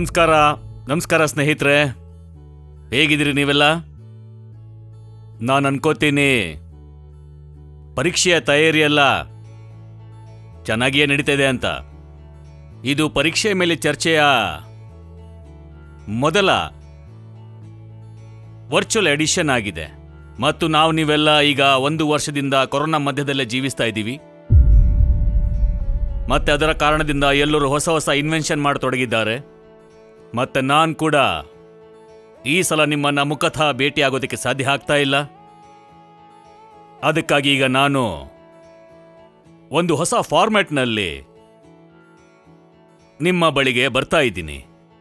ನಮಸ್ಕಾರ ನಮಸ್ಕಾರ ಸ್ನೇಹಿತರೆ ಹೇಗಿದ್ದೀರಿ ನೀವೆಲ್ಲ ನಾನು ಅನ್ಕೋತೀನಿ ಪರೀಕ್ಷೆಯ ತಯಾರಿಯೆಲ್ಲ ಚೆನ್ನಾಗಿಯೇ ನಡೀತಾ ಇದೆ ಅಂತ ಇದು ಪರೀಕ್ಷೆ ಮೇಲೆ ಚರ್ಚೆಯ ಮೊದಲ ವರ್ಚುವಲ್ ಎಡಿಷನ್ ಆಗಿದೆ ಮತ್ತು ನಾವು ನೀವೆಲ್ಲ ಈಗ ಒಂದು ವರ್ಷದಿಂದ ಕೊರೋನಾ ಮಧ್ಯದಲ್ಲೇ ಜೀವಿಸ್ತಾ ಇದ್ದೀವಿ ಮತ್ತೆ ಅದರ ಕಾರಣದಿಂದ ಎಲ್ಲರೂ ಹೊಸ ಹೊಸ ಇನ್ವೆನ್ಷನ್ ಮಾಡತೊಡಗಿದ್ದಾರೆ ಮತ್ತೆ ನಾನು ಕೂಡ ಈ ಸಲ ನಿಮ್ಮನ್ನ ಮುಖತಃ ಭೇಟಿಯಾಗೋದಕ್ಕೆ ಸಾಧ್ಯ ಆಗ್ತಾ ಇಲ್ಲ ಅದಕ್ಕಾಗಿ ಈಗ ನಾನು ಒಂದು ಹೊಸ ಫಾರ್ಮ್ಯಾಟ್ನಲ್ಲಿ ನಿಮ್ಮ ಬಳಿಗೆ ಬರ್ತಾ ಇದ್ದೀನಿ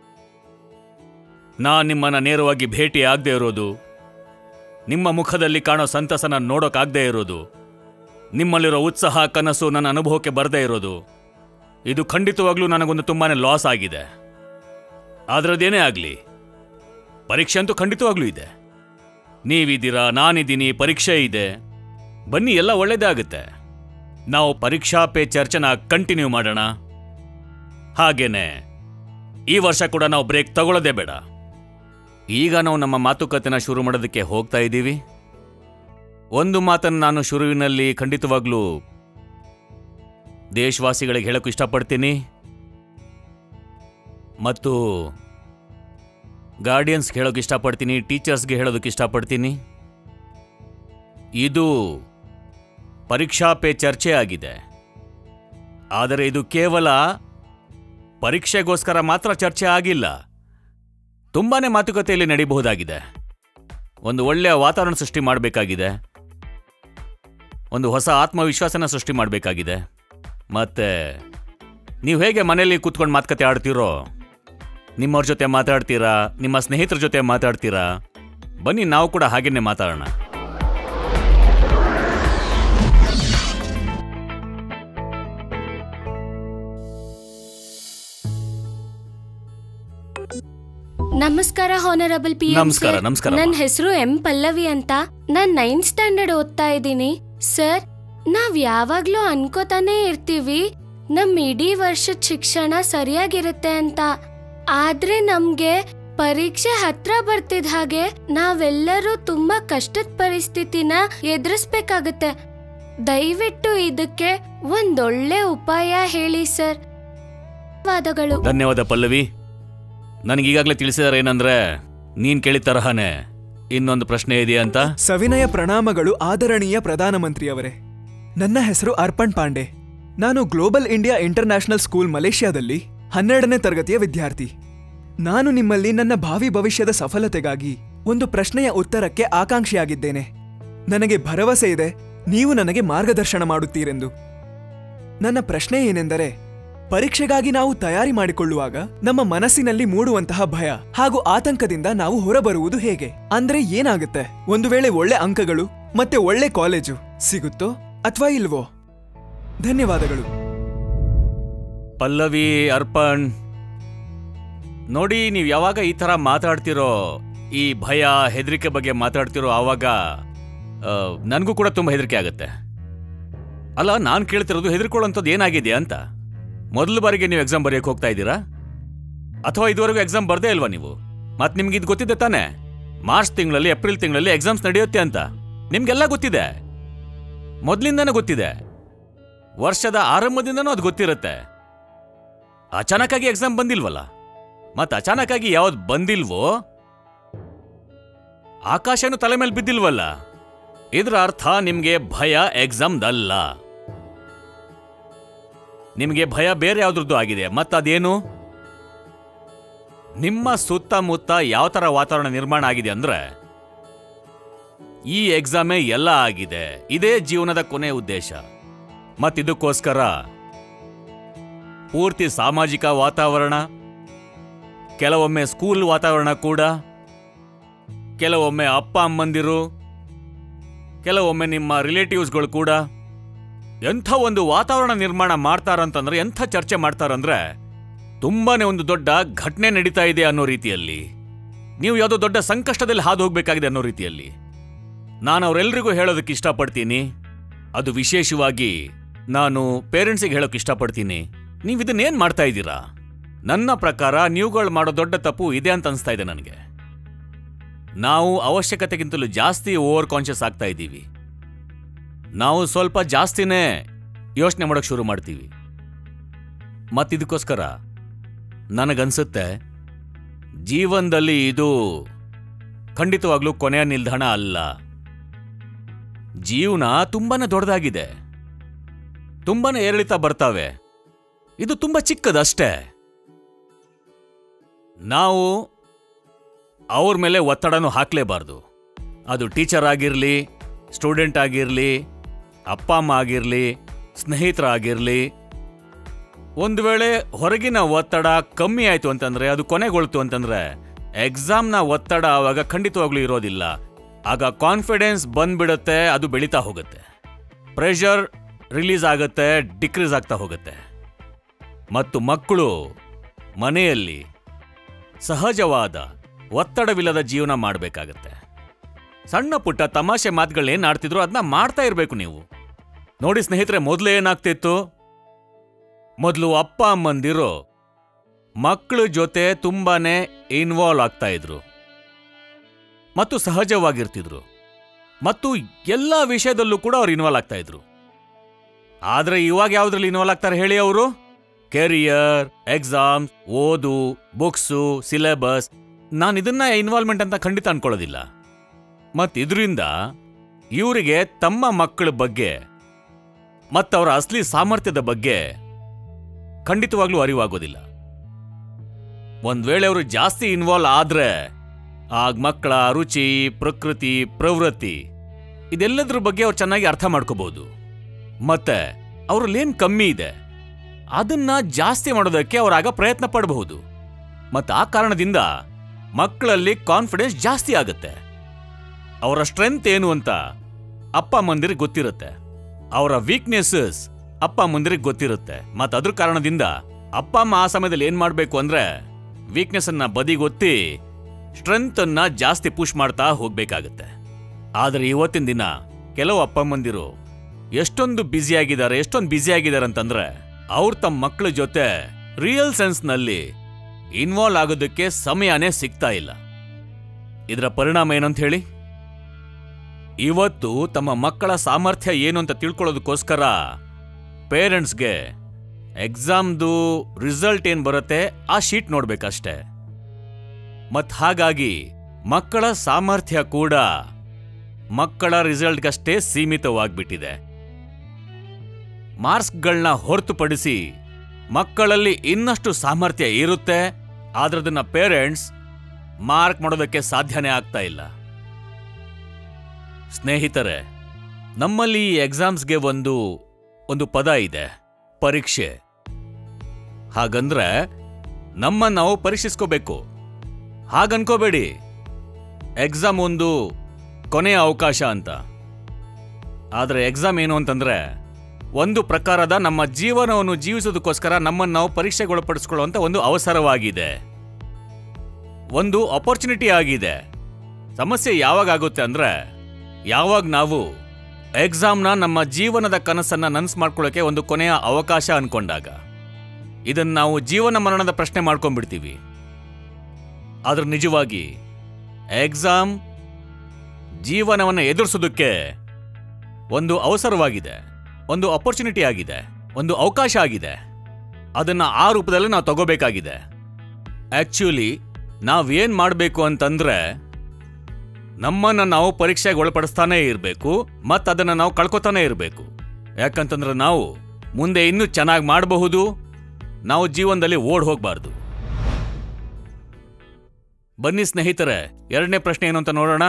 ನಾನು ನಿಮ್ಮನ್ನ ನೇರವಾಗಿ ಭೇಟಿ ಆಗದೆ ಇರೋದು ನಿಮ್ಮ ಮುಖದಲ್ಲಿ ಕಾಣೋ ಸಂತಸನ ನೋಡೋಕ್ಕಾಗದೇ ಇರೋದು ನಿಮ್ಮಲ್ಲಿರೋ ಉತ್ಸಾಹ ಕನಸು ನನ್ನ ಅನುಭವಕ್ಕೆ ಬರದೇ ಇರೋದು ಇದು ಖಂಡಿತವಾಗ್ಲೂ ನನಗೊಂದು ತುಂಬಾನೇ ಲಾಸ್ ಆಗಿದೆ ಅದರದ್ದೇನೇ ಆಗಲಿ ಪರೀಕ್ಷೆ ಅಂತೂ ಖಂಡಿತವಾಗ್ಲೂ ಇದೆ ನೀವಿದ್ದೀರಾ ನಾನಿದ್ದೀನಿ ಪರೀಕ್ಷೆ ಇದೆ ಬನ್ನಿ ಎಲ್ಲ ಒಳ್ಳೇದೇ ಆಗುತ್ತೆ ನಾವು ಪರೀಕ್ಷಾ ಪೇ ಚರ್ಚೆನ ಕಂಟಿನ್ಯೂ ಮಾಡೋಣ ಹಾಗೇನೆ ಈ ವರ್ಷ ಕೂಡ ನಾವು ಬ್ರೇಕ್ ತಗೊಳ್ಳೋದೇ ಬೇಡ ಈಗ ನಾವು ನಮ್ಮ ಮಾತುಕತೆನ ಶುರು ಮಾಡೋದಕ್ಕೆ ಹೋಗ್ತಾ ಇದ್ದೀವಿ ಒಂದು ಮಾತನ್ನು ನಾನು ಶುರುವಿನಲ್ಲಿ ಖಂಡಿತವಾಗ್ಲೂ ದೇಶವಾಸಿಗಳಿಗೆ ಹೇಳೋಕೆ ಇಷ್ಟಪಡ್ತೀನಿ ಮತ್ತು ಗಾರ್ಡಿಯನ್ಸ್ಗೆ ಹೇಳೋಕೆ ಇಷ್ಟಪಡ್ತೀನಿ ಟೀಚರ್ಸ್ಗೆ ಹೇಳೋದಕ್ಕೆ ಇಷ್ಟಪಡ್ತೀನಿ ಇದು ಪರೀಕ್ಷಾ ಪೇ ಚರ್ಚೆ ಆಗಿದೆ ಆದರೆ ಇದು ಕೇವಲ ಪರೀಕ್ಷೆಗೋಸ್ಕರ ಮಾತ್ರ ಚರ್ಚೆ ಆಗಿಲ್ಲ ತುಂಬಾನೇ ಮಾತುಕತೆಯಲ್ಲಿ ನಡೀಬಹುದಾಗಿದೆ ಒಂದು ಒಳ್ಳೆಯ ವಾತಾವರಣ ಸೃಷ್ಟಿ ಮಾಡಬೇಕಾಗಿದೆ ಒಂದು ಹೊಸ ಆತ್ಮವಿಶ್ವಾಸನ ಸೃಷ್ಟಿ ಮಾಡಬೇಕಾಗಿದೆ ಮತ್ತೆ ನೀವು ಹೇಗೆ ಮನೆಯಲ್ಲಿ ಕೂತ್ಕೊಂಡು ಮಾತುಕತೆ ಆಡ್ತೀರೋ ನಿಮ್ಮವ್ರ ಜೊತೆ ಮಾತಾಡ್ತೀರಾ ನಿಮ್ಮ ಸ್ನೇಹಿತರ ಜೊತೆ ಮಾತಾಡ್ತೀರಾ ಬನ್ನಿ ನಾವು ಕೂಡ ಹಾಗೇನೆ ಮಾತಾಡೋಣ ನಮಸ್ಕಾರ ಹಾನರಬಲ್ ಪಿ ನಮಸ್ಕಾರ, ನಮಸ್ಕಾರ, ನನ್ನ ಅಮ್ಮ. ಹೆಸರು ಎಂ ಪಲ್ಲವಿ ಅಂತ ನಾನ್ ನೈನ್ತ್ ಸ್ಟ್ಯಾಂಡರ್ಡ್ ಓದ್ತಾ ಇದ್ದೀನಿ ಸರ್ ನಾವ್ ಯಾವಾಗ್ಲೂ ಅನ್ಕೋತಾನೆ ಇರ್ತೀವಿ ನಮ್ ಇಡೀ ವರ್ಷದ ಶಿಕ್ಷಣ ಸರಿಯಾಗಿರುತ್ತೆ ಅಂತ ಆದ್ರೆ ನಮ್ಗೆ ಪರೀಕ್ಷೆ ಹತ್ರ ಬರ್ತಿದ್ ಹಾಗೆ ನಾವೆಲ್ಲರೂ ತುಂಬಾ ಕಷ್ಟದ ಪರಿಸ್ಥಿತಿನ ಎದುರಿಸ್ಬೇಕಾಗತ್ತೆ ದಯವಿಟ್ಟು ಇದಕ್ಕೆ ಒಂದೊಳ್ಳೆ ಉಪಾಯ ಹೇಳಿ ಸರ್ ಧನ್ಯವಾದಗಳು ಧನ್ಯವಾದ ಪಲ್ಲವಿ ನನಗೀಗಾಗಲೇ ತಿಳಿಸಿದಾರೆ ಏನಂದ್ರೆ ನೀನ್ ಕೇಳಿದ ತರಹನೇ ಇನ್ನೊಂದು ಪ್ರಶ್ನೆ ಇದೆಯಾ ಅಂತ ಸವಿನಯ ಪ್ರಣಾಮಗಳು ಆದರಣೀಯ ಪ್ರಧಾನಮಂತ್ರಿಯವರೇ ನನ್ನ ಹೆಸರು ಅರ್ಪಣ್ ಪಾಂಡೆ ನಾನು ಗ್ಲೋಬಲ್ ಇಂಡಿಯಾ ಇಂಟರ್ನ್ಯಾಷನಲ್ ಸ್ಕೂಲ್ ಮಲೇಷ್ಯಾದಲ್ಲಿ ಹನ್ನೆರಡನೇ ತರಗತಿಯ ವಿದ್ಯಾರ್ಥಿ ನಾನು ನಿಮ್ಮಲ್ಲಿ ನನ್ನ ಭಾವಿ ಭವಿಷ್ಯದ ಸಫಲತೆಗಾಗಿ ಒಂದು ಪ್ರಶ್ನೆಯ ಉತ್ತರಕ್ಕೆ ಆಕಾಂಕ್ಷಿಯಾಗಿದ್ದೇನೆ ನನಗೆ ಭರವಸೆ ಇದೆ ನೀವು ನನಗೆ ಮಾರ್ಗದರ್ಶನ ಮಾಡುತ್ತೀರೆಂದು ನನ್ನ ಪ್ರಶ್ನೆ ಏನೆಂದರೆ ಪರೀಕ್ಷೆಗಾಗಿ ನಾವು ತಯಾರಿ ಮಾಡಿಕೊಳ್ಳುವಾಗ ನಮ್ಮ ಮನಸ್ಸಿನಲ್ಲಿ ಮೂಡುವಂತಹ ಭಯ ಹಾಗೂ ಆತಂಕದಿಂದ ನಾವು ಹೊರಬರುವುದು ಹೇಗೆ ಅಂದ್ರೆ ಏನಾಗುತ್ತೆ ಒಂದು ವೇಳೆ ಒಳ್ಳೆ ಅಂಕಗಳು ಮತ್ತೆ ಒಳ್ಳೆ ಕಾಲೇಜು ಸಿಗುತ್ತೋ ಅಥವಾ ಇಲ್ವೋ ಧನ್ಯವಾದಗಳು ಪಲ್ಲವಿ ಅರ್ಪಣ್ ನೋಡಿ ನೀವು ಯಾವಾಗ ಈ ಥರ ಮಾತಾಡ್ತಿರೋ ಈ ಭಯ ಹೆದರಿಕೆ ಬಗ್ಗೆ ಮಾತಾಡ್ತಿರೋ ಆವಾಗ ನನಗೂ ಕೂಡ ತುಂಬ ಹೆದರಿಕೆ ಆಗುತ್ತೆ ಅಲ್ಲ ನಾನು ಕೇಳ್ತಿರೋದು ಹೆದರ್ಕೊಳ್ಳೋಂಥದ್ದು ಏನಾಗಿದೆ ಅಂತ ಮೊದಲ ಬಾರಿಗೆ ನೀವು ಎಕ್ಸಾಮ್ ಬರೆಯೋಕೆ ಹೋಗ್ತಾ ಇದ್ದೀರಾ ಅಥವಾ ಇದುವರೆಗೂ ಎಕ್ಸಾಮ್ ಬರ್ದೇ ಇಲ್ವಾ ನೀವು ಮತ್ತೆ ನಿಮ್ಗೆ ಇದು ಗೊತ್ತಿದೆ ತಾನೇ ಮಾರ್ಚ್ ತಿಂಗಳಲ್ಲಿ ಏಪ್ರಿಲ್ ತಿಂಗಳಲ್ಲಿ ಎಕ್ಸಾಮ್ಸ್ ನಡೆಯುತ್ತೆ ಅಂತ ನಿಮ್ಗೆಲ್ಲ ಗೊತ್ತಿದೆ ಮೊದಲಿಂದನೇ ಗೊತ್ತಿದೆ ವರ್ಷದ ಆರಂಭದಿಂದನೂ ಅದು ಗೊತ್ತಿರುತ್ತೆ ಅಚಾನಕ್ಕಾಗಿ ಎಕ್ಸಾಮ್ ಬಂದಿಲ್ವಲ್ಲ ಮತ್ತೆ ಅಚಾನಕ್ಕಾಗಿ ಯಾವ್ದು ಬಂದಿಲ್ವೋ ಆಕಾಶನೂ ತಲೆ ಮೇಲೆ ಬಿದ್ದಿಲ್ವಲ್ಲ ಇದರ ಅರ್ಥ ನಿಮ್ಗೆ ಭಯ ಎಕ್ಸಾಮ್ದಲ್ಲ ನಿಮ್ಗೆ ಭಯ ಬೇರೆ ಯಾವ್ದ್ರದ್ದು ಆಗಿದೆ ಮತ್ತದೇನು ನಿಮ್ಮ ಸುತ್ತಮುತ್ತ ಯಾವ ತರ ವಾತಾವರಣ ನಿರ್ಮಾಣ ಆಗಿದೆ ಅಂದ್ರೆ ಈ ಎಕ್ಸಾಮೇ ಎಲ್ಲ ಆಗಿದೆ ಇದೇ ಜೀವನದ ಕೊನೆ ಉದ್ದೇಶ ಮತ್ತಿದಕ್ಕೋಸ್ಕರ ಪೂರ್ತಿ ಸಾಮಾಜಿಕ ವಾತಾವರಣ ಕೆಲವೊಮ್ಮೆ ಸ್ಕೂಲ್ ವಾತಾವರಣ ಕೂಡ ಕೆಲವೊಮ್ಮೆ ಅಪ್ಪ ಅಮ್ಮಂದಿರು ಕೆಲವೊಮ್ಮೆ ನಿಮ್ಮ ರಿಲೇಟಿವ್ಸ್ಗಳು ಕೂಡ ಎಂಥ ಒಂದು ವಾತಾವರಣ ನಿರ್ಮಾಣ ಮಾಡ್ತಾರಂತಂದ್ರೆ ಎಂಥ ಚರ್ಚೆ ಮಾಡ್ತಾರಂದ್ರೆ ತುಂಬಾನೇ ಒಂದು ದೊಡ್ಡ ಘಟನೆ ನಡೀತಾ ಇದೆ ಅನ್ನೋ ರೀತಿಯಲ್ಲಿ ನೀವು ಯಾವುದೋ ದೊಡ್ಡ ಸಂಕಷ್ಟದಲ್ಲಿ ಹಾದು ಹೋಗ್ಬೇಕಾಗಿದೆ ಅನ್ನೋ ರೀತಿಯಲ್ಲಿ ನಾನು ಅವರೆಲ್ಲರಿಗೂ ಹೇಳೋದಕ್ಕೆ ಇಷ್ಟಪಡ್ತೀನಿ ಅದು ವಿಶೇಷವಾಗಿ ನಾನು ಪೇರೆಂಟ್ಸಿಗೆ ಹೇಳೋಕೆ ಇಷ್ಟಪಡ್ತೀನಿ ನೀವು ಇದನ್ನೇನು ಮಾಡ್ತಾ ಇದ್ದೀರಾ ನನ್ನ ಪ್ರಕಾರ ನೀವುಗಳು ಮಾಡೋ ದೊಡ್ಡ ತಪ್ಪು ಇದೆ ಅಂತ ಅನಿಸ್ತಾ ಇದೆ ನನಗೆ ನಾವು ಅವಶ್ಯಕತೆಗಿಂತಲೂ ಜಾಸ್ತಿ ಓವರ್ ಕಾನ್ಷಿಯಸ್ ಆಗ್ತಾ ಇದ್ದೀವಿ ನಾವು ಸ್ವಲ್ಪ ಜಾಸ್ತಿನೇ ಯೋಚನೆ ಮಾಡೋಕೆ ಶುರು ಮಾಡ್ತೀವಿ ಮತ್ತಿದಕ್ಕೋಸ್ಕರ ನನಗನ್ಸುತ್ತೆ ಜೀವನದಲ್ಲಿ ಇದು ಖಂಡಿತವಾಗ್ಲೂ ಕೊನೆಯ ನಿಲ್ದಾಣ ಅಲ್ಲ ಜೀವನ ತುಂಬಾನೇ ದೊಡ್ಡದಾಗಿದೆ ತುಂಬಾನೇ ಏರಿಳಿತ ಬರ್ತಾವೆ ಇದು ತುಂಬಾ ಚಿಕ್ಕದಷ್ಟೇ ನಾವು ಅವ್ರ ಮೇಲೆ ಒತ್ತಡನೂ ಹಾಕಲೇಬಾರ್ದು ಅದು ಟೀಚರ್ ಆಗಿರಲಿ ಸ್ಟೂಡೆಂಟ್ ಆಗಿರಲಿ ಅಪ್ಪ ಅಮ್ಮ ಆಗಿರಲಿ ಸ್ನೇಹಿತರಾಗಿರಲಿ ಒಂದು ವೇಳೆ ಹೊರಗಿನ ಒತ್ತಡ ಕಮ್ಮಿ ಆಯ್ತು ಅಂತಂದ್ರೆ ಅದು ಕೊನೆಗೊಳ್ತು ಅಂತಂದ್ರೆ ಎಕ್ಸಾಮ್ನ ಒತ್ತಡ ಆವಾಗ ಖಂಡಿತವಾಗ್ಲೂ ಇರೋದಿಲ್ಲ ಆಗ ಕಾನ್ಫಿಡೆನ್ಸ್ ಬಂದ್ಬಿಡುತ್ತೆ ಅದು ಬೆಳೀತಾ ಹೋಗುತ್ತೆ ಪ್ರೆಷರ್ ರಿಲೀಸ್ ಆಗುತ್ತೆ ಡಿಕ್ರೀಸ್ ಆಗ್ತಾ ಹೋಗುತ್ತೆ ಮತ್ತು ಮಕ್ಕಳು ಮನೆಯಲ್ಲಿ ಸಹಜವಾದ ಒತ್ತಡವಿಲ್ಲದ ಜೀವನ ಮಾಡಬೇಕಾಗತ್ತೆ ಸಣ್ಣ ಪುಟ್ಟ ತಮಾಷೆ ಮಾತುಗಳೇನು ಆಡ್ತಿದ್ರು ಅದನ್ನ ಮಾಡ್ತಾ ಇರಬೇಕು ನೀವು ನೋಡಿ ಸ್ನೇಹಿತರೆ ಮೊದಲು ಏನಾಗ್ತಿತ್ತು ಮೊದಲು ಅಪ್ಪ ಅಮ್ಮಂದಿರು ಮಕ್ಕಳ ಜೊತೆ ತುಂಬಾನೇ ಇನ್ವಾಲ್ವ್ ಆಗ್ತಾ ಇದ್ರು ಮತ್ತು ಸಹಜವಾಗಿರ್ತಿದ್ರು ಮತ್ತು ಎಲ್ಲ ವಿಷಯದಲ್ಲೂ ಕೂಡ ಅವ್ರು ಇನ್ವಾಲ್ವ್ ಆಗ್ತಾ ಇದ್ರು ಆದ್ರೆ ಇವಾಗ ಯಾವ್ದ್ರಲ್ಲಿ ಇನ್ವಾಲ್ವ್ ಆಗ್ತಾರೆ ಹೇಳಿ ಅವರು ಕೆರಿಯರ್ ಎಕ್ಸಾಮ್ ಓದು ಬುಕ್ಸು ಸಿಲೆಬಸ್ ನಾನು ಇದನ್ನ ಇನ್ವಾಲ್ವ್ಮೆಂಟ್ ಅಂತ ಖಂಡಿತ ಅನ್ಕೊಳ್ಳೋದಿಲ್ಲ ಮತ್ ಇದರಿಂದ ಇವರಿಗೆ ತಮ್ಮ ಮಕ್ಕಳ ಬಗ್ಗೆ ಮತ್ತವರ ಅಸಲಿ ಸಾಮರ್ಥ್ಯದ ಬಗ್ಗೆ ಖಂಡಿತವಾಗ್ಲೂ ಅರಿವಾಗೋದಿಲ್ಲ ಒಂದ್ ವೇಳೆ ಅವರು ಜಾಸ್ತಿ ಇನ್ವಾಲ್ವ್ ಆದ್ರೆ ಆಗ ಮಕ್ಕಳ ರುಚಿ ಪ್ರಕೃತಿ ಪ್ರವೃತ್ತಿ ಇದೆಲ್ಲದ್ರ ಬಗ್ಗೆ ಅವ್ರು ಚೆನ್ನಾಗಿ ಅರ್ಥ ಮಾಡ್ಕೋಬಹುದು ಮತ್ತೆ ಅವ್ರಲ್ಲೇನ್ ಕಮ್ಮಿ ಇದೆ ಅದನ್ನ ಜಾಸ್ತಿ ಮಾಡೋದಕ್ಕೆ ಅವರಾಗ ಪ್ರಯತ್ನ ಪಡಬಹುದು ಮತ್ತು ಆ ಕಾರಣದಿಂದ ಮಕ್ಕಳಲ್ಲಿ ಕಾನ್ಫಿಡೆನ್ಸ್ ಜಾಸ್ತಿ ಆಗುತ್ತೆ ಅವರ ಸ್ಟ್ರೆಂತ್ ಏನು ಅಂತ ಅಪ್ಪ ಅಮ್ಮಂದಿರಿಗೆ ಗೊತ್ತಿರುತ್ತೆ ಅವರ ವೀಕ್ನೆಸಸ್ ಅಪ್ಪ ಅಮ್ಮಂದಿರಿಗೆ ಗೊತ್ತಿರುತ್ತೆ ಮತ್ತು ಅದ್ರ ಕಾರಣದಿಂದ ಅಪ್ಪ ಅಮ್ಮ ಆ ಸಮಯದಲ್ಲಿ ಏನ್ ಮಾಡಬೇಕು ಅಂದ್ರೆ ವೀಕ್ನೆಸ್ ಅನ್ನ ಬದಿಗೊತ್ತಿ ಸ್ಟ್ರೆಂತ್ ಅನ್ನ ಜಾಸ್ತಿ ಪುಷ್ ಮಾಡ್ತಾ ಹೋಗ್ಬೇಕಾಗತ್ತೆ ಆದ್ರೆ ಇವತ್ತಿನ ದಿನ ಕೆಲವು ಅಪ್ಪ ಅಮ್ಮಂದಿರು ಎಷ್ಟೊಂದು ಬ್ಯುಸಿ ಆಗಿದ್ದಾರೆ ಎಷ್ಟೊಂದು ಬ್ಯುಸಿ ಆಗಿದ್ದಾರೆ ಅಂತಂದ್ರೆ ಅವ್ರು ತಮ್ಮ ಮಕ್ಕಳ ಜೊತೆ ರಿಯಲ್ ಸೆನ್ಸ್ನಲ್ಲಿ ಇನ್ವಾಲ್ವ್ ಆಗೋದಕ್ಕೆ ಸಮಯನೇ ಸಿಗ್ತಾ ಇಲ್ಲ ಇದರ ಪರಿಣಾಮ ಏನಂತ ಹೇಳಿ ಇವತ್ತು ತಮ್ಮ ಮಕ್ಕಳ ಸಾಮರ್ಥ್ಯ ಏನು ಅಂತ ತಿಳ್ಕೊಳ್ಳೋದಕ್ಕೋಸ್ಕರ ಪೇರೆಂಟ್ಸ್ಗೆ ಎಕ್ಸಾಮ್ದು ರಿಸಲ್ಟ್ ಏನ್ ಬರುತ್ತೆ ಆ ಶೀಟ್ ನೋಡ್ಬೇಕಷ್ಟೆ ಮತ್ ಹಾಗಾಗಿ ಮಕ್ಕಳ ಸಾಮರ್ಥ್ಯ ಕೂಡ ಮಕ್ಕಳ ರಿಸಲ್ಟ್ಗಷ್ಟೇ ಸೀಮಿತವಾಗ್ಬಿಟ್ಟಿದೆ ಮಾರ್ಕ್ಸ್ಗಳನ್ನ ಹೊರತುಪಡಿಸಿ ಮಕ್ಕಳಲ್ಲಿ ಇನ್ನಷ್ಟು ಸಾಮರ್ಥ್ಯ ಇರುತ್ತೆ ಆದ್ರದನ್ನ ಪೇರೆಂಟ್ಸ್ ಮಾರ್ಕ್ ಮಾಡೋದಕ್ಕೆ ಸಾಧ್ಯನೇ ಆಗ್ತಾ ಇಲ್ಲ ಸ್ನೇಹಿತರೆ ನಮ್ಮಲ್ಲಿ ಈ ಎಕ್ಸಾಮ್ಸ್ಗೆ ಒಂದು ಒಂದು ಪದ ಇದೆ ಪರೀಕ್ಷೆ ಹಾಗಂದ್ರೆ ನಮ್ಮ ನಾವು ಪರೀಕ್ಷಿಸ್ಕೋಬೇಕು ಹಾಗನ್ಕೋಬೇಡಿ ಎಕ್ಸಾಮ್ ಒಂದು ಕೊನೆಯ ಅವಕಾಶ ಅಂತ ಆದ್ರೆ ಎಕ್ಸಾಮ್ ಏನು ಅಂತಂದ್ರೆ ಒಂದು ಪ್ರಕಾರದ ನಮ್ಮ ಜೀವನವನ್ನು ಜೀವಿಸೋದಕ್ಕೋಸ್ಕರ ನಮ್ಮನ್ನು ನಾವು ಪರೀಕ್ಷೆಗೊಳಪಡಿಸ್ಕೊಳ್ಳುವಂತ ಒಂದು ಅವಸರವಾಗಿದೆ ಒಂದು ಅಪರ್ಚುನಿಟಿ ಆಗಿದೆ ಸಮಸ್ಯೆ ಯಾವಾಗ ಆಗುತ್ತೆ ಅಂದ್ರೆ ಯಾವಾಗ ನಾವು ಎಕ್ಸಾಮ್ನ ನಮ್ಮ ಜೀವನದ ಕನಸನ್ನ ನನ್ಸ್ ಮಾಡ್ಕೊಳ್ಳೋಕೆ ಒಂದು ಕೊನೆಯ ಅವಕಾಶ ಅನ್ಕೊಂಡಾಗ ಇದನ್ನ ನಾವು ಜೀವನ ಮರಣದ ಪ್ರಶ್ನೆ ಮಾಡ್ಕೊಂಡ್ಬಿಡ್ತೀವಿ ಆದ್ರೆ ನಿಜವಾಗಿ ಎಕ್ಸಾಮ್ ಜೀವನವನ್ನು ಎದುರಿಸೋದಕ್ಕೆ ಒಂದು ಅವಸರವಾಗಿದೆ ಒಂದು ಅಪರ್ಚುನಿಟಿ ಆಗಿದೆ ಒಂದು ಅವಕಾಶ ಆಗಿದೆ ಅದನ್ನ ಆ ರೂಪದಲ್ಲಿ ನಾವು ತಗೋಬೇಕಾಗಿದೆ ಆಕ್ಚುಲಿ ನಾವೇನ್ ಮಾಡಬೇಕು ಅಂತಂದ್ರೆ ನಮ್ಮನ್ನ ನಾವು ಪರೀಕ್ಷೆಗೆ ಒಳಪಡಿಸ್ತಾನೇ ಇರಬೇಕು ಮತ್ತು ಅದನ್ನ ನಾವು ಕಳ್ಕೊತಾನೆ ಇರಬೇಕು ಯಾಕಂತಂದ್ರೆ ನಾವು ಮುಂದೆ ಇನ್ನೂ ಚೆನ್ನಾಗಿ ಮಾಡಬಹುದು ನಾವು ಜೀವನದಲ್ಲಿ ಓಡ್ ಹೋಗ್ಬಾರ್ದು ಬನ್ನಿ ಸ್ನೇಹಿತರೆ ಎರಡನೇ ಪ್ರಶ್ನೆ ಏನು ಅಂತ ನೋಡೋಣ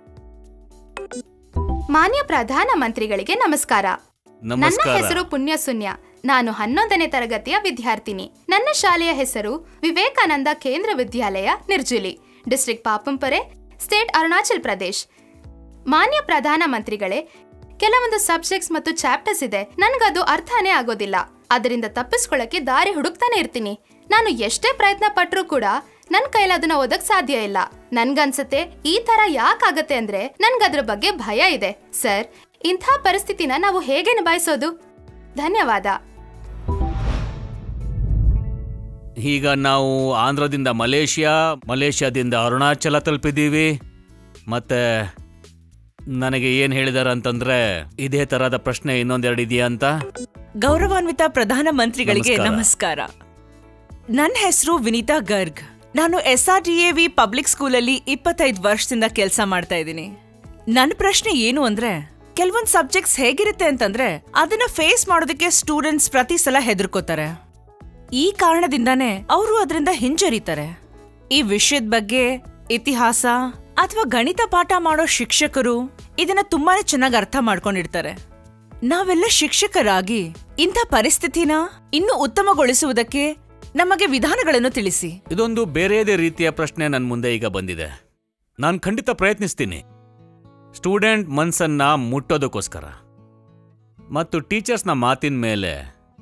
ಮಾನ್ಯ ಪ್ರಧಾನ ಮಂತ್ರಿಗಳಿಗೆ ನಮಸ್ಕಾರ ನನ್ನ ನಮಸ್ಕಾರ ಹೆಸರು ಪುಣ್ಯಸುನ್ಯ ನಾನು ಹನ್ನೊಂದನೇ ತರಗತಿಯ ವಿದ್ಯಾರ್ಥಿನಿ ನನ್ನ ಶಾಲೆಯ ಹೆಸರು ವಿವೇಕಾನಂದ ಕೇಂದ್ರ ವಿದ್ಯಾಲಯ ನಿರ್ಜುಲಿ ಡಿಸ್ಟ್ರಿಕ್ಟ್ ಪಾಪಂಪರೆ ಸ್ಟೇಟ್ ಅರುಣಾಚಲ್ ಪ್ರದೇಶ್ ಮಾನ್ಯ ಪ್ರಧಾನ ಮಂತ್ರಿಗಳೇ ಕೆಲವೊಂದು ಸಬ್ಜೆಕ್ಟ್ಸ್ ಮತ್ತು ಚಾಪ್ಟರ್ಸ್ ಇದೆ ನನ್ಗದು ಅರ್ಥನೇ ಆಗೋದಿಲ್ಲ ಅದರಿಂದ ತಪ್ಪಿಸ್ಕೊಳ್ಳಕ್ಕೆ ದಾರಿ ಹುಡುಕ್ತಾನೆ ಇರ್ತೀನಿ ನಾನು ಎಷ್ಟೇ ಪ್ರಯತ್ನ ಪಟ್ರೂ ಕೂಡ ನನ್ ಕೈಲಿ ಅದನ್ನ ಓದಕ್ ಸಾಧ್ಯ ಇಲ್ಲ ನನ್ಗನ್ಸತ್ತೆ ಈ ತರ ಯಾಕಾಗತ್ತೆ ಅಂದ್ರೆ ನನ್ಗದ್ರ ಬಗ್ಗೆ ಭಯ ಇದೆ ಸರ್ ಇಂಥ ಪರಿಸ್ಥಿತಿನ ನಾವು ಹೇಗೆ ನಿಭಾಯಿಸೋದು ಧನ್ಯವಾದ ಈಗ ನಾವು ಆಂಧ್ರದಿಂದ ಮಲೇಷ್ಯಾ ಮಲೇಷ್ಯಾದಿಂದ ಅರುಣಾಚಲ ತಲುಪಿದ್ದೀವಿ ಮತ್ತೆ ನನಗೆ ಏನು ಹೇಳಿದಾರೆ ಅಂತಂದ್ರೆ ಇದೇ ತರಹದ ಪ್ರಶ್ನೆ ಇನ್ನೊಂದೆರಡು ಇದೆಯಾ ಅಂತ ಗೌರವಾನ್ವಿತ ಪ್ರಧಾನ ಮಂತ್ರಿಗಳಿಗೆ ನಮಸ್ಕಾರ. ನಮಸ್ಕಾರ ನನ್ನ ಹೆಸರು ವಿನೀತಾ ಗರ್ಗ್ ನಾನು S R D A V public ಸ್ಕೂಲಲ್ಲಿ ಇಪ್ಪತ್ತೈದು ವರ್ಷದಿಂದ ಕೆಲಸ ಮಾಡ್ತಾ ಇದ್ದೀನಿ ನನ್ನ ಪ್ರಶ್ನೆ ಏನು ಅಂದ್ರೆ ಕೆಲವೊಂದ್ ಸಬ್ಜೆಕ್ಟ್ಸ್ ಹೇಗಿರುತ್ತೆ ಅಂತಂದ್ರೆ ಅದನ್ನ ಫೇಸ್ ಮಾಡೋದಕ್ಕೆ ಸ್ಟೂಡೆಂಟ್ಸ್ ಪ್ರತಿ ಸಲ ಹೆದರ್ಕೋತಾರೆ ಈ ಕಾರಣದಿಂದಾನೇ ಅವರು ಅದರಿಂದ ಹಿಂಜರಿತಾರೆ ಈ ವಿಷಯದ ಬಗ್ಗೆ ಇತಿಹಾಸ ಅಥವಾ ಗಣಿತ ಪಾಠ ಮಾಡೋ ಶಿಕ್ಷಕರು ಇದನ್ನ ತುಂಬಾನೇ ಚೆನ್ನಾಗಿ ಅರ್ಥ ಮಾಡ್ಕೊಂಡಿರ್ತಾರೆ ನಾವೆಲ್ಲ ಶಿಕ್ಷಕರಾಗಿ ಇಂಥ ಪರಿಸ್ಥಿತಿನ ಇನ್ನೂ ಉತ್ತಮಗೊಳಿಸುವುದಕ್ಕೆ ನಮಗೆ ವಿಧಾನಗಳನ್ನು ತಿಳಿಸಿ ಇದೊಂದು ಬೇರೆಯದೇ ರೀತಿಯ ಪ್ರಶ್ನೆ ನನ್ನ ಮುಂದೆ ಈಗ ಬಂದಿದೆ ನಾನು ಖಂಡಿತ ಪ್ರಯತ್ನಿಸ್ತೀನಿ ಸ್ಟೂಡೆಂಟ್ ಮನ್ಸನ್ನ ಮುಟ್ಟೋದಕ್ಕೋಸ್ಕರ ಮತ್ತು ಟೀಚರ್ಸ್ನ ಮಾತಿನ ಮೇಲೆ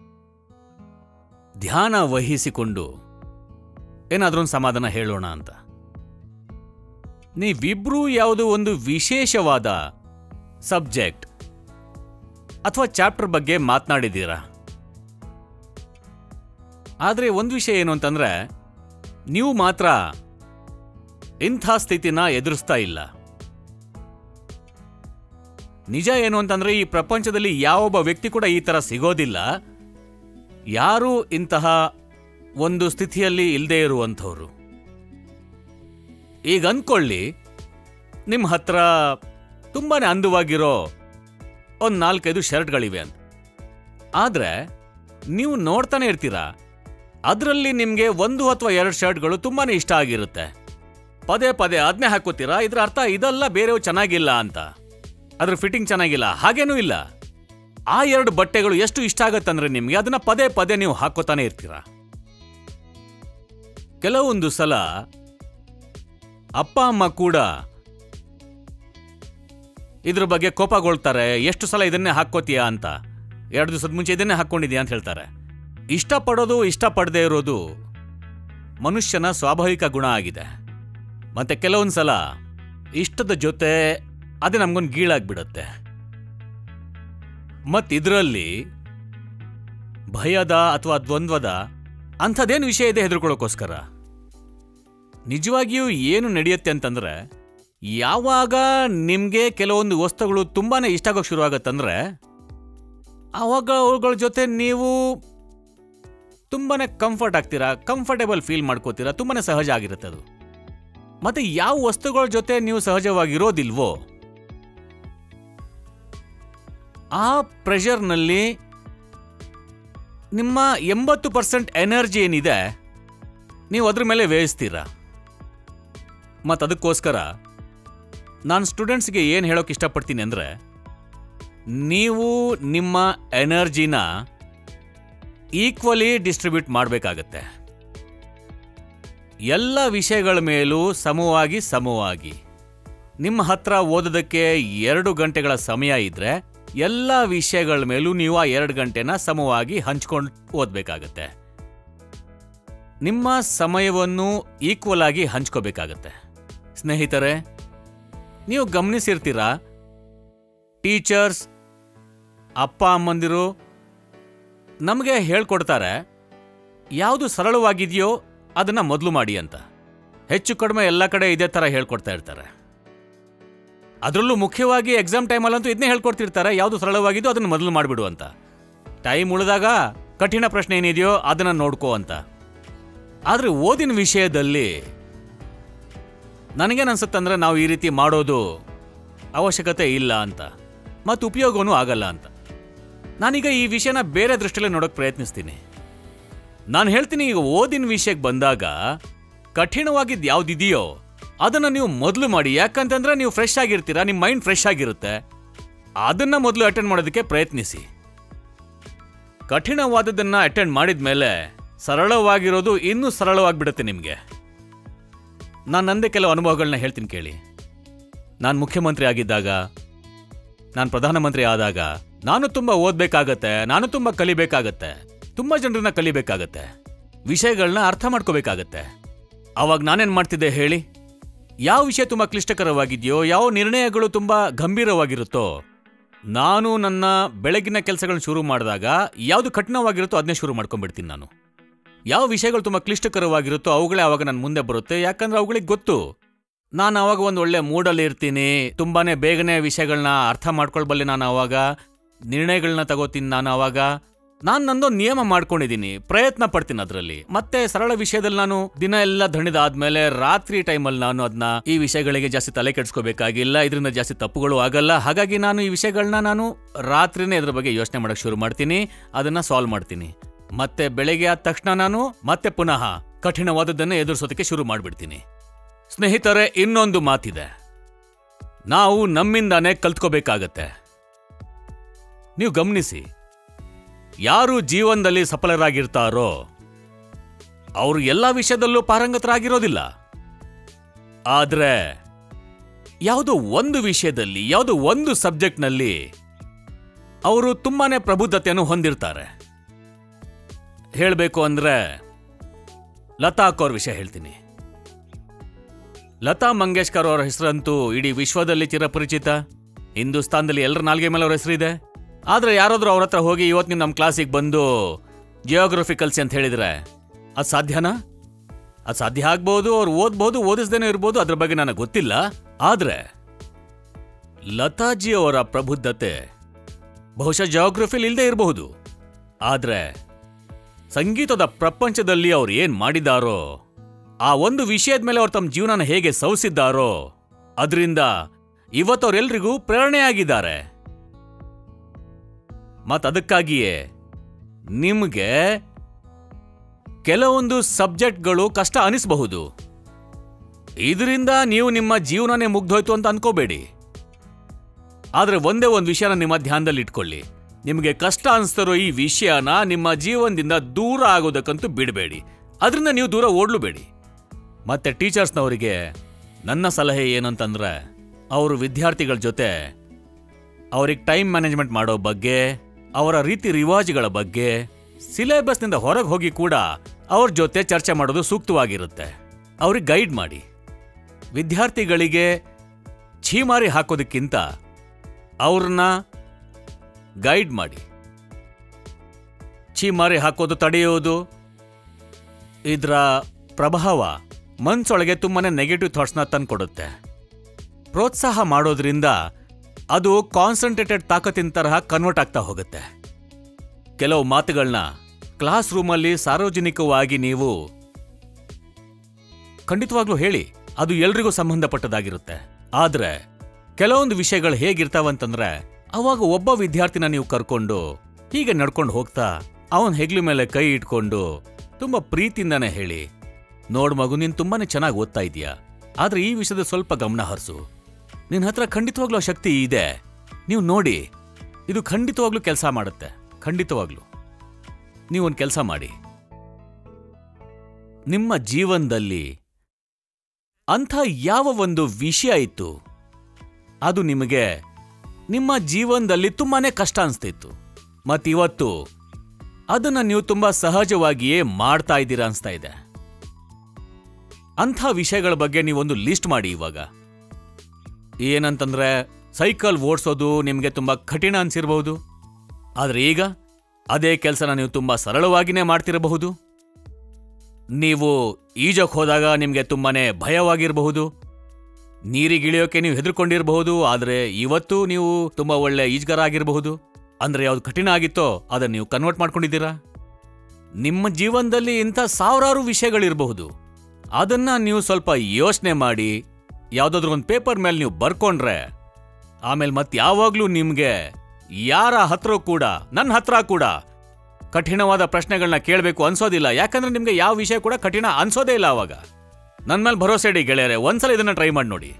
ಧ್ಯಾನ ವಹಿಸಿಕೊಂಡು ಏನಾದ್ರೂ ಸಮಾಧಾನ ಹೇಳೋಣ ಅಂತ ನೀವಿಬ್ರೂ ಯಾವುದೋ ಒಂದು ವಿಶೇಷವಾದ ಸಬ್ಜೆಕ್ಟ್ ಅಥವಾ ಚಾಪ್ಟರ್ ಬಗ್ಗೆ ಮಾತನಾಡಿದ್ದೀರಾ ಆದರೆ ಒಂದು ವಿಷಯ ಏನು ಅಂತಂದ್ರೆ ನೀವು ಮಾತ್ರ ಇಂಥ ಸ್ಥಿತಿನ ಎದುರಿಸ್ತಾ ಇಲ್ಲ ನಿಜ ಏನು ಅಂತಂದ್ರೆ ಈ ಪ್ರಪಂಚದಲ್ಲಿ ಯಾವೊಬ್ಬ ವ್ಯಕ್ತಿ ಕೂಡ ಈ ತರ ಸಿಗೋದಿಲ್ಲ ಯಾರು ಇಂತಹ ಒಂದು ಸ್ಥಿತಿಯಲ್ಲಿ ಇಲ್ಲದೆ ಇರುವಂಥವ್ರು ಈಗ ಅಂದ್ಕೊಳ್ಳಿ ನಿಮ್ಮ ಹತ್ರ ತುಂಬಾನೇ ಅಂದವಾಗಿರೋ ಒಂದು ನಾಲ್ಕೈದು ಶರ್ಟ್ಗಳಿವೆ ಅಂತ ಆದರೆ ನೀವು ನೋಡ್ತಾನೆ ಇರ್ತೀರಾ ಅದರಲ್ಲಿ ನಿಮಗೆ ಒಂದು ಅಥವಾ ಎರಡು ಶರ್ಟ್ಗಳು ತುಂಬಾನೇ ಇಷ್ಟ ಆಗಿರುತ್ತೆ ಪದೇ ಪದೇ ಅದನ್ನೇ ಹಾಕೋತೀರಾ ಇದ್ರ ಅರ್ಥ ಇದೆಲ್ಲ ಬೇರೆವು ಚೆನ್ನಾಗಿಲ್ಲ ಅಂತ ಅದ್ರ ಫಿಟ್ಟಿಂಗ್ ಚೆನ್ನಾಗಿಲ್ಲ ಹಾಗೇನೂ ಇಲ್ಲ ಆ ಎರಡು ಬಟ್ಟೆಗಳು ಎಷ್ಟು ಇಷ್ಟ ಆಗತ್ತಂದ್ರೆ ನಿಮಗೆ ಅದನ್ನ ಪದೇ ಪದೇ ನೀವು ಹಾಕೋತಾನೆ ಇರ್ತೀರಾ ಕೆಲವೊಂದು ಸಲ ಅಪ್ಪ ಅಮ್ಮ ಕೂಡ ಇದ್ರ ಬಗ್ಗೆ ಕೋಪಗೊಳ್ತಾರೆ ಎಷ್ಟು ಸಲ ಇದನ್ನೇ ಹಾಕ್ಕೋತೀಯಾ ಅಂತ ಎರಡು ದಿವಸದ ಮುಂಚೆ ಇದನ್ನೇ ಹಾಕ್ಕೊಂಡಿದ್ಯಾ ಅಂತ ಹೇಳ್ತಾರೆ ಇಷ್ಟಪಡೋದು ಇಷ್ಟಪಡದೇ ಇರೋದು ಮನುಷ್ಯನ ಸ್ವಾಭಾವಿಕ ಗುಣ ಆಗಿದೆ ಮತ್ತೆ ಕೆಲವೊಂದು ಸಲ ಇಷ್ಟದ ಜೊತೆ ಅದೇ ನಮ್ಗೊಂದು ಗೀಳಾಗ್ಬಿಡತ್ತೆ ಮತ್ತಿದ್ರಲ್ಲಿ ಭಯದ ಅಥವಾ ದ್ವಂದ್ವದ ಅಂಥದ್ದೇನು ವಿಷಯ ಇದೆ ಹೆದರ್ಕೊಳ್ಳೋಕ್ಕೋಸ್ಕರ ನಿಜವಾಗಿಯೂ ಏನು ನಡೆಯುತ್ತೆ ಅಂತಂದ್ರೆ ಯಾವಾಗ ನಿಮಗೆ ಕೆಲವೊಂದು ವಸ್ತುಗಳು ತುಂಬಾನೇ ಇಷ್ಟ ಆಗೋಕೆ ಶುರು ಆಗತ್ತಂದ್ರೆ ಆವಾಗ ಅವುಗಳ ಜೊತೆ ನೀವು ತುಂಬಾನೇ ಕಂಫರ್ಟ್ ಆಗ್ತೀರಾ ಕಂಫರ್ಟೇಬಲ್ ಫೀಲ್ ಮಾಡ್ಕೋತೀರಾ ತುಂಬಾನೇ ಸಹಜ ಆಗಿರುತ್ತೆ ಅದು ಮತ್ತೆ ಯಾವ ವಸ್ತುಗಳ ಜೊತೆ ನೀವು ಸಹಜವಾಗಿರೋದಿಲ್ವೋ ಆ ಪ್ರೆಷರ್ನಲ್ಲಿ ನಿಮ್ಮ ಎಂಬತ್ತು ಪರ್ಸೆಂಟ್ ಎನರ್ಜಿ ಏನಿದೆ ನೀವು ಅದ್ರ ಮೇಲೆ ವ್ಯಯಿಸ್ತೀರಾ ಮತ್ತು ಅದಕ್ಕೋಸ್ಕರ ನಾನು ಸ್ಟೂಡೆಂಟ್ಸ್ಗೆ ಏನು ಹೇಳೋಕೆ ಇಷ್ಟಪಡ್ತೀನಿ ಅಂದರೆ ನೀವು ನಿಮ್ಮ ಎನರ್ಜಿನ ಈಕ್ವಲಿ ಡಿಸ್ಟ್ರಿಬ್ಯೂಟ್ ಮಾಡಬೇಕಾಗತ್ತೆ ಎಲ್ಲ ವಿಷಯಗಳ ಮೇಲೂ ಸಮವಾಗಿ ಸಮವಾಗಿ ನಿಮ್ಮ ಹತ್ರ ಓದೋದಕ್ಕೆ ಎರಡು ಗಂಟೆಗಳ ಸಮಯ ಇದ್ರೆ ಎಲ್ಲ ವಿಷಯಗಳ ಮೇಲೂ ನೀವು ಆ ಎರಡು ಗಂಟೆನ ಸಮವಾಗಿ ಹಂಚ್ಕೊಂಡು ಓದಬೇಕಾಗತ್ತೆ ನಿಮ್ಮ ಸಮಯವನ್ನು ಈಕ್ವಲ್ ಆಗಿ ಹಂಚ್ಕೋಬೇಕಾಗತ್ತೆ ಸ್ನೇಹಿತರೆ ನೀವು ಗಮನಿಸಿರ್ತೀರಾ ಟೀಚರ್ಸ್ ಅಪ್ಪ ಅಮ್ಮಂದಿರು ನಮಗೆ ಹೇಳ್ಕೊಡ್ತಾರೆ ಯಾವುದು ಸರಳವಾಗಿದೆಯೋ ಅದನ್ನ ಮೊದಲು ಮಾಡಿ ಅಂತ ಹೆಚ್ಚು ಕಡಿಮೆ ಎಲ್ಲ ಕಡೆ ಇದೇ ಥರ ಹೇಳ್ಕೊಡ್ತಾ ಇರ್ತಾರೆ ಅದರಲ್ಲೂ ಮುಖ್ಯವಾಗಿ ಎಕ್ಸಾಮ್ ಟೈಮಲ್ಲಂತೂ ಇದನ್ನೇ ಹೇಳ್ಕೊಡ್ತಿರ್ತಾರೆ ಯಾವುದು ಸರಳವಾಗಿದೆಯೋ ಅದನ್ನು ಮೊದಲು ಮಾಡಿಬಿಡು ಅಂತ ಟೈಮ್ ಉಳಿದಾಗ ಕಠಿಣ ಪ್ರಶ್ನೆ ಏನಿದೆಯೋ ಅದನ್ನು ನೋಡ್ಕೋ ಅಂತ ಆದರೆ ಓದಿನ ವಿಷಯದಲ್ಲಿ ನನಗೇನು ಅನ್ಸುತ್ತಂದ್ರೆ ನಾವು ಈ ರೀತಿ ಮಾಡೋದು ಅವಶ್ಯಕತೆ ಇಲ್ಲ ಅಂತ ಮತ್ತು ಉಪಯೋಗವೂ ಆಗಲ್ಲ ಅಂತ ನಾನೀಗ ಈ ವಿಷಯನ ಬೇರೆ ದೃಷ್ಟಿಯಲ್ಲಿ ನೋಡೋಕೆ ಪ್ರಯತ್ನಿಸ್ತೀನಿ ನಾನು ಹೇಳ್ತೀನಿ ಈಗ ಓದಿನ ವಿಷಯಕ್ಕೆ ಬಂದಾಗ ಕಠಿಣವಾಗಿದ್ದು ಯಾವ್ದಿದೆಯೋ ಅದನ್ನ ನೀವು ಮೊದಲು ಮಾಡಿ ಯಾಕಂತಂದ್ರೆ ನೀವು ಫ್ರೆಶ್ ಆಗಿರ್ತೀರಾ ನಿಮ್ಮ ಮೈಂಡ್ ಫ್ರೆಶ್ ಆಗಿರುತ್ತೆ ಅದನ್ನ ಮೊದಲು ಅಟೆಂಡ್ ಮಾಡೋದಕ್ಕೆ ಪ್ರಯತ್ನಿಸಿ ಕಠಿಣವಾದದನ್ನ ಅಟೆಂಡ್ ಮಾಡಿದ ಮೇಲೆ ಸರಳವಾಗಿರೋದು ಇನ್ನೂ ಸರಳವಾಗಿಬಿಡುತ್ತೆ ನಿಮಗೆ ನಾನು ನಂದೇ ಕೆಲವು ಅನುಭವಗಳನ್ನ ಹೇಳ್ತೀನಿ ಕೇಳಿ ನಾನು ಮುಖ್ಯಮಂತ್ರಿ ಆಗಿದ್ದಾಗ ನಾನು ಪ್ರಧಾನಮಂತ್ರಿ ಆದಾಗ ನಾನು ತುಂಬ ಓದಬೇಕಾಗತ್ತೆ ನಾನು ತುಂಬ ಕಲಿಬೇಕಾಗತ್ತೆ ತುಂಬ ಜನರನ್ನ ಕಲಿಬೇಕಾಗತ್ತೆ ವಿಷಯಗಳನ್ನ ಅರ್ಥ ಮಾಡ್ಕೋಬೇಕಾಗತ್ತೆ ಅವಾಗ ನಾನೇನು ಮಾಡ್ತಿದ್ದೆ ಹೇಳಿ ಯಾವ ವಿಷಯ ತುಂಬ ಕ್ಲಿಷ್ಟಕರವಾಗಿದೆಯೋ ಯಾವ ನಿರ್ಣಯಗಳು ತುಂಬ ಗಂಭೀರವಾಗಿರುತ್ತೋ ನಾನು ನನ್ನ ಬೆಳಗಿನ ಕೆಲಸಗಳನ್ನ ಶುರು ಮಾಡಿದಾಗ ಯಾವುದು ಕಠಿಣವಾಗಿರುತ್ತೋ ಅದನ್ನೇ ಶುರು ಮಾಡ್ಕೊಂಡ್ಬಿಡ್ತೀನಿ ನಾನು ಯಾವ ವಿಷಯಗಳು ತುಂಬ ಕ್ಲಿಷ್ಟಕರವಾಗಿರುತ್ತೋ ಅವುಗಳೇ ಅವಾಗ ನನ್ನ ಮುಂದೆ ಬರುತ್ತೆ ಯಾಕಂದ್ರೆ ಅವುಗಳಿಗೆ ಗೊತ್ತು ನಾನು ಅವಾಗ ಒಂದು ಒಳ್ಳೆ ಮೂಡಲ್ಲಿ ಇರ್ತೀನಿ ತುಂಬಾನೇ ಬೇಗನೆ ವಿಷಯಗಳನ್ನ ಅರ್ಥ ಮಾಡ್ಕೊಳ್ಬಲ್ಲೆ ನಾನು ಅವಾಗ ನಿರ್ಣಯಗಳನ್ನ ತಗೋತೀನಿ ನಾನು ಅವಾಗ ನಾನು ನಂದೊಂದು ನಿಯಮ ಮಾಡ್ಕೊಂಡಿದ್ದೀನಿ ಪ್ರಯತ್ನ ಪಡ್ತೀನಿ ಅದರಲ್ಲಿ ಮತ್ತೆ ಸರಳ ವಿಷಯದಲ್ಲಿ ನಾನು ದಿನ ಎಲ್ಲ ದಣಿದಾದ್ಮೇಲೆ ರಾತ್ರಿ ಟೈಮಲ್ಲಿ ನಾನು ಅದನ್ನ ಈ ವಿಷಯಗಳಿಗೆ ಜಾಸ್ತಿ ತಲೆ ಕೆಡಿಸ್ಕೋಬೇಕಾಗಿಲ್ಲ ಇದರಿಂದ ಜಾಸ್ತಿ ತಪ್ಪುಗಳು ಆಗಲ್ಲ ಹಾಗಾಗಿ ನಾನು ಈ ವಿಷಯಗಳನ್ನ ನಾನು ರಾತ್ರಿನೇ ಇದ್ರ ಬಗ್ಗೆ ಯೋಚನೆ ಮಾಡಕ್ ಶುರು ಮಾಡ್ತೀನಿ ಅದನ್ನ ಸಾಲ್ವ್ ಮಾಡ್ತೀನಿ ಮತ್ತೆ ಬೆಳಗ್ಗೆ ಆದ ತಕ್ಷಣ ನಾನು ಮತ್ತೆ ಪುನಃ ಕಠಿಣವಾದದ್ದನ್ನೇ ಎದುರಿಸೋದಕ್ಕೆ ಶುರು ಮಾಡ್ಬಿಡ್ತೀನಿ ಸ್ನೇಹಿತರೆ ಇನ್ನೊಂದು ಮಾತಿದೆ ನಾವು ನಮ್ಮಿಂದಾನೇ ಕಲ್ತ್ಕೋಬೇಕಾಗತ್ತೆ ನೀವು ಗಮನಿಸಿ ಯಾರು ಜೀವನದಲ್ಲಿ ಸಫಲರಾಗಿರ್ತಾರೋ ಅವರು ಎಲ್ಲ ವಿಷಯದಲ್ಲೂ ಪಾರಂಗತರಾಗಿರೋದಿಲ್ಲ ಆದ್ರೆ ಯಾವುದೋ ಒಂದು ವಿಷಯದಲ್ಲಿ ಯಾವುದೋ ಒಂದು ಸಬ್ಜೆಕ್ಟ್ನಲ್ಲಿ ಅವರು ತುಂಬಾನೇ ಪ್ರಬುದ್ಧತೆಯನ್ನು ಹೊಂದಿರ್ತಾರೆ ಹೇಳಬೇಕು ಅಂದ್ರೆ ಲತಾ ಅವ್ರ ವಿಷಯ ಹೇಳ್ತೀನಿ ಲತಾ ಮಂಗೇಶ್ಕರ್ ಅವರ ಹೆಸರಂತೂ ಇಡೀ ವಿಶ್ವದಲ್ಲಿ ಚಿರಪರಿಚಿತ ಹಿಂದೂಸ್ತಾನದಲ್ಲಿ ಎಲ್ಲರ ನಾಲ್ಗೆ ಮೇಲೆ ಅವ್ರ ಹೆಸರಿದೆ ಆದ್ರೆ ಯಾರಾದ್ರೂ ಅವ್ರ ಹತ್ರ ಹೋಗಿ ಇವತ್ತು ನೀವು ನಮ್ಮ ಕ್ಲಾಸಿಗೆ ಬಂದು ಜಿಯೋಗ್ರಫಿ ಕಲ್ಸಿ ಅಂತ ಹೇಳಿದ್ರೆ ಅದು ಸಾಧ್ಯನಾ ಅದು ಸಾಧ್ಯ ಆಗ್ಬೋದು ಅವ್ರು ಓದ್ಬೋದು ಓದಿಸ್ದೇನೆ ಇರ್ಬೋದು ಅದ್ರ ಬಗ್ಗೆ ನನಗೆ ಗೊತ್ತಿಲ್ಲ ಆದ್ರೆ ಲತಾಜಿ ಅವರ ಪ್ರಬುದ್ಧತೆ ಬಹುಶಃ ಜಿಯೋಗ್ರಫಿಲಿ ಇಲ್ಲದೆ ಇರಬಹುದು ಆದ್ರೆ ಸಂಗೀತದ ಪ್ರಪಂಚದಲ್ಲಿ ಅವ್ರು ಏನ್ ಮಾಡಿದಾರೋ ಆ ಒಂದು ವಿಷಯದ ಮೇಲೆ ಅವ್ರು ತಮ್ಮ ಜೀವನನ ಹೇಗೆ ಸವಿಸಿದ್ದಾರೋ ಅದರಿಂದ ಇವತ್ತವ್ರೆಲ್ರಿಗೂ ಪ್ರೇರಣೆಯಾಗಿದ್ದಾರೆ ಮತ್ ಅದಕ್ಕಾಗಿಯೇ ನಿಮ್ಗೆ ಕೆಲವೊಂದು ಸಬ್ಜೆಕ್ಟ್ಗಳು ಕಷ್ಟ ಅನಿಸಬಹುದು ಇದರಿಂದ ನೀವು ನಿಮ್ಮ ಜೀವನನೇ ಮುಗ್ದೋಯ್ತು ಅಂತ ಅನ್ಕೋಬೇಡಿ ಆದ್ರೆ ಒಂದೇ ಒಂದು ವಿಷಯನ ನಿಮ್ಮ ಧ್ಯಾನದಲ್ಲಿ ಇಟ್ಕೊಳ್ಳಿ ನಿಮಗೆ ಕಷ್ಟ ಅನಿಸ್ತಿರೋ ಈ ವಿಷಯನ ನಿಮ್ಮ ಜೀವನದಿಂದ ದೂರ ಆಗೋದಕ್ಕಂತೂ ಬಿಡಬೇಡಿ ಅದರಿಂದ ನೀವು ದೂರ ಓಡ್ಲುಬೇಡಿ ಮತ್ತೆ ಟೀಚರ್ಸ್ನವರಿಗೆ ನನ್ನ ಸಲಹೆ ಏನಂತಂದ್ರೆ ಅವರು ವಿದ್ಯಾರ್ಥಿಗಳ ಜೊತೆ ಅವ್ರಿಗೆ ಟೈಮ್ ಮ್ಯಾನೇಜ್ಮೆಂಟ್ ಮಾಡೋ ಬಗ್ಗೆ ಅವರ ರೀತಿ ರಿವಾಜುಗಳ ಬಗ್ಗೆ ಸಿಲೆಬಸ್ನಿಂದ ಹೊರಗೆ ಹೋಗಿ ಕೂಡ ಅವ್ರ ಜೊತೆ ಚರ್ಚೆ ಮಾಡೋದು ಸೂಕ್ತವಾಗಿರುತ್ತೆ ಅವ್ರಿಗೆ ಗೈಡ್ ಮಾಡಿ ವಿದ್ಯಾರ್ಥಿಗಳಿಗೆ ಛೀಮಾರಿ ಹಾಕೋದಕ್ಕಿಂತ ಅವ್ರನ್ನ ಗೈಡ್ ಮಾಡಿ ಛೀಮಾರಿ ಹಾಕೋದು ತಡೆಯೋದು ಇದರ ಪ್ರಭಾವ ಮನ್ಸೊಳಗೆ ತುಂಬಾನೇ ನೆಗೆಟಿವ್ ಥಾಟ್ಸ್ನ ತಂದ್ಕೊಡುತ್ತೆ ಪ್ರೋತ್ಸಾಹ ಮಾಡೋದ್ರಿಂದ ಅದು ಕಾನ್ಸಂಟ್ರೇಟೆಡ್ ತಾಕತ್ತಿನ ತರಹ ಕನ್ವರ್ಟ್ ಆಗ್ತಾ ಹೋಗುತ್ತೆ ಕೆಲವು ಮಾತುಗಳನ್ನ ಕ್ಲಾಸ್ ರೂಮಲ್ಲಿ ಸಾರ್ವಜನಿಕವಾಗಿ ನೀವು ಖಂಡಿತವಾಗ್ಲೂ ಹೇಳಿ ಅದು ಎಲ್ರಿಗೂ ಸಂಬಂಧಪಟ್ಟದಾಗಿರುತ್ತೆ ಆದ್ರೆ ಕೆಲವೊಂದು ವಿಷಯಗಳು ಹೇಗಿರ್ತಾವಂತಂದ್ರೆ ಅವಾಗ ಒಬ್ಬ ವಿದ್ಯಾರ್ಥಿನ ನೀವು ಕರ್ಕೊಂಡು ಹೀಗೆ ನಡ್ಕೊಂಡು ಹೋಗ್ತಾ ಅವನ್ ಹೆಗ್ಲು ಮೇಲೆ ಕೈ ಇಟ್ಕೊಂಡು ತುಂಬಾ ಪ್ರೀತಿಯಿಂದಾನೆ ಹೇಳಿ ನೋಡ್ ಮಗು ನೀನ್ ತುಂಬಾನೇ ಚೆನ್ನಾಗಿ ಓದ್ತಾ ಇದೀಯಾ ಆದ್ರೆ ಈ ವಿಷಯದ ಸ್ವಲ್ಪ ಗಮನ ಹರಿಸು ನಿನ್ ಹತ್ರ ಖಂಡಿತವಾಗ್ಲೂ ಆ ಶಕ್ತಿ ಇದೆ ನೀವು ನೋಡಿ ಇದು ಖಂಡಿತವಾಗ್ಲೂ ಕೆಲಸ ಮಾಡುತ್ತೆ ಖಂಡಿತವಾಗ್ಲೂ ನೀವೊಂದು ಕೆಲಸ ಮಾಡಿ ನಿಮ್ಮ ಜೀವನದಲ್ಲಿ ಅಂಥ ಯಾವ ಒಂದು ವಿಷಯ ಇತ್ತು ಅದು ನಿಮಗೆ ನಿಮ್ಮ ಜೀವನದಲ್ಲಿ ತುಂಬಾನೇ ಕಷ್ಟ ಅನಿಸ್ತಿತ್ತು ಮತ್ತಿವತ್ತು ಅದನ್ನ ನೀವು ತುಂಬಾ ಸಹಜವಾಗಿಯೇ ಮಾಡ್ತಾ ಇದ್ದೀರಾ ಅನ್ಸ್ತಾ ಇದೆ ಅಂಥ ವಿಷಯಗಳ ಬಗ್ಗೆ ನೀವೊಂದು ಲಿಸ್ಟ್ ಮಾಡಿ ಇವಾಗ ಏನಂತಂದ್ರೆ ಸೈಕಲ್ ಓಡಿಸೋದು ನಿಮಗೆ ತುಂಬಾ ಕಠಿಣ ಅನ್ಸಿರಬಹುದು ಆದ್ರೆ ಈಗ ಅದೇ ಕೆಲಸನ ನೀವು ತುಂಬಾ ಸರಳವಾಗಿನೇ ಮಾಡ್ತಿರಬಹುದು ನೀವು ಈಜಕ್ ಹೋದಾಗ ನಿಮಗೆ ತುಂಬಾನೇ ಭಯವಾಗಿರಬಹುದು ನೀರಿಗಿಳಿಯೋಕೆ ನೀವು ಹೆದರ್ಕೊಂಡಿರಬಹುದು ಆದರೆ ಇವತ್ತು ನೀವು ತುಂಬಾ ಒಳ್ಳೆ ಈಜ್ಗಾರ ಆಗಿರಬಹುದು ಅಂದ್ರೆ ಯಾವ್ದು ಕಠಿಣ ಆಗಿತ್ತೋ ಅದನ್ನ ನೀವು ಕನ್ವರ್ಟ್ ಮಾಡ್ಕೊಂಡಿದ್ದೀರಾ ನಿಮ್ಮ ಜೀವನದಲ್ಲಿ ಇಂಥ ಸಾವಿರಾರು ವಿಷಯಗಳಿರಬಹುದು ಅದನ್ನ ನೀವು ಸ್ವಲ್ಪ ಯೋಚನೆ ಮಾಡಿ ಯಾವ್ದಾದ್ರು ಒಂದು ಪೇಪರ್ ಮೇಲೆ ನೀವು ಬರ್ಕೊಂಡ್ರೆ ಆಮೇಲೆ ಮತ್ತೆ ಯಾವಾಗ್ಲೂ ನಿಮ್ಗೆ ಯಾರ ಹತ್ರ ಕೂಡ ನನ್ನ ಹತ್ರ ಕೂಡ ಕಠಿಣವಾದ ಪ್ರಶ್ನೆಗಳನ್ನ ಕೇಳಬೇಕು ಅನ್ಸೋದಿಲ್ಲ ಯಾಕಂದ್ರೆ ನಿಮ್ಗೆ ಯಾವ ವಿಷಯ ಕೂಡ ಕಠಿಣ ಅನ್ಸೋದೇ ಇಲ್ಲ ಅವಾಗ ನನ್ನ ಮೇಲೆ ಭರೋಸೆ ಇಡಿ ಗೆಳೆಯರೆ ಒಂದ್ಸಲ ಇದನ್ನ ಟ್ರೈ ಮಾಡಿ ನೋಡಿ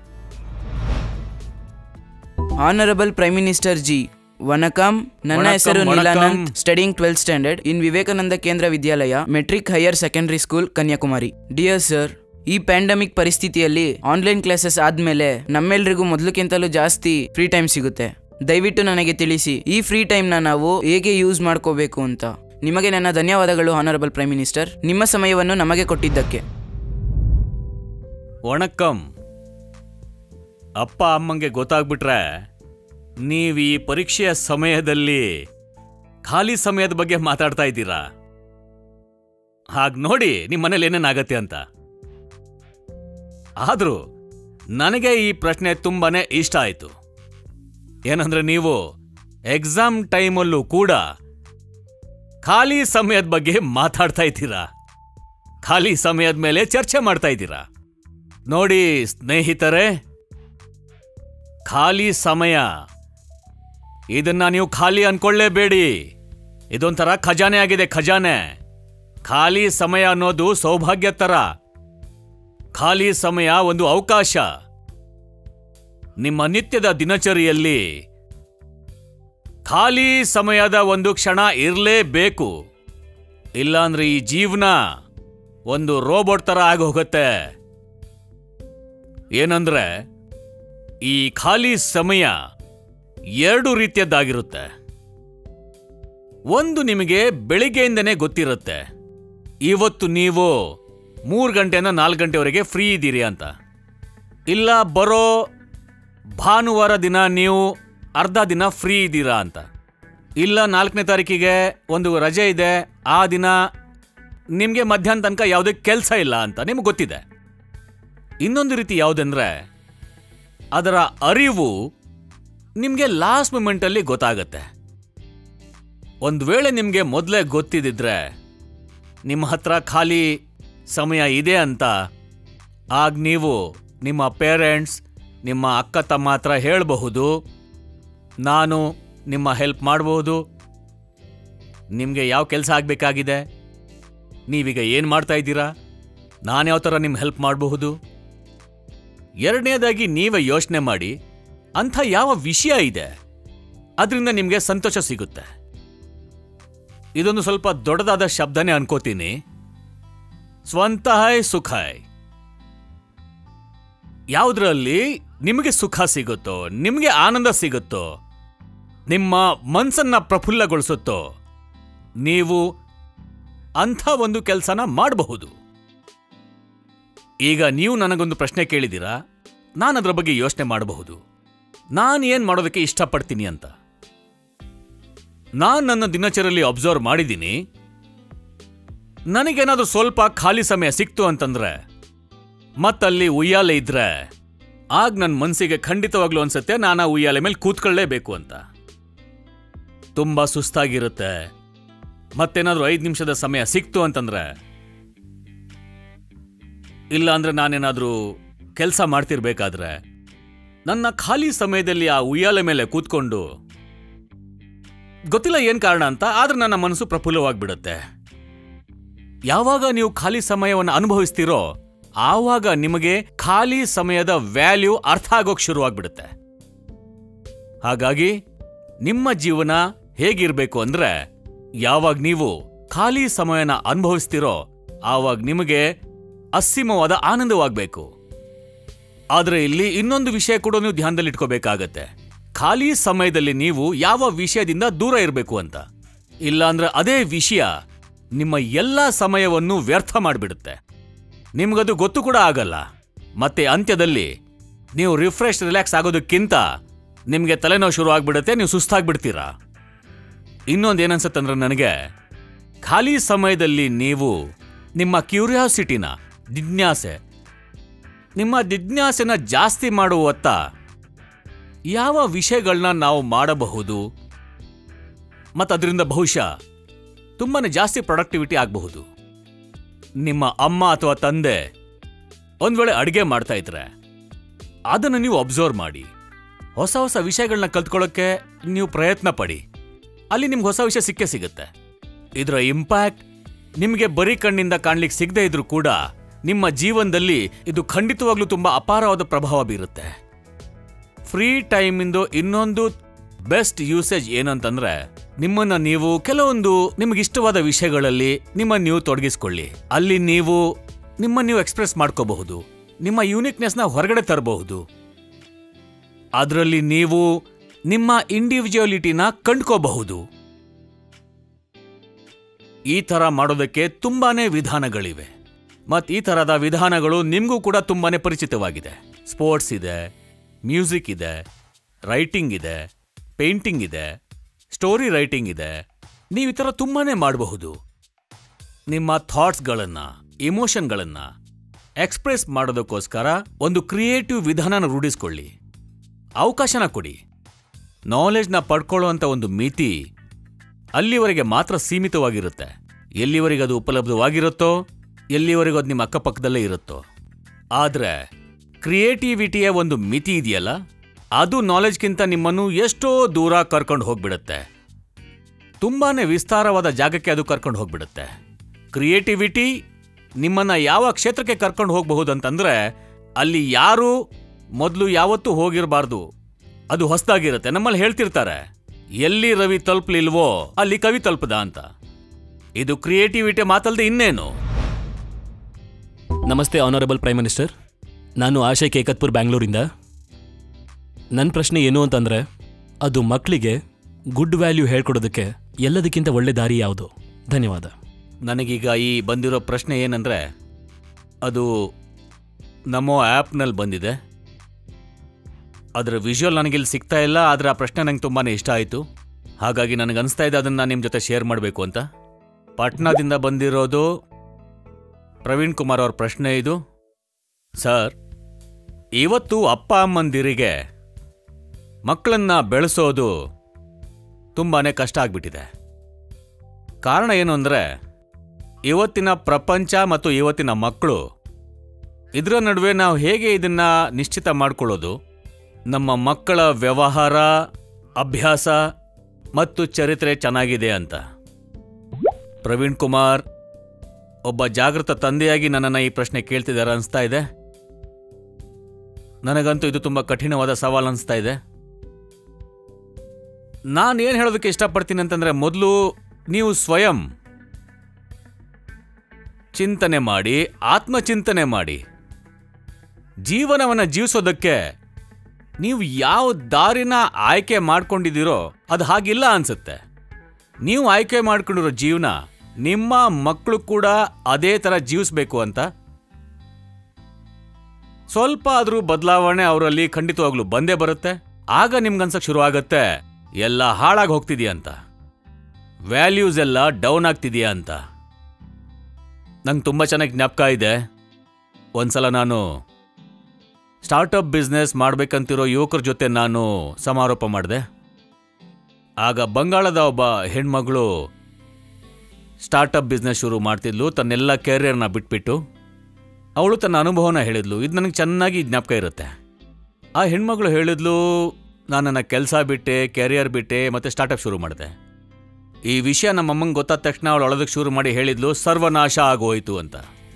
ಆನರಬಲ್ ಪ್ರೈಮ್ ಮಿನಿಸ್ಟರ್ ಜಿ ವನಕಮ್ ನನ್ನ ವಣಕಂ, ಹೆಸರು ವಣಕಂ. Neelanand studying twelfth standard in Vivekananda Kendra Vidyalaya matric higher secondary school Kanyakumari dear sir ಈ ಪ್ಯಾಂಡಮಿಕ್ ಪರಿಸ್ಥಿತಿಯಲ್ಲಿ ಆನ್ಲೈನ್ ಕ್ಲಾಸಸ್ ಆದ್ಮೇಲೆ ನಮ್ಮೆಲ್ರಿಗೂ ಮೊದಲಕ್ಕಿಂತಲೂ ಜಾಸ್ತಿ ಫ್ರೀ ಟೈಮ್ ಸಿಗುತ್ತೆ ದಯವಿಟ್ಟು ನನಗೆ ತಿಳಿಸಿ ಈ ಫ್ರೀ ಟೈಮ್ನ ನಾವು ಹೇಗೆ ಯೂಸ್ ಮಾಡ್ಕೋಬೇಕು ಅಂತ ನಿಮಗೆ ನನ್ನ ಧನ್ಯವಾದಗಳು ಆನರಬಲ್ ಪ್ರೈಮ್ ಮಿನಿಸ್ಟರ್ ನಿಮ್ಮ ಸಮಯವನ್ನು ನಮಗೆ ಕೊಟ್ಟಿದ್ದಕ್ಕೆ ವಣಕ್ಕಂ ಅಪ್ಪ ಅಮ್ಮಂಗೆ ಗೊತ್ತಾಗ್ಬಿಟ್ರೆ ನೀವು ಈ ಪರೀಕ್ಷೆಯ ಸಮಯದಲ್ಲಿ ಖಾಲಿ ಸಮಯದ ಬಗ್ಗೆ ಮಾತಾಡ್ತಾ ಇದ್ದೀರಾ ಹಾಗೆ ನೋಡಿ ನಿಮ್ಮ ಮನೇಲಿ ಏನೇನಾಗತ್ತೆ ಅಂತ ಆದರೂ ನನಗೆ ಈ ಪ್ರಶ್ನೆ ತುಂಬಾನೇ ಇಷ್ಟ ಆಯಿತು ಏನಂದ್ರೆ ನೀವು ಎಕ್ಸಾಮ್ ಟೈಮಲ್ಲೂ ಕೂಡ ಖಾಲಿ ಸಮಯದ ಬಗ್ಗೆ ಮಾತಾಡ್ತಾ ಇದ್ದೀರಾ ಖಾಲಿ ಸಮಯದ ಮೇಲೆ ಚರ್ಚೆ ಮಾಡ್ತಾ ಇದ್ದೀರಾ ನೋಡಿ ಸ್ನೇಹಿತರೆ ಖಾಲಿ ಸಮಯ ಇದನ್ನ ನೀವು ಖಾಲಿ ಅನ್ಕೊಳ್ಳೇಬೇಡಿ ಇದೊಂಥರ ಖಜಾನೆ ಆಗಿದೆ ಖಜಾನೆ ಖಾಲಿ ಸಮಯ ಅನ್ನೋದು ಸೌಭಾಗ್ಯ ತರ ಖಾಲಿ ಸಮಯ ಒಂದು ಅವಕಾಶ ನಿಮ್ಮ ನಿತ್ಯದ ದಿನಚರಿಯಲ್ಲಿ ಖಾಲಿ ಸಮಯದ ಒಂದು ಕ್ಷಣ ಇರಲೇಬೇಕು ಇಲ್ಲಾಂದ್ರೆ ಈ ಜೀವನ ಒಂದು ರೋಬೋಟ್ ತರ ಆಗಿ ಹೋಗುತ್ತೆ ಏನಂದ್ರೆ ಈ ಖಾಲಿ ಸಮಯ ಎರಡು ರೀತಿಯದ್ದಾಗಿರುತ್ತೆ ಒಂದು ನಿಮಗೆ ಬೆಳಿಗ್ಗೆಯಿಂದನೇ ಗೊತ್ತಿರುತ್ತೆ ಇವತ್ತು ನೀವು ಮೂರು ಗಂಟೆಯಿಂದ ನಾಲ್ಕು ಗಂಟೆವರೆಗೆ ಫ್ರೀ ಇದ್ದೀರಿ ಅಂತ ಇಲ್ಲ ಬರೋ ಭಾನುವಾರ ದಿನ ನೀವು ಅರ್ಧ ದಿನ ಫ್ರೀ ಇದ್ದೀರಾ ಅಂತ ಇಲ್ಲ ನಾಲ್ಕನೇ ತಾರೀಕಿಗೆ ಒಂದು ರಜೆ ಇದೆ ಆ ದಿನ ನಿಮಗೆ ಮಧ್ಯಾಹ್ನ ತನಕ ಯಾವುದೇ ಕೆಲಸ ಇಲ್ಲ ಅಂತ ನಿಮ್ಗೆ ಗೊತ್ತಿದೆ ಇನ್ನೊಂದು ರೀತಿ ಯಾವುದಂದ್ರೆ ಅದರ ಅರಿವು ನಿಮಗೆ ಲಾಸ್ಟ್ ಮೂಮೆಂಟಲ್ಲಿ ಗೊತ್ತಾಗತ್ತೆ ಒಂದು ವೇಳೆ ನಿಮಗೆ ಮೊದಲೇ ಗೊತ್ತಿದ್ದಿದ್ರೆ ನಿಮ್ಮ ಹತ್ರ ಖಾಲಿ ಸಮಯ ಇದೆ ಅಂತ ಆಗ ನೀವು ನಿಮ್ಮ ಪೇರೆಂಟ್ಸ್ ನಿಮ್ಮ ಅಕ್ಕ ತಮ್ಮ ಹತ್ರ ಹೇಳಬಹುದು ನಾನು ನಿಮ್ಮ ಹೆಲ್ಪ್ ಮಾಡಬಹುದು ನಿಮಗೆ ಯಾವ ಕೆಲಸ ಆಗಬೇಕಾಗಿದೆ ನೀವೀಗ ಏನು ಮಾಡ್ತಾ ಇದ್ದೀರಾ ನಾನು ಯಾವ ಥರ ನಿಮ್ಮ ಹೆಲ್ಪ್ ಮಾಡಬಹುದು ಎರಡನೇದಾಗಿ ನೀವೇ ಯೋಚನೆ ಮಾಡಿ ಅಂಥ ಯಾವ ವಿಷಯ ಇದೆ ಅದರಿಂದ ನಿಮಗೆ ಸಂತೋಷ ಸಿಗುತ್ತೆ ಇದೊಂದು ಸ್ವಲ್ಪ ದೊಡ್ಡದಾದ ಶಬ್ದನೇ ಅನ್ಕೋತೀನಿ ಸ್ವಂತಃ ಸುಖಾಯ್ ಯಾವುದ್ರಲ್ಲಿ ನಿಮಗೆ ಸುಖ ಸಿಗುತ್ತೋ ನಿಮಗೆ ಆನಂದ ಸಿಗುತ್ತೋ ನಿಮ್ಮ ಮನ್ಸನ್ನ ಪ್ರಫುಲ್ಲಗೊಳಿಸುತ್ತೋ ನೀವು ಅಂಥ ಒಂದು ಕೆಲಸನ ಮಾಡಬಹುದು ಈಗ ನೀವು ನನಗೊಂದು ಪ್ರಶ್ನೆ ಕೇಳಿದ್ದೀರಾ ನಾನು ಅದರ ಬಗ್ಗೆ ಯೋಚನೆ ಮಾಡಬಹುದು ನಾನು ಏನು ಮಾಡೋದಕ್ಕೆ ಇಷ್ಟಪಡ್ತೀನಿ ಅಂತ ನಾನು ನನ್ನ ದಿನಚರಿಯಲ್ಲಿ ಅಬ್ಸರ್ವ್ ಮಾಡಿದ್ದೀನಿ ನನಗೇನಾದ್ರೂ ಸ್ವಲ್ಪ ಖಾಲಿ ಸಮಯ ಸಿಕ್ತು ಅಂತಂದ್ರೆ ಮತ್ತಲ್ಲಿ ಉಯ್ಯಾಲೆ ಇದ್ರೆ ಆಗ ನನ್ನ ಮನಸ್ಸಿಗೆ ಖಂಡಿತವಾಗ್ಲೂ ಅನ್ಸುತ್ತೆ ನಾನು ಆ ಉಯ್ಯಾಲೆ ಮೇಲೆ ಕೂತ್ಕೊಳ್ಳೇಬೇಕು ಅಂತ ತುಂಬಾ ಸುಸ್ತಾಗಿರುತ್ತೆ ಮತ್ತೇನಾದ್ರೂ ಐದು ನಿಮಿಷದ ಸಮಯ ಸಿಕ್ತು ಅಂತಂದ್ರೆ ಇಲ್ಲ ಅಂದ್ರೆ ನಾನೇನಾದ್ರೂ ಕೆಲಸ ಮಾಡ್ತಿರ್ಬೇಕಾದ್ರೆ ನನ್ನ ಖಾಲಿ ಸಮಯದಲ್ಲಿ ಆ ಉಯ್ಯಾಲೆ ಮೇಲೆ ಕೂತ್ಕೊಂಡು ಗೊತ್ತಿಲ್ಲ ಏನ್ ಕಾರಣ ಅಂತ ಆದ್ರೆ ನನ್ನ ಮನಸ್ಸು ಪ್ರಫುಲ್ಲವಾಗ್ಬಿಡುತ್ತೆ ಯಾವಾಗ ನೀವು ಖಾಲಿ ಸಮಯವನ್ನು ಅನುಭವಿಸ್ತೀರೋ ಆವಾಗ ನಿಮಗೆ ಖಾಲಿ ಸಮಯದ ವ್ಯಾಲ್ಯೂ ಅರ್ಥ ಆಗೋಕ್ ಶುರುವಾಗ್ಬಿಡುತ್ತೆ ಹಾಗಾಗಿ ನಿಮ್ಮ ಜೀವನ ಹೇಗಿರ್ಬೇಕು ಅಂದ್ರೆ ಯಾವಾಗ ನೀವು ಖಾಲಿ ಸಮಯನ ಅನುಭವಿಸ್ತಿರೋ ಆವಾಗ ನಿಮಗೆ ಅಸೀಮವಾದ ಆನಂದವಾಗಬೇಕು ಆದ್ರೆ ಇಲ್ಲಿ ಇನ್ನೊಂದು ವಿಷಯ ಕೂಡ ನೀವು ಧ್ಯಾನದಲ್ಲಿಟ್ಕೋಬೇಕಾಗತ್ತೆ ಖಾಲಿ ಸಮಯದಲ್ಲಿ ನೀವು ಯಾವ ವಿಷಯದಿಂದ ದೂರ ಇರಬೇಕು ಅಂತ ಇಲ್ಲಾಂದ್ರೆ ಅದೇ ವಿಷಯ ನಿಮ್ಮ ಎಲ್ಲ ಸಮಯವನ್ನು ವ್ಯರ್ಥ ಮಾಡಿಬಿಡುತ್ತೆ ನಿಮ್ಗದು ಗೊತ್ತು ಕೂಡ ಆಗಲ್ಲ ಮತ್ತೆ ಅಂತ್ಯದಲ್ಲಿ ನೀವು ರಿಫ್ರೆಶ್ ರಿಲ್ಯಾಕ್ಸ್ ಆಗೋದಕ್ಕಿಂತ ನಿಮಗೆ ತಲೆನೋವು ಶುರು ಆಗ್ಬಿಡುತ್ತೆ ನೀವು ಸುಸ್ತಾಗ್ಬಿಡ್ತೀರಾ ಇನ್ನೊಂದು ಏನನ್ಸತ್ತಂದ್ರೆ ನನಗೆ ಖಾಲಿ ಸಮಯದಲ್ಲಿ ನೀವು ನಿಮ್ಮ ಕ್ಯೂರಿಯಾಸಿಟಿನ ಜಿಜ್ಞಾಸೆ ನಿಮ್ಮ ಜಿಜ್ಞಾಸೆನ ಜಾಸ್ತಿ ಮಾಡುವತ್ತ ಯಾವ ವಿಷಯಗಳನ್ನ ನಾವು ಮಾಡಬಹುದು ಮತ್ತು ಅದರಿಂದ ಬಹುಶಃ ತುಂಬಾನೇ ಜಾಸ್ತಿ ಪ್ರೊಡಕ್ಟಿವಿಟಿ ಆಗಬಹುದು ನಿಮ್ಮ ಅಮ್ಮ ಅಥವಾ ತಂದೆ ಒಂದ್ ವೇಳೆ ಅಡುಗೆ ಮಾಡ್ತಾ ಇದ್ರೆ ಅದನ್ನು ನೀವು ಅಬ್ಸರ್ವ್ ಮಾಡಿ ಹೊಸ ಹೊಸ ವಿಷಯಗಳನ್ನ ಕಲ್ತ್ಕೊಳ್ಳೋಕ್ಕೆ ನೀವು ಪ್ರಯತ್ನ ಪಡಿ ಅಲ್ಲಿ ನಿಮ್ಗೆ ಹೊಸ ವಿಷಯ ಸಿಕ್ಕೇ ಸಿಗುತ್ತೆ ಇದರ ಇಂಪ್ಯಾಕ್ಟ್ ನಿಮಗೆ ಬರೀ ಕಣ್ಣಿಂದ ಕಾಣ್ಲಿಕ್ಕೆ ಸಿಗದೆ ಇದ್ರೂ ಕೂಡ ನಿಮ್ಮ ಜೀವನದಲ್ಲಿ ಇದು ಖಂಡಿತವಾಗ್ಲೂ ತುಂಬಾ ಅಪಾರವಾದ ಪ್ರಭಾವ ಬೀರುತ್ತೆ ಫ್ರೀ ಟೈಮಿಂದು ಇನ್ನೊಂದು ಬೆಸ್ಟ್ ಯೂಸೇಜ್ ಏನಂತಂದ್ರೆ ನಿಮ್ಮನ್ನ ನೀವು ಕೆಲವೊಂದು ನಿಮಗೆ ಇಷ್ಟವಾದ ವಿಷಯಗಳಲ್ಲಿ ನಿಮ್ಮನ್ನು ನೀವು ತೊಡಗಿಸ್ಕೊಳ್ಳಿ ಅಲ್ಲಿ ನೀವು ನಿಮ್ಮನ್ನು ನೀವು ಎಕ್ಸ್ಪ್ರೆಸ್ ಮಾಡ್ಕೋಬಹುದು ನಿಮ್ಮ ಯೂನಿಕ್ನೆಸ್ನ ಹೊರಗಡೆ ತರಬಹುದು ಅದರಲ್ಲಿ ನೀವು ನಿಮ್ಮ ಇಂಡಿವಿಜುವಲಿಟಿನ ಕಂಡ್ಕೋಬಹುದು ಈ ಥರ ಮಾಡೋದಕ್ಕೆ ತುಂಬಾನೇ ವಿಧಾನಗಳಿವೆ ಮತ್ತು ಈ ಥರದ ವಿಧಾನಗಳು ನಿಮಗೂ ಕೂಡ ತುಂಬಾನೇ ಪರಿಚಿತವಾಗಿದೆ ಸ್ಪೋರ್ಟ್ಸ್ ಇದೆ ಮ್ಯೂಸಿಕ್ ಇದೆ ರೈಟಿಂಗ್ ಇದೆ ಪೇಂಟಿಂಗ್ ಇದೆ ಸ್ಟೋರಿ ರೈಟಿಂಗ್ ಇದೆ ನೀವು ಈ ಥರ ತುಂಬಾನೇ ಮಾಡಬಹುದು ನಿಮ್ಮ ಥಾಟ್ಸ್ಗಳನ್ನ ಇಮೋಷನ್ಗಳನ್ನ ಎಕ್ಸ್ಪ್ರೆಸ್ ಮಾಡೋದಕ್ಕೋಸ್ಕರ ಒಂದು ಕ್ರಿಯೇಟಿವ್ ವಿಧಾನನ ರೂಢಿಸ್ಕೊಳ್ಳಿ ಅವಕಾಶನ ಕೊಡಿ ನಾಲೆಜ್ನ ಪಡ್ಕೊಳ್ಳುವಂಥ ಒಂದು ಮಿತಿ ಅಲ್ಲಿವರೆಗೆ ಮಾತ್ರ ಸೀಮಿತವಾಗಿರುತ್ತೆ ಎಲ್ಲಿವರೆಗೆ ಅದು ಉಪಲಬ್ಧವಾಗಿರುತ್ತೋ ಎಲ್ಲಿವರೆಗೂ ಅದು ನಿಮ್ಮ ಅಕ್ಕಪಕ್ಕದಲ್ಲೇ ಇರುತ್ತೋ ಆದರೆ ಕ್ರಿಯೇಟಿವಿಟಿಯ ಒಂದು ಮಿತಿ ಇದೆಯಲ್ಲ ಅದು ನಾಲೆಜ್ಗಿಂತ ನಿಮ್ಮನ್ನು ಎಷ್ಟೋ ದೂರ ಕರ್ಕೊಂಡು ಹೋಗ್ಬಿಡುತ್ತೆ ತುಂಬಾನೇ ವಿಸ್ತಾರವಾದ ಜಾಗಕ್ಕೆ ಅದು ಕರ್ಕೊಂಡು ಹೋಗ್ಬಿಡುತ್ತೆ ಕ್ರಿಯೇಟಿವಿಟಿ ನಿಮ್ಮನ್ನ ಯಾವ ಕ್ಷೇತ್ರಕ್ಕೆ ಕರ್ಕೊಂಡು ಹೋಗಬಹುದು ಅಂತಂದ್ರೆ ಅಲ್ಲಿ ಯಾರು ಮೊದಲು ಯಾವತ್ತೂ ಹೋಗಿರಬಾರ್ದು ಅದು ಹೊಸದಾಗಿರುತ್ತೆ ನಮ್ಮಲ್ಲಿ ಹೇಳ್ತಿರ್ತಾರೆ ಎಲ್ಲಿ ರವಿ ತಲುಪಲಿಲ್ವೋ ಅಲ್ಲಿ ಕವಿ ತಲುಪದ ಅಂತ ಇದು ಕ್ರಿಯೇಟಿವಿಟಿ ಮಾತಲ್ದೆ ಇನ್ನೇನು ನಮಸ್ತೆ ಆನರಬಲ್ ಪ್ರೈಮ್ ಮಿನಿಸ್ಟರ್ ನಾನು ಆಶಯ್ ಕೇಕತ್ಪುರ್ ಬ್ಯಾಂಗ್ಳೂರಿಂದ ನನ್ನ ಪ್ರಶ್ನೆ ಏನು ಅಂತಂದರೆ ಅದು ಮಕ್ಕಳಿಗೆ ಗುಡ್ ವ್ಯಾಲ್ಯೂ ಹೇಳ್ಕೊಡೋದಕ್ಕೆ ಎಲ್ಲದಕ್ಕಿಂತ ಒಳ್ಳೆ ದಾರಿ ಯಾವುದು ಧನ್ಯವಾದ ನನಗೀಗ ಈ ಬಂದಿರೋ ಪ್ರಶ್ನೆ ಏನಂದ್ರೆ ಅದು ನಮೋ ಆ್ಯಪ್ನಲ್ಲಿ ಬಂದಿದೆ ಅದರ ವಿಜುವಲ್ ನನಗಿಲ್ಲಿ ಸಿಗ್ತಾ ಇಲ್ಲ ಆದರೆ ಆ ಪ್ರಶ್ನೆ ನಂಗೆ ತುಂಬಾ ಇಷ್ಟ ಆಯಿತು ಹಾಗಾಗಿ ನನಗೆ ಅನಿಸ್ತಾ ಇದೆ ಅದನ್ನು ನಿಮ್ಮ ಜೊತೆ ಶೇರ್ ಮಾಡಬೇಕು ಅಂತ ಪಾಟ್ನಾದಿಂದ ಬಂದಿರೋದು ಪ್ರವೀಣ್ ಕುಮಾರ್ ಅವ್ರ ಪ್ರಶ್ನೆ ಇದು ಸರ್ ಇವತ್ತು ಅಪ್ಪ ಅಮ್ಮಂದಿರಿಗೆ ಮಕ್ಕಳನ್ನ ಬೆಳೆಸೋದು ತುಂಬಾನೇ ಕಷ್ಟ ಆಗ್ಬಿಟ್ಟಿದೆ ಕಾರಣ ಏನು ಅಂದರೆ ಇವತ್ತಿನ ಪ್ರಪಂಚ ಮತ್ತು ಇವತ್ತಿನ ಮಕ್ಕಳು ಇದರ ನಡುವೆ ನಾವು ಹೇಗೆ ಇದನ್ನ ನಿಶ್ಚಿತ ಮಾಡ್ಕೊಳ್ಳೋದು ನಮ್ಮ ಮಕ್ಕಳ ವ್ಯವಹಾರ ಅಭ್ಯಾಸ ಮತ್ತು ಚರಿತ್ರೆ ಚೆನ್ನಾಗಿದೆ ಅಂತ ಪ್ರವೀಣ್ ಕುಮಾರ್ ಒಬ್ಬ ಜಾಗೃತ ತಂದೆಯಾಗಿ ನನ್ನನ್ನು ಈ ಪ್ರಶ್ನೆ ಕೇಳ್ತಿದ್ದಾರೆ ಅನಿಸ್ತಾ ಇದೆ ನನಗಂತೂ ಇದು ತುಂಬ ಕಠಿಣವಾದ ಸವಾಲು ಅನಿಸ್ತಾ ಇದೆ ನಾನು ಏನು ಹೇಳೋದಕ್ಕೆ ಇಷ್ಟಪಡ್ತೀನಿ ಅಂತಂದ್ರೆ ಮೊದಲು ನೀವು ಸ್ವಯಂ ಚಿಂತನೆ ಮಾಡಿ ಆತ್ಮಚಿಂತನೆ ಮಾಡಿ ಜೀವನವನ್ನು ಜೀವಿಸೋದಕ್ಕೆ ನೀವು ಯಾವ ದಾರಿನ ಆಯ್ಕೆ ಮಾಡ್ಕೊಂಡಿದ್ದೀರೋ ಅದು ಹಾಗಿಲ್ಲ ಅನ್ಸುತ್ತೆ ನೀವು ಆಯ್ಕೆ ಮಾಡ್ಕೊಂಡಿರೋ ಜೀವನ ನಿಮ್ಮ ಮಕ್ಕಳು ಕೂಡ ಅದೇ ಥರ ಜೀವಿಸ್ಬೇಕು ಅಂತ ಸ್ವಲ್ಪ ಆದರೂ ಬದಲಾವಣೆ ಅವರಲ್ಲಿ ಖಂಡಿತವಾಗ್ಲೂ ಬಂದೇ ಬರುತ್ತೆ ಆಗ ನಿಮ್ಗನ್ಸಕ್ ಶುರು ಆಗತ್ತೆ ಎಲ್ಲ ಹಾಳಾಗಿ ಹೋಗ್ತಿದೆಯಾ ಅಂತ ವ್ಯಾಲ್ಯೂಸ್ ಎಲ್ಲ ಡೌನ್ ಆಗ್ತಿದೆಯಾ ಅಂತ ನಂಗೆ ತುಂಬ ಚೆನ್ನಾಗಿ ಜ್ಞಾಪಕ ಇದೆ ಒಂದ್ಸಲ ನಾನು ಸ್ಟಾರ್ಟಪ್ ಬಿಸ್ನೆಸ್ ಮಾಡ್ಬೇಕಂತಿರೋ ಯುವಕರ ಜೊತೆ ನಾನು ಸಮಾರೋಪ ಮಾಡಿದೆ ಆಗ ಬಂಗಾಳದ ಒಬ್ಬ ಹೆಣ್ಮಗಳು ಸ್ಟಾರ್ಟಪ್ ಬಿಸ್ನೆಸ್ ಶುರು ಮಾಡ್ತಿದ್ಲು ತನ್ನೆಲ್ಲ ಕೆರಿಯರ್ನ ಬಿಟ್ಬಿಟ್ಟು ಅವಳು ತನ್ನ ಅನುಭವನ ಹೇಳಿದ್ಲು ಇದು ನನಗೆ ಚೆನ್ನಾಗಿ ಜ್ಞಾಪಕ ಇರುತ್ತೆ ಆ ಹೆಣ್ಮಗಳು ಹೇಳಿದ್ಲು ನಾನು ನನ್ನ ಕೆಲಸ ಬಿಟ್ಟೆ ಕೆರಿಯರ್ ಬಿಟ್ಟೆ ಮತ್ತೆ ಸ್ಟಾರ್ಟಪ್ ಶುರು ಮಾಡಿದೆ ಈ ವಿಷಯ ನಮ್ಮ ಅಮ್ಮಂಗೆ ಗೊತ್ತಾದ ತಕ್ಷಣ ಅವಳು ಅಳೋದಕ್ಕೆ ಶುರು ಮಾಡಿ ಹೇಳಿದ್ಲು ಸರ್ವನಾಶ ಆಗೋಯ್ತು ಅಂತ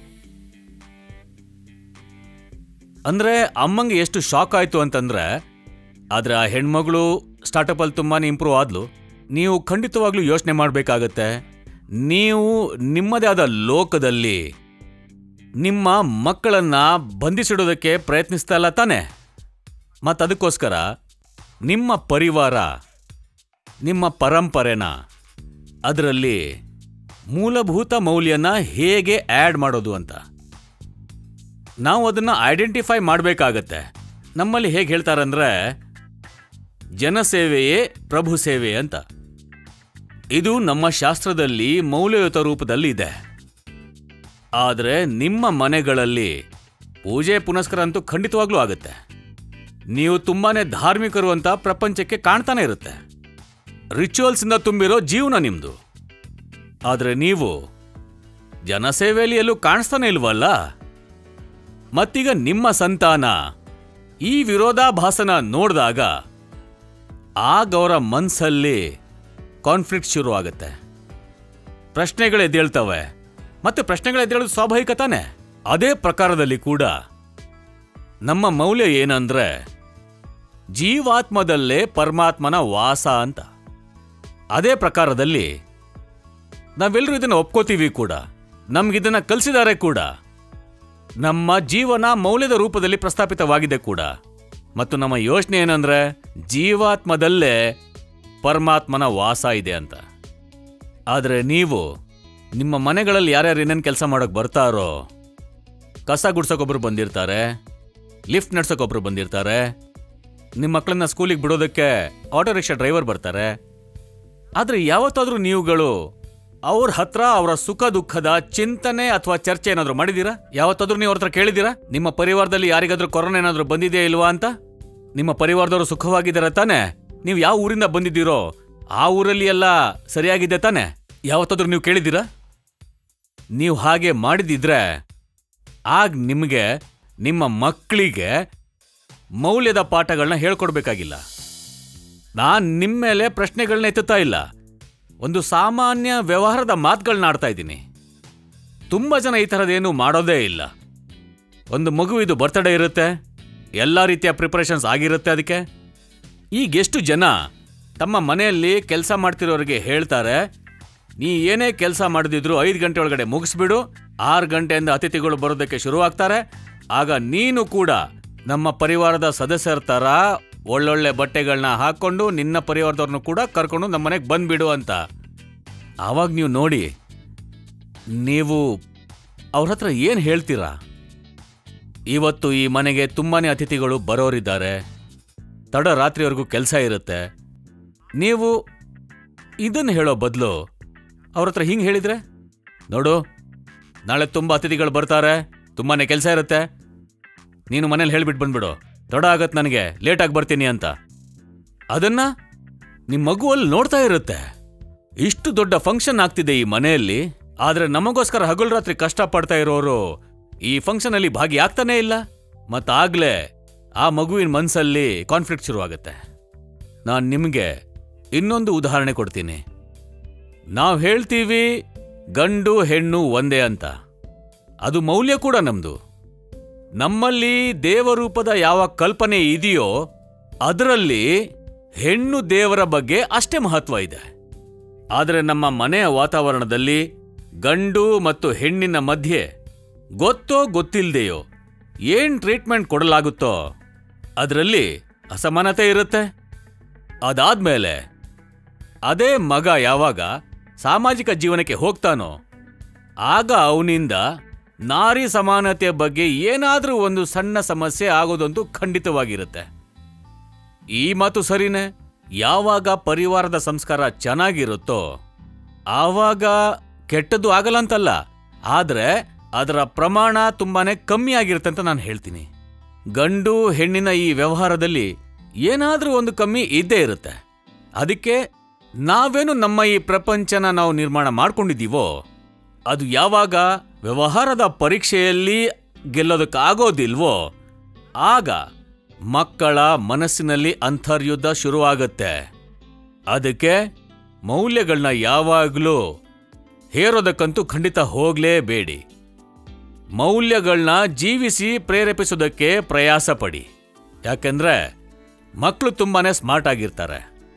ಅಂದ್ರೆ ಅಮ್ಮಂಗೆ ಎಷ್ಟು ಶಾಕ್ ಆಯ್ತು ಅಂತಂದ್ರೆ ಆದ್ರೆ ಆ ಹೆಣ್ಮಗಳು ಸ್ಟಾರ್ಟಪ್ಪಲ್ಲಿ ತುಂಬಾನೇ ಇಂಪ್ರೂವ್ ಆದ್ಲು ನೀವು ಖಂಡಿತವಾಗ್ಲೂ ಯೋಚನೆ ಮಾಡಬೇಕಾಗತ್ತೆ ನೀವು ನಿಮ್ಮದೇ ಆದ ಲೋಕದಲ್ಲಿ ನಿಮ್ಮ ಮಕ್ಕಳನ್ನ ಬಂಧಿಸಿಡೋದಕ್ಕೆ ಪ್ರಯತ್ನಿಸ್ತಾ ಇಲ್ಲ ತಾನೆ ಮತ್ತು ಅದಕ್ಕೋಸ್ಕರ ನಿಮ್ಮ ಪರಿವಾರ ನಿಮ್ಮ ಪರಂಪರೆನ ಅದರಲ್ಲಿ ಮೂಲಭೂತ ಮೌಲ್ಯನ ಹೇಗೆ ಆ್ಯಡ್ ಮಾಡೋದು ಅಂತ ನಾವು ಅದನ್ನ ಐಡೆಂಟಿಫೈ ಮಾಡಬೇಕಾಗತ್ತೆ ನಮ್ಮಲ್ಲಿ ಹೇಗೆ ಹೇಳ್ತಾರಂದ್ರೆ ಜನಸೇವೆಯೇ ಪ್ರಭು ಸೇವೆ ಅಂತ ಇದು ನಮ್ಮ ಶಾಸ್ತ್ರದಲ್ಲಿ ಮೌಲ್ಯಯುತ ರೂಪದಲ್ಲಿ ಇದೆ ಆದರೆ ನಿಮ್ಮ ಮನೆಗಳಲ್ಲಿ ಪೂಜೆ ಪುನಸ್ಕಾರ ಅಂತೂ ಖಂಡಿತವಾಗ್ಲೂ ಆಗುತ್ತೆ ನೀವು ತುಂಬಾನೇ ಧಾರ್ಮಿಕರು ಅಂತ ಪ್ರಪಂಚಕ್ಕೆ ಕಾಣ್ತಾನೆ ಇರುತ್ತೆ ರಿಚುವಲ್ಸ್ ಇಂದ ತುಂಬಿರೋ ಜೀವನ ನಿಮ್ದು ಆದ್ರೆ ನೀವು ಜನಸೇವೆಯಲ್ಲಿ ಎಲ್ಲೂ ಕಾಣಿಸ್ತಾನೆ ಇಲ್ವಲ್ಲ ಮತ್ತೀಗ ನಿಮ್ಮ ಸಂತಾನ ಈ ವಿರೋಧಾಭಾಸನ ನೋಡಿದಾಗ ಆಗ ಅವರ ಮನ್ಸಲ್ಲಿ ಕಾನ್ಫ್ಲಿಕ್ಟ್ ಶುರು ಆಗುತ್ತೆ ಪ್ರಶ್ನೆಗಳು ಎದ್ದೇಳ್ತವೆ ಮತ್ತೆ ಪ್ರಶ್ನೆಗಳು ಎದ್ದೇಳೋದು ಸ್ವಾಭಾವಿಕ ತಾನೆ ಅದೇ ಪ್ರಕಾರದಲ್ಲಿ ಕೂಡ ನಮ್ಮ ಮೌಲ್ಯ ಏನಂದ್ರೆ ಜೀವಾತ್ಮದಲ್ಲೇ ಪರಮಾತ್ಮನ ವಾಸ ಅಂತ ಅದೇ ಪ್ರಕಾರದಲ್ಲಿ ನಾವೆಲ್ಲರೂ ಇದನ್ನ ಒಪ್ಕೋತೀವಿ ಕೂಡ ನಮ್ಗಿದನ್ನ ಕಲಿಸಿದ್ದಾರೆ ಕೂಡ ನಮ್ಮ ಜೀವನ ಮೌಲ್ಯದ ರೂಪದಲ್ಲಿ ಪ್ರಸ್ತಾಪಿತವಾಗಿದೆ ಕೂಡ ಮತ್ತು ನಮ್ಮ ಯೋಚನೆ ಏನಂದ್ರೆ ಜೀವಾತ್ಮದಲ್ಲೇ ಪರಮಾತ್ಮನ ವಾಸ ಇದೆ ಅಂತ ಆದರೆ ನೀವು ನಿಮ್ಮ ಮನೆಗಳಲ್ಲಿ ಯಾರ್ಯಾರು ಏನೇನು ಕೆಲಸ ಮಾಡೋಕೆ ಬರ್ತಾರೋ ಕಸ ಗುಡ್ಸೋಕೊಬ್ರು ಬಂದಿರ್ತಾರೆ ಲಿಫ್ಟ್ ನಡ್ಸೋಕೊಬ್ರು ಬಂದಿರ್ತಾರೆ ನಿಮ್ಮ ಮಕ್ಕಳನ್ನ ಸ್ಕೂಲಿಗೆ ಬಿಡೋದಕ್ಕೆ ಆಟೋ ರಿಕ್ಷಾ ಡ್ರೈವರ್ ಬರ್ತಾರೆ ಆದರೆ ಯಾವತ್ತಾದರೂ ನೀವುಗಳು ಅವ್ರ ಹತ್ರ ಅವರ ಸುಖ ದುಃಖದ ಚಿಂತನೆ ಅಥವಾ ಚರ್ಚೆ ಏನಾದ್ರು ಮಾಡಿದೀರಾ ಯಾವತ್ತಾದ್ರೂ ನೀವು ಅವ್ರ ಹತ್ರ ಕೇಳಿದೀರಾ ನಿಮ್ಮ ಪರಿವಾರದಲ್ಲಿ ಯಾರಿಗಾದ್ರೂ ಕೊರೋನಾ ಏನಾದ್ರೂ ಬಂದಿದೆಯಾ ಇಲ್ವಾ ಅಂತ ನಿಮ್ಮ ಪರಿವಾರದವರು ಸುಖವಾಗಿದ್ದಾರೆ ತಾನೆ ನೀವು ಯಾವ ಊರಿಂದ ಬಂದಿದ್ದೀರೋ ಆ ಊರಲ್ಲಿ ಎಲ್ಲ ಸರಿಯಾಗಿದೆ ತಾನೆ ಯಾವತ್ತಾದ್ರೂ ನೀವು ಕೇಳಿದ್ದೀರಾ ನೀವು ಹಾಗೆ ಮಾಡಿದಿದ್ರೆ ಆಗ ನಿಮಗೆ ನಿಮ್ಮ ಮಕ್ಕಳಿಗೆ ಮೌಲ್ಯದ ಪಾಠಗಳನ್ನ ಹೇಳ್ಕೊಡ್ಬೇಕಾಗಿಲ್ಲ ನಾನು ನಿಮ್ಮ ಮೇಲೆ ಪ್ರಶ್ನೆಗಳನ್ನ ಎತ್ತುತ್ತಾ ಇಲ್ಲ ಒಂದು ಸಾಮಾನ್ಯ ವ್ಯವಹಾರದ ಮಾತುಗಳನ್ನ ಆಡ್ತಾ ಇದ್ದೀನಿ ತುಂಬ ಜನ ಈ ಥರದ್ದೇನು ಮಾಡೋದೇ ಇಲ್ಲ ಒಂದು ಮಗು ಇದು ಬರ್ತ್ಡೇ ಇರುತ್ತೆ ಎಲ್ಲ ರೀತಿಯ ಪ್ರಿಪರೇಷನ್ಸ್ ಆಗಿರುತ್ತೆ ಅದಕ್ಕೆ ಈಗ ಎಷ್ಟು ಜನ ತಮ್ಮ ಮನೆಯಲ್ಲಿ ಕೆಲಸ ಮಾಡ್ತಿರೋರಿಗೆ ಹೇಳ್ತಾರೆ ನೀ ಏನೇ ಕೆಲಸ ಮಾಡಿದಿದ್ರು ಐದು ಗಂಟೆ ಒಳಗಡೆ ಮುಗಿಸ್ಬಿಡು ಆರು ಗಂಟೆಯಿಂದ ಅತಿಥಿಗಳು ಬರೋದಕ್ಕೆ ಶುರುವಾಗ್ತಾರೆ ಆಗ ನೀನು ಕೂಡ ನಮ್ಮ ಪರಿವಾರದ ಸದಸ್ಯರ ಥರ ಒಳ್ಳೊಳ್ಳೆ ಬಟ್ಟೆಗಳನ್ನ ಹಾಕ್ಕೊಂಡು ನಿನ್ನ ಪರಿವಾರದವ್ರನ್ನು ಕೂಡ ಕರ್ಕೊಂಡು ನಮ್ಮ ಮನೆಗೆ ಬಂದ್ಬಿಡು ಅಂತ ಆವಾಗ ನೀವು ನೋಡಿ ನೀವು ಅವ್ರ ಹತ್ರ ಏನು ಹೇಳ್ತೀರಾ ಇವತ್ತು ಈ ಮನೆಗೆ ತುಂಬಾನೇ ಅತಿಥಿಗಳು ಬರೋರಿದ್ದಾರೆ ತಡ ರಾತ್ರಿವರೆಗೂ ಕೆಲಸ ಇರುತ್ತೆ ನೀವು ಇದನ್ನು ಹೇಳೋ ಬದಲು ಅವ್ರ ಹತ್ರ ಹಿಂಗೆ ಹೇಳಿದ್ರೆ ನೋಡು ನಾಳೆ ತುಂಬ ಅತಿಥಿಗಳು ಬರ್ತಾರೆ ತುಂಬಾನೇ ಕೆಲಸ ಇರುತ್ತೆ ನೀನು ಮನೇಲಿ ಹೇಳ್ಬಿಟ್ಟು ಬಂದ್ಬಿಡು ತಡ ಆಗತ್ತೆ ನನಗೆ ಲೇಟಾಗಿ ಬರ್ತೀನಿ ಅಂತ ಅದನ್ನ ನಿಮ್ಮ ಮಗು ಅಲ್ಲಿ ನೋಡ್ತಾ ಇರುತ್ತೆ ಇಷ್ಟು ದೊಡ್ಡ ಫಂಕ್ಷನ್ ಆಗ್ತಿದೆ ಈ ಮನೆಯಲ್ಲಿ ಆದ್ರೆ ನಮಗೋಸ್ಕರ ಹಗಲು ರಾತ್ರಿ ಕಷ್ಟ ಪಡ್ತಾ ಇರೋರು ಈ ಫಂಕ್ಷನ್ ಅಲ್ಲಿ ಭಾಗಿಯಾಗ್ತಾನೇ ಇಲ್ಲ ಮತ್ತಾಗ್ಲೇ ಆ ಮಗುವಿನ ಮನ್ಸಲ್ಲಿ ಕಾನ್ಫ್ಲಿಕ್ಟ್ ಶುರುವಾಗುತ್ತೆ ನಾನು ನಿಮಗೆ ಇನ್ನೊಂದು ಉದಾಹರಣೆ ಕೊಡ್ತೀನಿ ನಾವು ಹೇಳ್ತೀವಿ ಗಂಡು ಹೆಣ್ಣು ಒಂದೇ ಅಂತ ಅದು ಮೌಲ್ಯ ಕೂಡ ನಮ್ದು ನಮ್ಮಲ್ಲಿ ದೇವರೂಪದ ಯಾವ ಕಲ್ಪನೆ ಇದೆಯೋ ಅದರಲ್ಲಿ ಹೆಣ್ಣು ದೇವರ ಬಗ್ಗೆ ಅಷ್ಟೇ ಮಹತ್ವ ಇದೆ ಆದರೆ ನಮ್ಮ ಮನೆಯ ವಾತಾವರಣದಲ್ಲಿ ಗಂಡು ಮತ್ತು ಹೆಣ್ಣಿನ ಮಧ್ಯೆ ಗೊತ್ತೋ ಗೊತ್ತಿಲ್ದೆಯೋ ಏನ್ ಟ್ರೀಟ್ಮೆಂಟ್ ಕೊಡಲಾಗುತ್ತೋ ಅದರಲ್ಲಿ ಅಸಮಾನತೆ ಇರುತ್ತೆ ಅದಾದ್ಮೇಲೆ ಅದೇ ಮಗ ಯಾವಾಗ ಸಾಮಾಜಿಕ ಜೀವನಕ್ಕೆ ಹೋಗ್ತಾನೋ ಆಗ ಅವನಿಂದ ನಾರಿ ಸಮಾನತೆಯ ಬಗ್ಗೆ ಏನಾದರೂ ಒಂದು ಸಣ್ಣ ಸಮಸ್ಯೆ ಆಗೋದಂತೂ ಖಂಡಿತವಾಗಿರುತ್ತೆ ಈ ಮಾತು ಸರಿನೇ ಯಾವಾಗ ಪರಿವಾರದ ಸಂಸ್ಕಾರ ಚೆನ್ನಾಗಿರುತ್ತೋ ಆವಾಗ ಕೆಟ್ಟದ್ದು ಆಗಲ್ಲ ಅಂತಲ್ಲ ಆದ್ರೆ ಅದರ ಪ್ರಮಾಣ ತುಂಬಾನೇ ಕಮ್ಮಿ ಆಗಿರುತ್ತೆ ಅಂತ ನಾನು ಹೇಳ್ತೀನಿ ಗಂಡು ಹೆಣ್ಣಿನ ಈ ವ್ಯವಹಾರದಲ್ಲಿ ಏನಾದ್ರೂ ಒಂದು ಕಮ್ಮಿ ಇದ್ದೇ ಇರುತ್ತೆ ಅದಕ್ಕೆ ನಾವೇನು ನಮ್ಮ ಈ ಪ್ರಪಂಚನ ನಾವು ನಿರ್ಮಾಣ ಮಾಡ್ಕೊಂಡಿದ್ದೀವೋ ಅದು ಯಾವಾಗ ವ್ಯವಹಾರದ ಪರೀಕ್ಷೆಯಲ್ಲಿ ಗೆಲ್ಲೋದಕ್ಕಾಗೋದಿಲ್ವೋ ಆಗ ಮಕ್ಕಳ ಮನಸ್ಸಿನಲ್ಲಿ ಅಂತರ್ಯುದ್ಧ ಶುರುವಾಗುತ್ತೆ ಅದಕ್ಕೆ ಮೌಲ್ಯಗಳನ್ನ ಯಾವಾಗಲೂ ಹೇರೋದಕ್ಕಂತೂ ಖಂಡಿತ ಹೋಗ್ಲೇಬೇಡಿ ಮೌಲ್ಯಗಳನ್ನ ಜೀವಿಸಿ ಪ್ರೇರೇಪಿಸೋದಕ್ಕೆ ಪ್ರಯಾಸ ಪಡಿ ಯಾಕೆಂದ್ರೆ ಮಕ್ಕಳು ತುಂಬಾನೇ ಸ್ಮಾರ್ಟ್ ಆಗಿರ್ತಾರೆ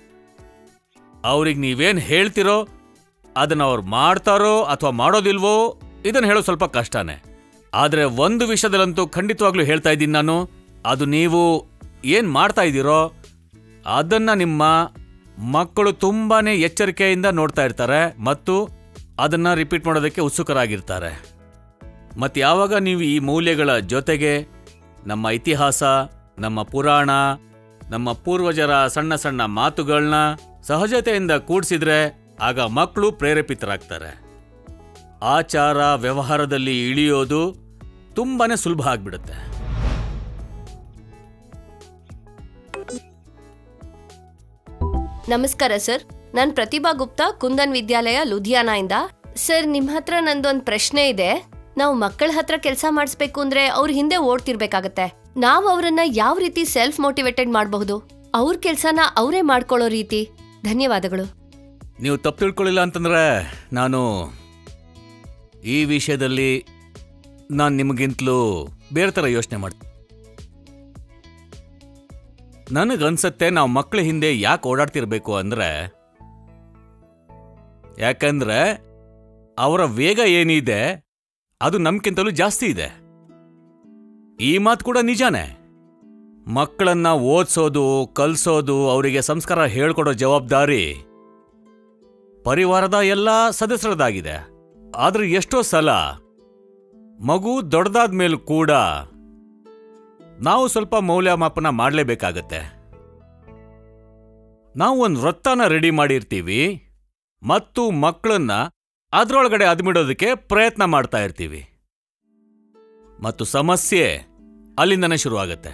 ಅವ್ರಿಗೆ ನೀವೇನ್ ಹೇಳ್ತಿರೋ ಅದನ್ನ ಅವ್ರು ಮಾಡ್ತಾರೋ ಅಥವಾ ಮಾಡೋದಿಲ್ವೋ ಇದನ್ನ ಹೇಳೋದು ಸ್ವಲ್ಪ ಕಷ್ಟನೇ ಆದ್ರೆ ಒಂದು ವಿಷಯದಲ್ಲಂತೂ ಖಂಡಿತವಾಗ್ಲೂ ಹೇಳ್ತಾ ಇದ್ದೀನಿ ನಾನು ಅದು ನೀವು ಏನ್ ಮಾಡ್ತಾ ಇದ್ದೀರೋ ಅದನ್ನ ನಿಮ್ಮ ಮಕ್ಕಳು ತುಂಬಾನೇ ಎಚ್ಚರಿಕೆಯಿಂದ ನೋಡ್ತಾ ಇರ್ತಾರೆ ಮತ್ತು ಅದನ್ನ ರಿಪೀಟ್ ಮಾಡೋದಕ್ಕೆ ಉತ್ಸುಕರಾಗಿರ್ತಾರೆ ಮತ್ತು ಯಾವಾಗ ನೀವು ಈ ಮೌಲ್ಯಗಳ ಜೊತೆಗೆ ನಮ್ಮ ಇತಿಹಾಸ ನಮ್ಮ ಪುರಾಣ ನಮ್ಮ ಪೂರ್ವಜರ ಸಣ್ಣ ಸಣ್ಣ ಮಾತುಗಳನ್ನ ಸಹಜತೆಯಿಂದ ಕೂಡಿಸಿದ್ರೆ ಆಗ ಮಕ್ಕಳು ಪ್ರೇರೇಪಿತರಾಗ್ತಾರೆ ಆಚಾರ ವ್ಯವಹಾರದಲ್ಲಿ ಇಳಿಯೋದು ತುಂಬಾನೇ ಸುಲಭ ಆಗ್ಬಿಡುತ್ತೆ ನಮಸ್ಕಾರ ಸರ್ ನಾನು ಪ್ರತಿಭಾ ಗುಪ್ತಾ ಕುಂದನ್ ವಿದ್ಯಾಲಯ ಲುಧಿಯಾನಾಯಿಂದ ಸರ್ ನಿಮ್ಮ ಹತ್ರ ನಂದೊಂದು ಪ್ರಶ್ನೆ ಇದೆ ನಾವು ಮಕ್ಕಳ ಹತ್ರ ಕೆಲಸ ಮಾಡಿಸ್ಬೇಕು ಅಂದ್ರೆ ಅವ್ರ ಹಿಂದೆ ಓಡ್ತಿರ್ಬೇಕಾಗತ್ತೆ ನಾವು ಅವರನ್ನ ಯಾವ ರೀತಿ ಸೆಲ್ಫ್ ಮೋಟಿವೇಟೆಡ್ ಮಾಡಬಹುದು ಅವ್ರ ಕೆಲಸನ ಅವರೇ ಮಾಡ್ಕೊಳ್ಳೋ ರೀತಿ ಧನ್ಯವಾದಗಳು ನೀವು ತಪ್ಪು ತಿಳ್ಕೊಳ್ಳಿಲ್ಲ ಅಂತಂದ್ರೆ ನಾನು ಈ ವಿಷಯದಲ್ಲಿ ನಾನು ನಿಮಗಿಂತಲೂ ಬೇರೆ ಥರ ಯೋಚನೆ ಮಾಡ್ತೀನಿ ನನಗನ್ಸತ್ತೆ ನಾವು ಮಕ್ಕಳ ಹಿಂದೆ ಯಾಕೆ ಓಡಾಡ್ತಿರ್ಬೇಕು ಅಂದ್ರೆ ಯಾಕಂದ್ರೆ ಅವರ ವೇಗ ಏನಿದೆ ಅದು ನಮ್ಗಿಂತಲೂ ಜಾಸ್ತಿ ಇದೆ ಈ ಮಾತು ಕೂಡ ನಿಜಾನೇ ಮಕ್ಕಳನ್ನ ಓದಿಸೋದು ಕಲಿಸೋದು ಅವರಿಗೆ ಸಂಸ್ಕಾರ ಹೇಳ್ಕೊಡೋ ಜವಾಬ್ದಾರಿ ಪರಿವಾರದ ಎಲ್ಲ ಸದಸ್ಯರದಾಗಿದೆ ಆದ್ರೆ ಎಷ್ಟೋ ಸಲ ಮಗು ದೊಡ್ಡದಾದ ಮೇಲೂ ಕೂಡ ನಾವು ಸ್ವಲ್ಪ ಮೌಲ್ಯಮಾಪನ ಮಾಡಲೇಬೇಕಾಗತ್ತೆ ನಾವು ಒಂದು ವೃತ್ತನ ರೆಡಿ ಮಾಡಿರ್ತೀವಿ ಮತ್ತು ಮಕ್ಕಳನ್ನ ಅದರೊಳಗಡೆ ಅದ್ಮಿಡೋದಕ್ಕೆ ಪ್ರಯತ್ನ ಮಾಡ್ತಾ ಇರ್ತೀವಿ ಮತ್ತು ಸಮಸ್ಯೆ ಅಲ್ಲಿಂದನೇ ಶುರುವಾಗತ್ತೆ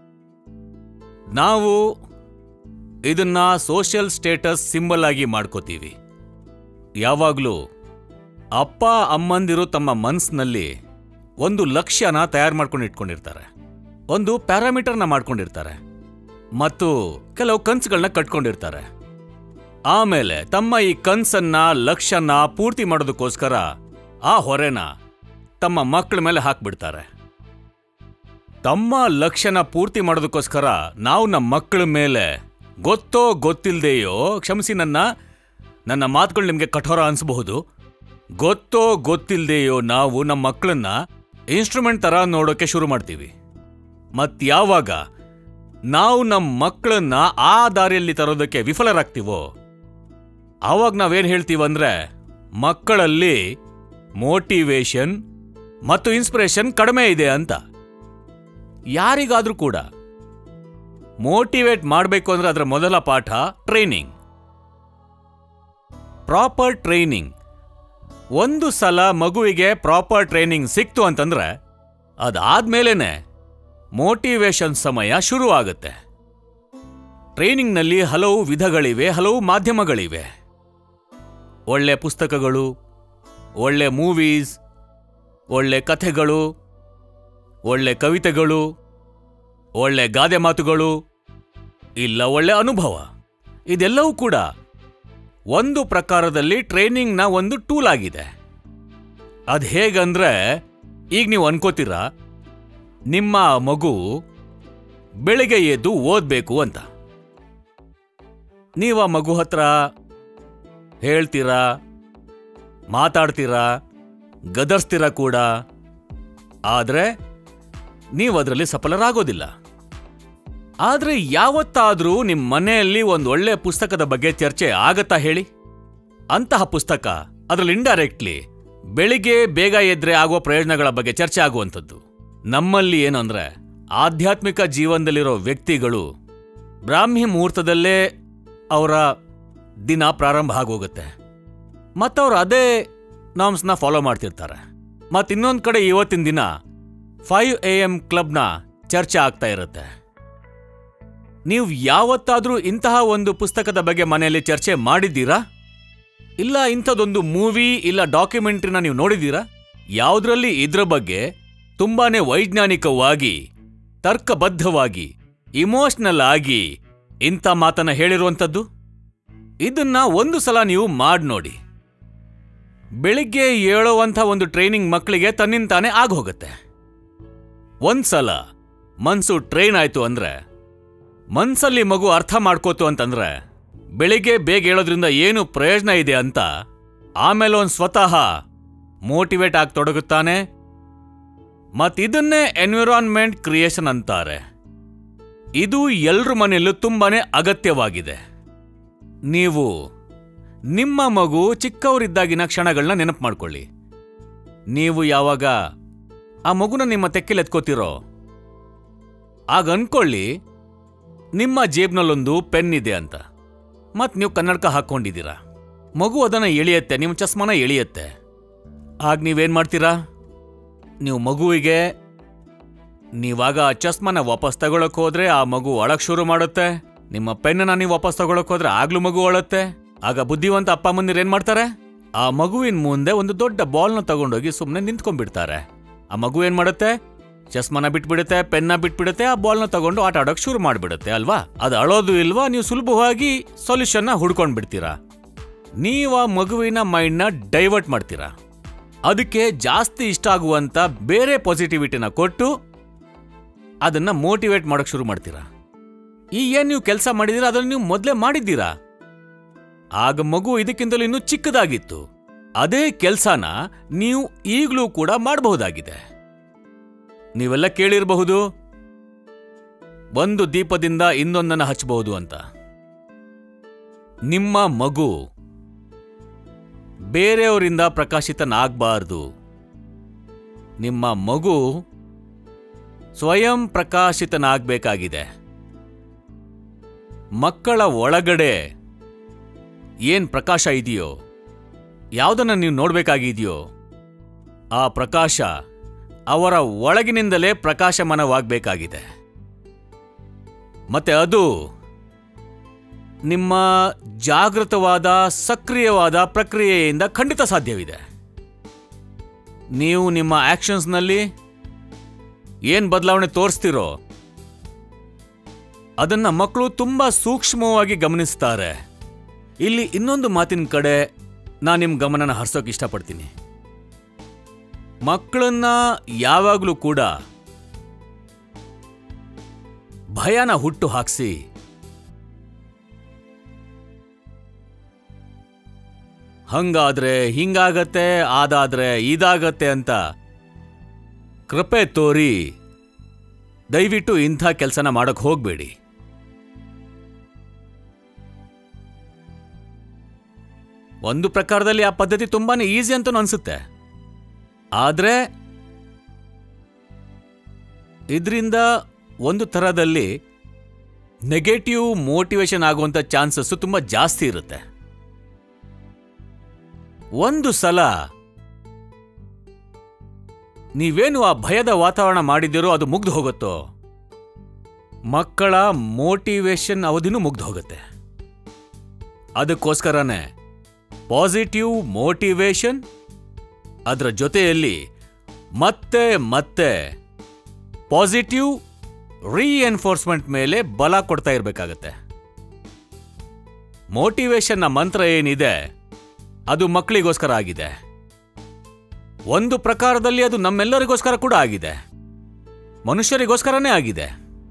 ನಾವು ಇದನ್ನ ಸೋಷಿಯಲ್ ಸ್ಟೇಟಸ್ ಸಿಂಬಲ್ ಆಗಿ ಮಾಡ್ಕೋತೀವಿ ಯಾವಾಗಲೂ ಅಪ್ಪ ಅಮ್ಮಂದಿರು ತಮ್ಮ ಮನ್ಸ್ನಲ್ಲಿ ಒಂದು ಲಕ್ಷ್ಯನ ತಯಾರು ಮಾಡ್ಕೊಂಡು ಇಟ್ಕೊಂಡಿರ್ತಾರೆ ಒಂದು ಪ್ಯಾರಾಮೀಟರ್ನ ಮಾಡ್ಕೊಂಡಿರ್ತಾರೆ ಮತ್ತು ಕೆಲವು ಕನ್ಸುಗಳನ್ನ ಕಟ್ಕೊಂಡಿರ್ತಾರೆ ಆಮೇಲೆ ತಮ್ಮ ಈ ಕನ್ಸನ್ನ ಲಕ್ಷ್ಯನ ಪೂರ್ತಿ ಮಾಡೋದಕ್ಕೋಸ್ಕರ ಆ ಹೊರೆನ ತಮ್ಮ ಮಕ್ಕಳ ಮೇಲೆ ಹಾಕ್ಬಿಡ್ತಾರೆ ತಮ್ಮ ಲಕ್ಷ್ಯನ ಪೂರ್ತಿ ಮಾಡೋದಕ್ಕೋಸ್ಕರ ನಾವು ನಮ್ಮ ಮಕ್ಕಳ ಮೇಲೆ ಗೊತ್ತೋ ಗೊತ್ತಿಲ್ದೆಯೋ ಕ್ಷಮಿಸಿ ನನ್ನ ನನ್ನ ಮಾತುಗಳು ನಿಮಗೆ ಕಠೋರ ಅನ್ಸಬಹುದು ಗೊತ್ತೋ ಗೊತ್ತಿಲ್ದೆಯೋ ನಾವು ನಮ್ಮ ಮಕ್ಕಳನ್ನ ಇನ್ಸ್ಟ್ರೂಮೆಂಟ್ ತರ ನೋಡೋಕೆ ಶುರು ಮಾಡ್ತೀವಿ ಮತ್ಯಾವಾಗ ನಾವು ನಮ್ಮ ಮಕ್ಕಳನ್ನ ಆ ದಾರಿಯಲ್ಲಿ ತರೋದಕ್ಕೆ ವಿಫಲರಾಗ್ತೀವೋ ಆವಾಗ ನಾವೇನ್ ಹೇಳ್ತೀವಂದ್ರೆ ಮಕ್ಕಳಲ್ಲಿ ಮೋಟಿವೇಶನ್ ಮತ್ತು ಇನ್ಸ್ಪಿರೇಷನ್ ಕಡಿಮೆ ಇದೆ ಅಂತ ಯಾರಿಗಾದ್ರೂ ಕೂಡ ಮೋಟಿವೇಟ್ ಮಾಡಬೇಕು ಅಂದ್ರೆ ಅದರ ಮೊದಲ ಪಾಠ ಟ್ರೈನಿಂಗ್ ಪ್ರಾಪರ್ ಟ್ರೈನಿಂಗ್ ಒಂದು ಸಲ ಮಗುವಿಗೆ ಪ್ರಾಪರ್ ಟ್ರೈನಿಂಗ್ ಸಿಕ್ತು ಅಂತಂದ್ರೆ ಅದಾದ್ಮೇಲೆನೆ ಮೋಟಿವೇಶನ್ ಸಮಯ ಶುರು ಆಗುತ್ತೆ ಟ್ರೈನಿಂಗ್ನಲ್ಲಿ ಹಲವು ವಿಧಗಳಿವೆ ಹಲವು ಮಾಧ್ಯಮಗಳಿವೆ ಒಳ್ಳೆ ಪುಸ್ತಕಗಳು ಒಳ್ಳೆ ಮೂವೀಸ್ ಒಳ್ಳೆ ಕಥೆಗಳು ಒಳ್ಳೆ ಕವಿತೆಗಳು ಒಳ್ಳೆ ಗಾದೆ ಮಾತುಗಳು ಇಲ್ಲ ಒಳ್ಳೆ ಅನುಭವ ಇದೆಲ್ಲವೂ ಕೂಡ ಒಂದು ಪ್ರಕಾರದಲ್ಲಿ ಟ್ರೈನಿಂಗ್ನ ಒಂದು ಟೂಲ್ ಆಗಿದೆ ಅದು ಹೇಗಂದ್ರೆ ಈಗ ನೀವು ಅನ್ಕೋತೀರಾ ನಿಮ್ಮ ಮಗು ಬೆಳಿಗ್ಗೆ ಎದ್ದು ಓದ್ಬೇಕು ಅಂತ ನೀವು ಆ ಮಗು ಹತ್ರ ಹೇಳ್ತೀರಾ ಮಾತಾಡ್ತೀರಾ ಗದರ್ಸ್ತೀರಾ ಕೂಡ ಆದ್ರೆ ನೀವು ಅದರಲ್ಲಿ ಸಫಲರಾಗೋದಿಲ್ಲ ಆದ್ರೆ ಯಾವತ್ತಾದ್ರೂ ನಿಮ್ಮ ಮನೆಯಲ್ಲಿ ಒಂದು ಒಳ್ಳೆ ಪುಸ್ತಕದ ಬಗ್ಗೆ ಚರ್ಚೆ ಆಗತ್ತಾ ಹೇಳಿ ಅಂತಹ ಪುಸ್ತಕ ಅದರಲ್ಲಿ ಇಂಡೈರೆಕ್ಟ್ಲಿ ಬೆಳಿಗ್ಗೆ ಬೇಗ ಎದ್ರೆ ಆಗುವ ಪ್ರಯೋಜನಗಳ ಬಗ್ಗೆ ಚರ್ಚೆ ಆಗುವಂಥದ್ದು ನಮ್ಮಲ್ಲಿ ಏನು ಅಂದ್ರೆ ಆಧ್ಯಾತ್ಮಿಕ ಜೀವನದಲ್ಲಿರೋ ವ್ಯಕ್ತಿಗಳು ಬ್ರಾಹ್ಮಿ ಮುಹೂರ್ತದಲ್ಲೇ ಅವರ ದಿನ ಪ್ರಾರಂಭ ಆಗೋಗುತ್ತೆ ಮತ್ತವ್ರು ಅದೇ ನಾಮ್ಸ್ನ ಫಾಲೋ ಮಾಡ್ತಿರ್ತಾರೆ ಮತ್ತು ಇನ್ನೊಂದು ಕಡೆ ಇವತ್ತಿನ ದಿನ ಫೈವ್ ಎ ಎಂ ಕ್ಲಬ್ನ ಚರ್ಚೆ ಆಗ್ತಾ ಇರುತ್ತೆ ನೀವು ಯಾವತ್ತಾದ್ರೂ ಇಂತಹ ಒಂದು ಪುಸ್ತಕದ ಬಗ್ಗೆ ಮನೆಯಲ್ಲಿ ಚರ್ಚೆ ಮಾಡಿದ್ದೀರಾ ಇಲ್ಲ ಇಂಥದ್ದೊಂದು ಮೂವಿ ಇಲ್ಲ ಡಾಕ್ಯುಮೆಂಟ್ರಿನ ನೀವು ನೋಡಿದ್ದೀರಾ ಯಾವುದ್ರಲ್ಲಿ ಇದ್ರ ಬಗ್ಗೆ ತುಂಬಾನೇ ವೈಜ್ಞಾನಿಕವಾಗಿ ತರ್ಕಬದ್ಧವಾಗಿ ಇಮೋಷನಲ್ ಆಗಿ ಇಂಥ ಮಾತನ್ನ ಹೇಳಿರುವಂಥದ್ದು ಇದನ್ನ ಒಂದು ಸಲ ನೀವು ಮಾಡಿ ನೋಡಿ ಬೆಳಿಗ್ಗೆ ಏಳುವಂಥ ಒಂದು ಟ್ರೈನಿಂಗ್ ಮಕ್ಕಳಿಗೆ ತನ್ನಿಂತಾನೆ ಆಗೋಗುತ್ತೆ ಒಂದ್ಸಲ ಮನ್ಸು ಟ್ರೈನ್ ಆಯ್ತು ಅಂದ್ರೆ ಮನ್ಸಲ್ಲಿ ಮಗು ಅರ್ಥ ಮಾಡ್ಕೋತು ಅಂತಂದ್ರೆ ಬೆಳಿಗ್ಗೆ ಬೇಗ ಹೇಳೋದ್ರಿಂದ ಏನು ಪ್ರಯೋಜನ ಇದೆ ಅಂತ ಆಮೇಲೆ ಒಂದು ಸ್ವತಃ ಮೋಟಿವೇಟ್ ಆಗಿ ತೊಡಗುತ್ತಾನೆ ಮತ್ತಿದನ್ನೇ ಎನ್ವಿರಾನ್ಮೆಂಟ್ ಕ್ರಿಯೇಷನ್ ಅಂತಾರೆ ಇದು ಎಲ್ರ ಮನೆಯಲ್ಲೂ ತುಂಬಾನೇ ಅಗತ್ಯವಾಗಿದೆ ನೀವು ನಿಮ್ಮ ಮಗು ಚಿಕ್ಕವರಿದ್ದಾಗಿನ ಕ್ಷಣಗಳನ್ನ ನೆನಪು ಮಾಡ್ಕೊಳ್ಳಿ ನೀವು ಯಾವಾಗ ಆ ಮಗುನ ನಿಮ್ಮ ತೆಕ್ಕೆಲ್ ಎತ್ಕೋತಿರೋ ಆಗ ಅನ್ಕೊಳ್ಳಿ ನಿಮ್ಮ ಜೇಬ್ನಲ್ಲೊಂದು ಪೆನ್ ಇದೆ ಅಂತ ಮತ್ ನೀವು ಕನ್ನಡಕ ಹಾಕೊಂಡಿದ್ದೀರಾ ಮಗು ಅದನ್ನ ಎಳಿಯತ್ತೆ ನಿಮ್ಮ ಚಸ್ಮಾನ ಎಳಿಯತ್ತೆ ಆಗ ನೀವೇನ್ ಮಾಡ್ತೀರಾ ನೀವು ಮಗುವಿಗೆ ನೀವಾಗ ಆ ಚಸ್ಮಾನ ವಾಪಸ್ ತಗೊಳಕ್ ಹೋದ್ರೆ ಆ ಮಗು ಒಳಗ್ ಶುರು ಮಾಡುತ್ತೆ ನಿಮ್ಮ ಪೆನ್ನ ನೀವು ವಾಪಸ್ ತಗೊಳಕ್ ಹೋದ್ರೆ ಆಗ್ಲೂ ಮಗು ಒಳತ್ತೆ ಆಗ ಬುದ್ಧಿವಂತ ಅಪ್ಪ ಅಮ್ಮಂದಿರು ಏನ್ ಮಾಡ್ತಾರೆ ಆ ಮಗುವಿನ ಮುಂದೆ ಒಂದು ದೊಡ್ಡ ಬಾಲ್ನ ತಗೊಂಡೋಗಿ ಸುಮ್ಮನೆ ನಿಂತ್ಕೊಂಡ್ಬಿಡ್ತಾರೆ ಆ ಮಗು ಏನ್ ಮಾಡುತ್ತೆ ಚಸ್ಮಾನ ಬಿಟ್ಬಿಡುತ್ತೆ ಪೆನ್ನ ಬಿಟ್ಬಿಡುತ್ತೆ ಆ ಬಾಲ್ನ ತಗೊಂಡು ಆಟ ಆಡೋಕ್ ಶುರು ಮಾಡ್ಬಿಡುತ್ತೆ ಅಲ್ವಾ ಅದು ಅಳೋದು ಇಲ್ವಾ ನೀವು ಸುಲಭವಾಗಿ ಸೊಲ್ಯೂಷನ್ನ ಹುಡ್ಕೊಂಡ್ ಬಿಡ್ತೀರಾ ನೀವು ಆ ಮಗುವಿನ ಮೈಂಡ್ನ ಡೈವರ್ಟ್ ಮಾಡ್ತೀರಾ ಅದಕ್ಕೆ ಜಾಸ್ತಿ ಇಷ್ಟ ಆಗುವಂತ ಬೇರೆ ಪಾಸಿಟಿವಿಟಿನ ಕೊಟ್ಟು ಅದನ್ನ ಮೋಟಿವೇಟ್ ಮಾಡೋಕ್ ಶುರು ಮಾಡ್ತೀರಾ ಈ ಏನ್ ನೀವು ಕೆಲಸ ಮಾಡಿದೀರಾ ಅದನ್ನ ನೀವು ಮೊದಲೇ ಮಾಡಿದ್ದೀರಾ ಆಗ ಮಗು ಇದಕ್ಕಿಂತಲೂ ಇನ್ನೂ ಚಿಕ್ಕದಾಗಿತ್ತು ಅದೇ ಕೆಲಸನ ನೀವು ಈಗಲೂ ಕೂಡ ಮಾಡಬಹುದಾಗಿದೆ ನೀವೆಲ್ಲ ಕೇಳಿರಬಹುದು ಒಂದು ದೀಪದಿಂದ ಇನ್ನೊಂದನ್ನ ಹಚ್ಚಬಹುದು ಅಂತ ನಿಮ್ಮ ಮಗು ಬೇರೆಯವರಿಂದ ಪ್ರಕಾಶಿತನಾಗಬಾರ್ದು ನಿಮ್ಮ ಮಗು ಸ್ವಯಂ ಪ್ರಕಾಶಿತನಾಗಬೇಕಾಗಿದೆ ಮಕ್ಕಳ ಒಳಗಡೆ ಏನ್ ಪ್ರಕಾಶ ಇದೆಯೋ ಯಾವುದನ್ನ ನೀವು ನೋಡಬೇಕಾಗಿದೆಯೋ ಆ ಪ್ರಕಾಶ ಅವರ ಒಳಗಿನಿಂದಲೇ ಪ್ರಕಾಶಮಾನವಾಗಬೇಕಾಗಿದೆ ಮತ್ತೆ ಅದು ನಿಮ್ಮ ಜಾಗೃತವಾದ ಸಕ್ರಿಯವಾದ ಪ್ರಕ್ರಿಯೆಯಿಂದ ಖಂಡಿತ ಸಾಧ್ಯವಿದೆ ನೀವು ನಿಮ್ಮ ಆಕ್ಷನ್ಸ್ನಲ್ಲಿ ಏನು ಬದಲಾವಣೆ ತೋರಿಸ್ತಿರೋ ಅದನ್ನ ಮಕ್ಕಳು ತುಂಬಾ ಸೂಕ್ಷ್ಮವಾಗಿ ಗಮನಿಸ್ತಾರೆ ಇಲ್ಲಿ ಇನ್ನೊಂದು ಮಾತಿನ ಕಡೆ ನಾನು ನಿಮ್ಮ ಗಮನನ ಹರಿಸೋಕೆ ಇಷ್ಟಪಡ್ತೀನಿ ಮಕ್ಕಳನ್ನ ಯಾವಾಗಲೂ ಕೂಡ ಭಯನ ಹುಟ್ಟು ಹಾಕ್ಸಿ ಹಂಗಾದ್ರೆ ಹಿಂಗಾಗತ್ತೆ ಆದಾದ್ರೆ ಇದಾಗತ್ತೆ ಅಂತ ಕೃಪೆ ತೋರಿ ದಯವಿಟ್ಟು ಇಂಥ ಕೆಲಸನ ಮಾಡಕ್ ಹೋಗ್ಬೇಡಿ ಒಂದು ಪ್ರಕಾರದಲ್ಲಿ ಆ ಪದ್ಧತಿ ತುಂಬಾನೇ ಈಸಿ ಅಂತ ಅನ್ಸುತ್ತೆ ಆದ್ರೆ ಇದರಿಂದ ಒಂದು ಥರದಲ್ಲಿ ನೆಗೆಟಿವ್ ಮೋಟಿವೇಶನ್ ಆಗುವಂಥ ಚಾನ್ಸಸ್ಸು ತುಂಬ ಜಾಸ್ತಿ ಇರುತ್ತೆ ಒಂದು ಸಲ ನೀವೇನು ಆ ಭಯದ ವಾತಾವರಣ ಮಾಡಿದಿರೋ ಅದು ಮುಗ್ದು ಹೋಗುತ್ತೋ ಮಕ್ಕಳ ಮೋಟಿವೇಶನ್ ಅವಧಿನೂ ಮುಗ್ದು ಹೋಗುತ್ತೆ ಅದಕ್ಕೋಸ್ಕರನೇ ಪಾಸಿಟಿವ್ ಮೋಟಿವೇಶನ್ ಅದರ ಜೊತೆಯಲ್ಲಿ ಮತ್ತೆ ಮತ್ತೆ ಪಾಸಿಟಿವ್ ರೀಎನ್ಫೋರ್ಸ್ಮೆಂಟ್ ಮೇಲೆ ಬಲ ಕೊಡ್ತಾ ಇರಬೇಕಾಗತ್ತೆ ಮೋಟಿವೇಶನ್ನ ಮಂತ್ರ ಏನಿದೆ ಅದು ಮಕ್ಕಳಿಗೋಸ್ಕರ ಆಗಿದೆ ಒಂದು ಪ್ರಕಾರದಲ್ಲಿ ಅದು ನಮ್ಮೆಲ್ಲರಿಗೋಸ್ಕರ ಕೂಡ ಆಗಿದೆ ಮನುಷ್ಯರಿಗೋಸ್ಕರನೇ ಆಗಿದೆ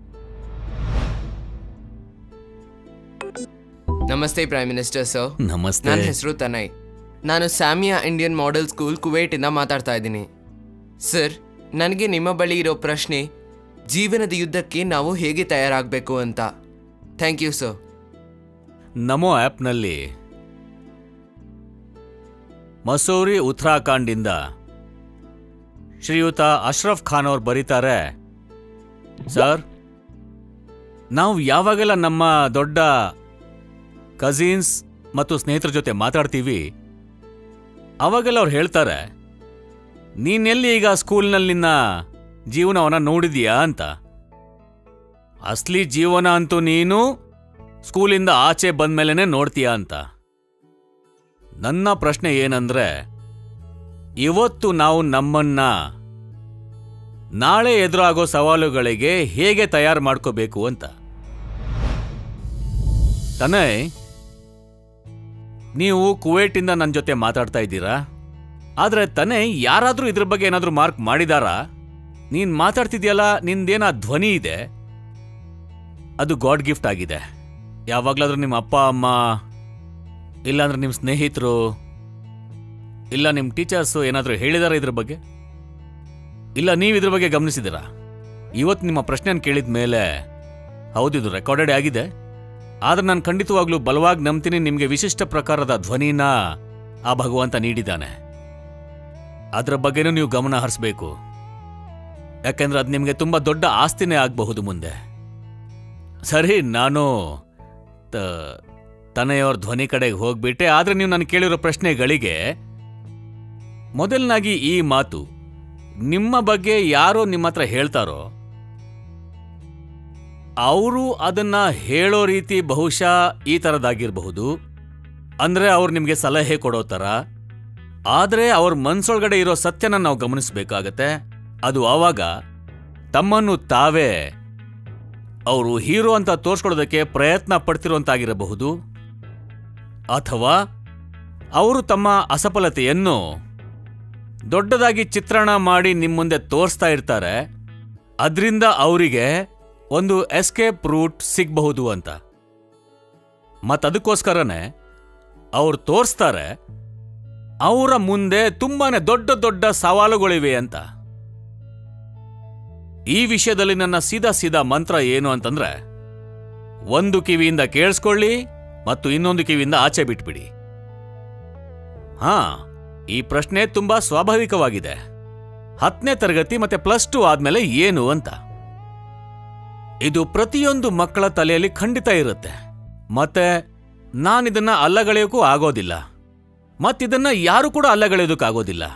ನಮಸ್ತೆ ಪ್ರೈಮ್ ಮಿನಿಸ್ಟರ್ ಸರ್ ನಮಸ್ತೆ ನನ್ನ ಹೆಸರು ತನಯ್ ನಾನು ಸ್ಯಾಮಿಯಾ ಇಂಡಿಯನ್ ಮಾಡೆಲ್ ಸ್ಕೂಲ್ ಕುವೈಟಿಂದ ಮಾತಾಡ್ತಾ ಇದ್ದೀನಿ ಸರ್ ನನಗೆ ನಿಮ್ಮ ಬಳಿ ಇರೋ ಪ್ರಶ್ನೆ ಜೀವನದ ಯುದ್ಧಕ್ಕೆ ನಾವು ಹೇಗೆ ತಯಾರಾಗಬೇಕು ಅಂತ ಥ್ಯಾಂಕ್ ಯು ಸರ್ ನಮೋ ಆ್ಯಪ್ನಲ್ಲಿ ಮಸೂರಿ ಉತ್ತರಾಖಂಡಿಂದ ಶ್ರೀಯುತ ಅಶ್ರಫ್ ಖಾನ್ ಅವ್ರು ಬರೀತಾರೆ ಸರ್ ನಾವು ಯಾವಾಗೆಲ್ಲ ನಮ್ಮ ದೊಡ್ಡ ಕಸಿನ್ಸ್ ಮತ್ತು ಸ್ನೇಹಿತರ ಜೊತೆ ಮಾತಾಡ್ತೀವಿ ಅವಾಗೆಲ್ಲ ಅವ್ರು ಹೇಳ್ತಾರೆ ನೀನೆಲ್ಲಿ ಈಗ ಸ್ಕೂಲ್ನಲ್ಲಿ ನಿನ್ನ ಜೀವನವನ್ನ ನೋಡಿದೀಯಾ ಅಂತ ಅಸ್ಲಿ ಜೀವನ ಅಂತೂ ನೀನು ಸ್ಕೂಲಿಂದ ಆಚೆ ಬಂದ್ಮೇಲೆನೆ ನೋಡ್ತೀಯಾ ಅಂತ ನನ್ನ ಪ್ರಶ್ನೆ ಏನಂದ್ರೆ ಇವತ್ತು ನಾವು ನಮ್ಮನ್ನ ನಾಳೆ ಎದುರಾಗೋ ಸವಾಲುಗಳಿಗೆ ಹೇಗೆ ತಯಾರು ಮಾಡ್ಕೋಬೇಕು ಅಂತ ತನಯ್ ನೀವು ಕುವೈಟಿಂದ ನನ್ನ ಜೊತೆ ಮಾತಾಡ್ತಾ ಇದ್ದೀರಾ ಆದ್ರೆ ತನೆ ಯಾರಾದ್ರೂ ಇದ್ರ ಬಗ್ಗೆ ಏನಾದ್ರೂ ಮಾರ್ಕ್ ಮಾಡಿದಾರಾ ನೀನ್ ಮಾತಾಡ್ತಿದ್ಯಲ್ಲ ನಿಂದೇನ ಧ್ವನಿ ಇದೆ ಅದು ಗಾಡ್ ಗಿಫ್ಟ್ ಆಗಿದೆ ಯಾವಾಗ್ಲಾದ್ರೂ ನಿಮ್ಮ ಅಪ್ಪ ಅಮ್ಮ ಇಲ್ಲಾಂದ್ರೆ ನಿಮ್ಮ ಸ್ನೇಹಿತರು ಇಲ್ಲ ನಿಮ್ಮ ಟೀಚರ್ಸು ಏನಾದರೂ ಹೇಳಿದಾರ ಇದ್ರ ಬಗ್ಗೆ ಇಲ್ಲ ನೀವು ಇದ್ರ ಬಗ್ಗೆ ಗಮನಿಸಿದ್ದೀರಾ ಇವತ್ತು ನಿಮ್ಮ ಪ್ರಶ್ನೆಯನ್ನು ಕೇಳಿದ ಮೇಲೆ ಹೌದು ಇದು ರೆಕಾರ್ಡೆಡ್ ಆಗಿದೆ ಆದ್ರೆ ನಾನು ಖಂಡಿತವಾಗ್ಲೂ ಬಲವಾಗಿ ನಂಬ್ತೀನಿ ನಿಮಗೆ ವಿಶಿಷ್ಟ ಪ್ರಕಾರದ ಧ್ವನಿನ ಆ ಭಗವಂತ ನೀಡಿದ್ದಾನೆ ಅದರ ಬಗ್ಗೆನೂ ನೀವು ಗಮನ ಹರಿಸ್ಬೇಕು ಯಾಕೆಂದ್ರೆ ಅದು ನಿಮಗೆ ತುಂಬ ದೊಡ್ಡ ಆಸ್ತಿನೇ ಆಗಬಹುದು ಮುಂದೆ ಸರಿ ನಾನು ತ- ತನೆಯವ್ರ ಧ್ವನಿ ಕಡೆಗೆ ಹೋಗ್ಬಿಟ್ಟೆ ಆದ್ರೆ ನೀವು ನಾನು ಕೇಳಿರೋ ಪ್ರಶ್ನೆಗಳಿಗೆ ಮೊದಲನಾಗಿ ಈ ಮಾತು ನಿಮ್ಮ ಬಗ್ಗೆ ಯಾರೋ ನಿಮ್ಮ ಹತ್ರ ಹೇಳ್ತಾರೋ ಅವರು ಅದನ್ನ ಹೇಳೋ ರೀತಿ ಬಹುಶಃ ಈ ಥರದಾಗಿರಬಹುದು ಅಂದ್ರೆ ಅವ್ರು ನಿಮಗೆ ಸಲಹೆ ಕೊಡೋ ಥರ ಆದ್ರೆ ಅವ್ರ ಮನ್ಸೊಳಗಡೆ ಇರೋ ಸತ್ಯನ ನಾವು ಗಮನಿಸಬೇಕಾಗತ್ತೆ ಅದು ಆವಾಗ ತಮ್ಮನ್ನು ತಾವೇ ಅವರು ಹೀರೋ ಅಂತ ತೋರ್ಸ್ಕೊಳ್ಳೋದಕ್ಕೆ ಪ್ರಯತ್ನ ಪಡ್ತಿರುವಂತಾಗಿರಬಹುದು ಅಥವಾ ಅವರು ತಮ್ಮ ಅಸಫಲತೆಯನ್ನು ದೊಡ್ಡದಾಗಿ ಚಿತ್ರಣ ಮಾಡಿ ನಿಮ್ಮ ಮುಂದೆ ತೋರಿಸ್ತಾ ಇರ್ತಾರೆ ಅದರಿಂದ ಅವರಿಗೆ ಒಂದು ಎಸ್ಕೇಪ್ ರೂಟ್ ಸಿಗಬಹುದು ಅಂತ ಮತ್ತದಕ್ಕೋಸ್ಕರನೇ ಅವ್ರು ತೋರಿಸ್ತಾರೆ ಅವರ ಮುಂದೆ ತುಂಬಾನೇ ದೊಡ್ಡ ದೊಡ್ಡ ಸವಾಲುಗಳಿವೆ ಅಂತ ಈ ವಿಷಯದಲ್ಲಿ ನನ್ನ ಸೀದಾ ಸೀದಾ ಮಂತ್ರ ಏನು ಅಂತಂದ್ರೆ ಒಂದು ಕಿವಿಯಿಂದ ಕೇಳಿಸ್ಕೊಳ್ಳಿ ಮತ್ತು ಇನ್ನೊಂದು ಕಿವಿಯಿಂದ ಆಚೆ ಬಿಟ್ಬಿಡಿ ಹಾ ಈ ಪ್ರಶ್ನೆ ತುಂಬಾ ಸ್ವಾಭಾವಿಕವಾಗಿದೆ ಹತ್ತನೇ ತರಗತಿ ಮತ್ತೆ ಪ್ಲಸ್ ಟು ಆದ್ಮೇಲೆ ಏನು ಅಂತ ಇದು ಪ್ರತಿಯೊಂದು ಮಕ್ಕಳ ತಲೆಯಲ್ಲಿ ಖಂಡಿತ ಇರುತ್ತೆ ಮತ್ತೆ ನಾನಿದನ್ನ ಅಲ್ಲಗಳೆಯೋಕ್ಕೂ ಆಗೋದಿಲ್ಲ ಮತ್ತಿದನ್ನ ಯಾರು ಕೂಡ ಅಲ್ಲಗಳೆಯೋದಕ್ಕಾಗೋದಿಲ್ಲ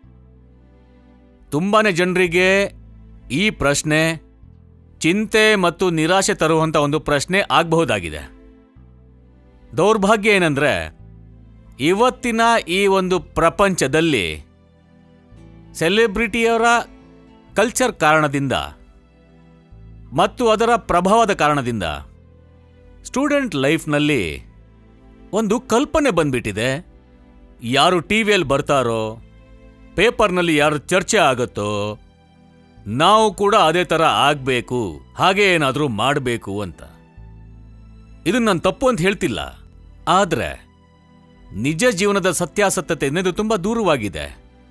ತುಂಬಾನೇ ಜನರಿಗೆ ಈ ಪ್ರಶ್ನೆ ಚಿಂತೆ ಮತ್ತು ನಿರಾಶೆ ತರುವಂತ ಒಂದು ಪ್ರಶ್ನೆ ಆಗಬಹುದಾಗಿದೆ ದೌರ್ಭಾಗ್ಯ ಏನಂದ್ರೆ ಇವತ್ತಿನ ಈ ಒಂದು ಪ್ರಪಂಚದಲ್ಲಿ ಸೆಲೆಬ್ರಿಟಿಯವರ ಕಲ್ಚರ್ ಕಾರಣದಿಂದ ಮತ್ತು ಅದರ ಪ್ರಭಾವದ ಕಾರಣದಿಂದ ಸ್ಟೂಡೆಂಟ್ ಲೈಫ್ನಲ್ಲಿ ಒಂದು ಕಲ್ಪನೆ ಬಂದ್ಬಿಟ್ಟಿದೆ ಯಾರು ಟಿ ವಿಯಲ್ಲಿ ಬರ್ತಾರೋ ಪೇಪರ್ನಲ್ಲಿ ಯಾರು ಚರ್ಚೆ ಆಗುತ್ತೋ ನಾವು ಕೂಡ ಅದೇ ಥರ ಆಗಬೇಕು ಹಾಗೆ ಏನಾದರೂ ಮಾಡಬೇಕು ಅಂತ ಇದು ನಾನು ತಪ್ಪು ಅಂತ ಹೇಳ್ತಿಲ್ಲ ಆದರೆ ನಿಜ ಜೀವನದ ಸತ್ಯಾಸತ್ಯತೆ ಇದು ತುಂಬ ದೂರವಾಗಿದೆ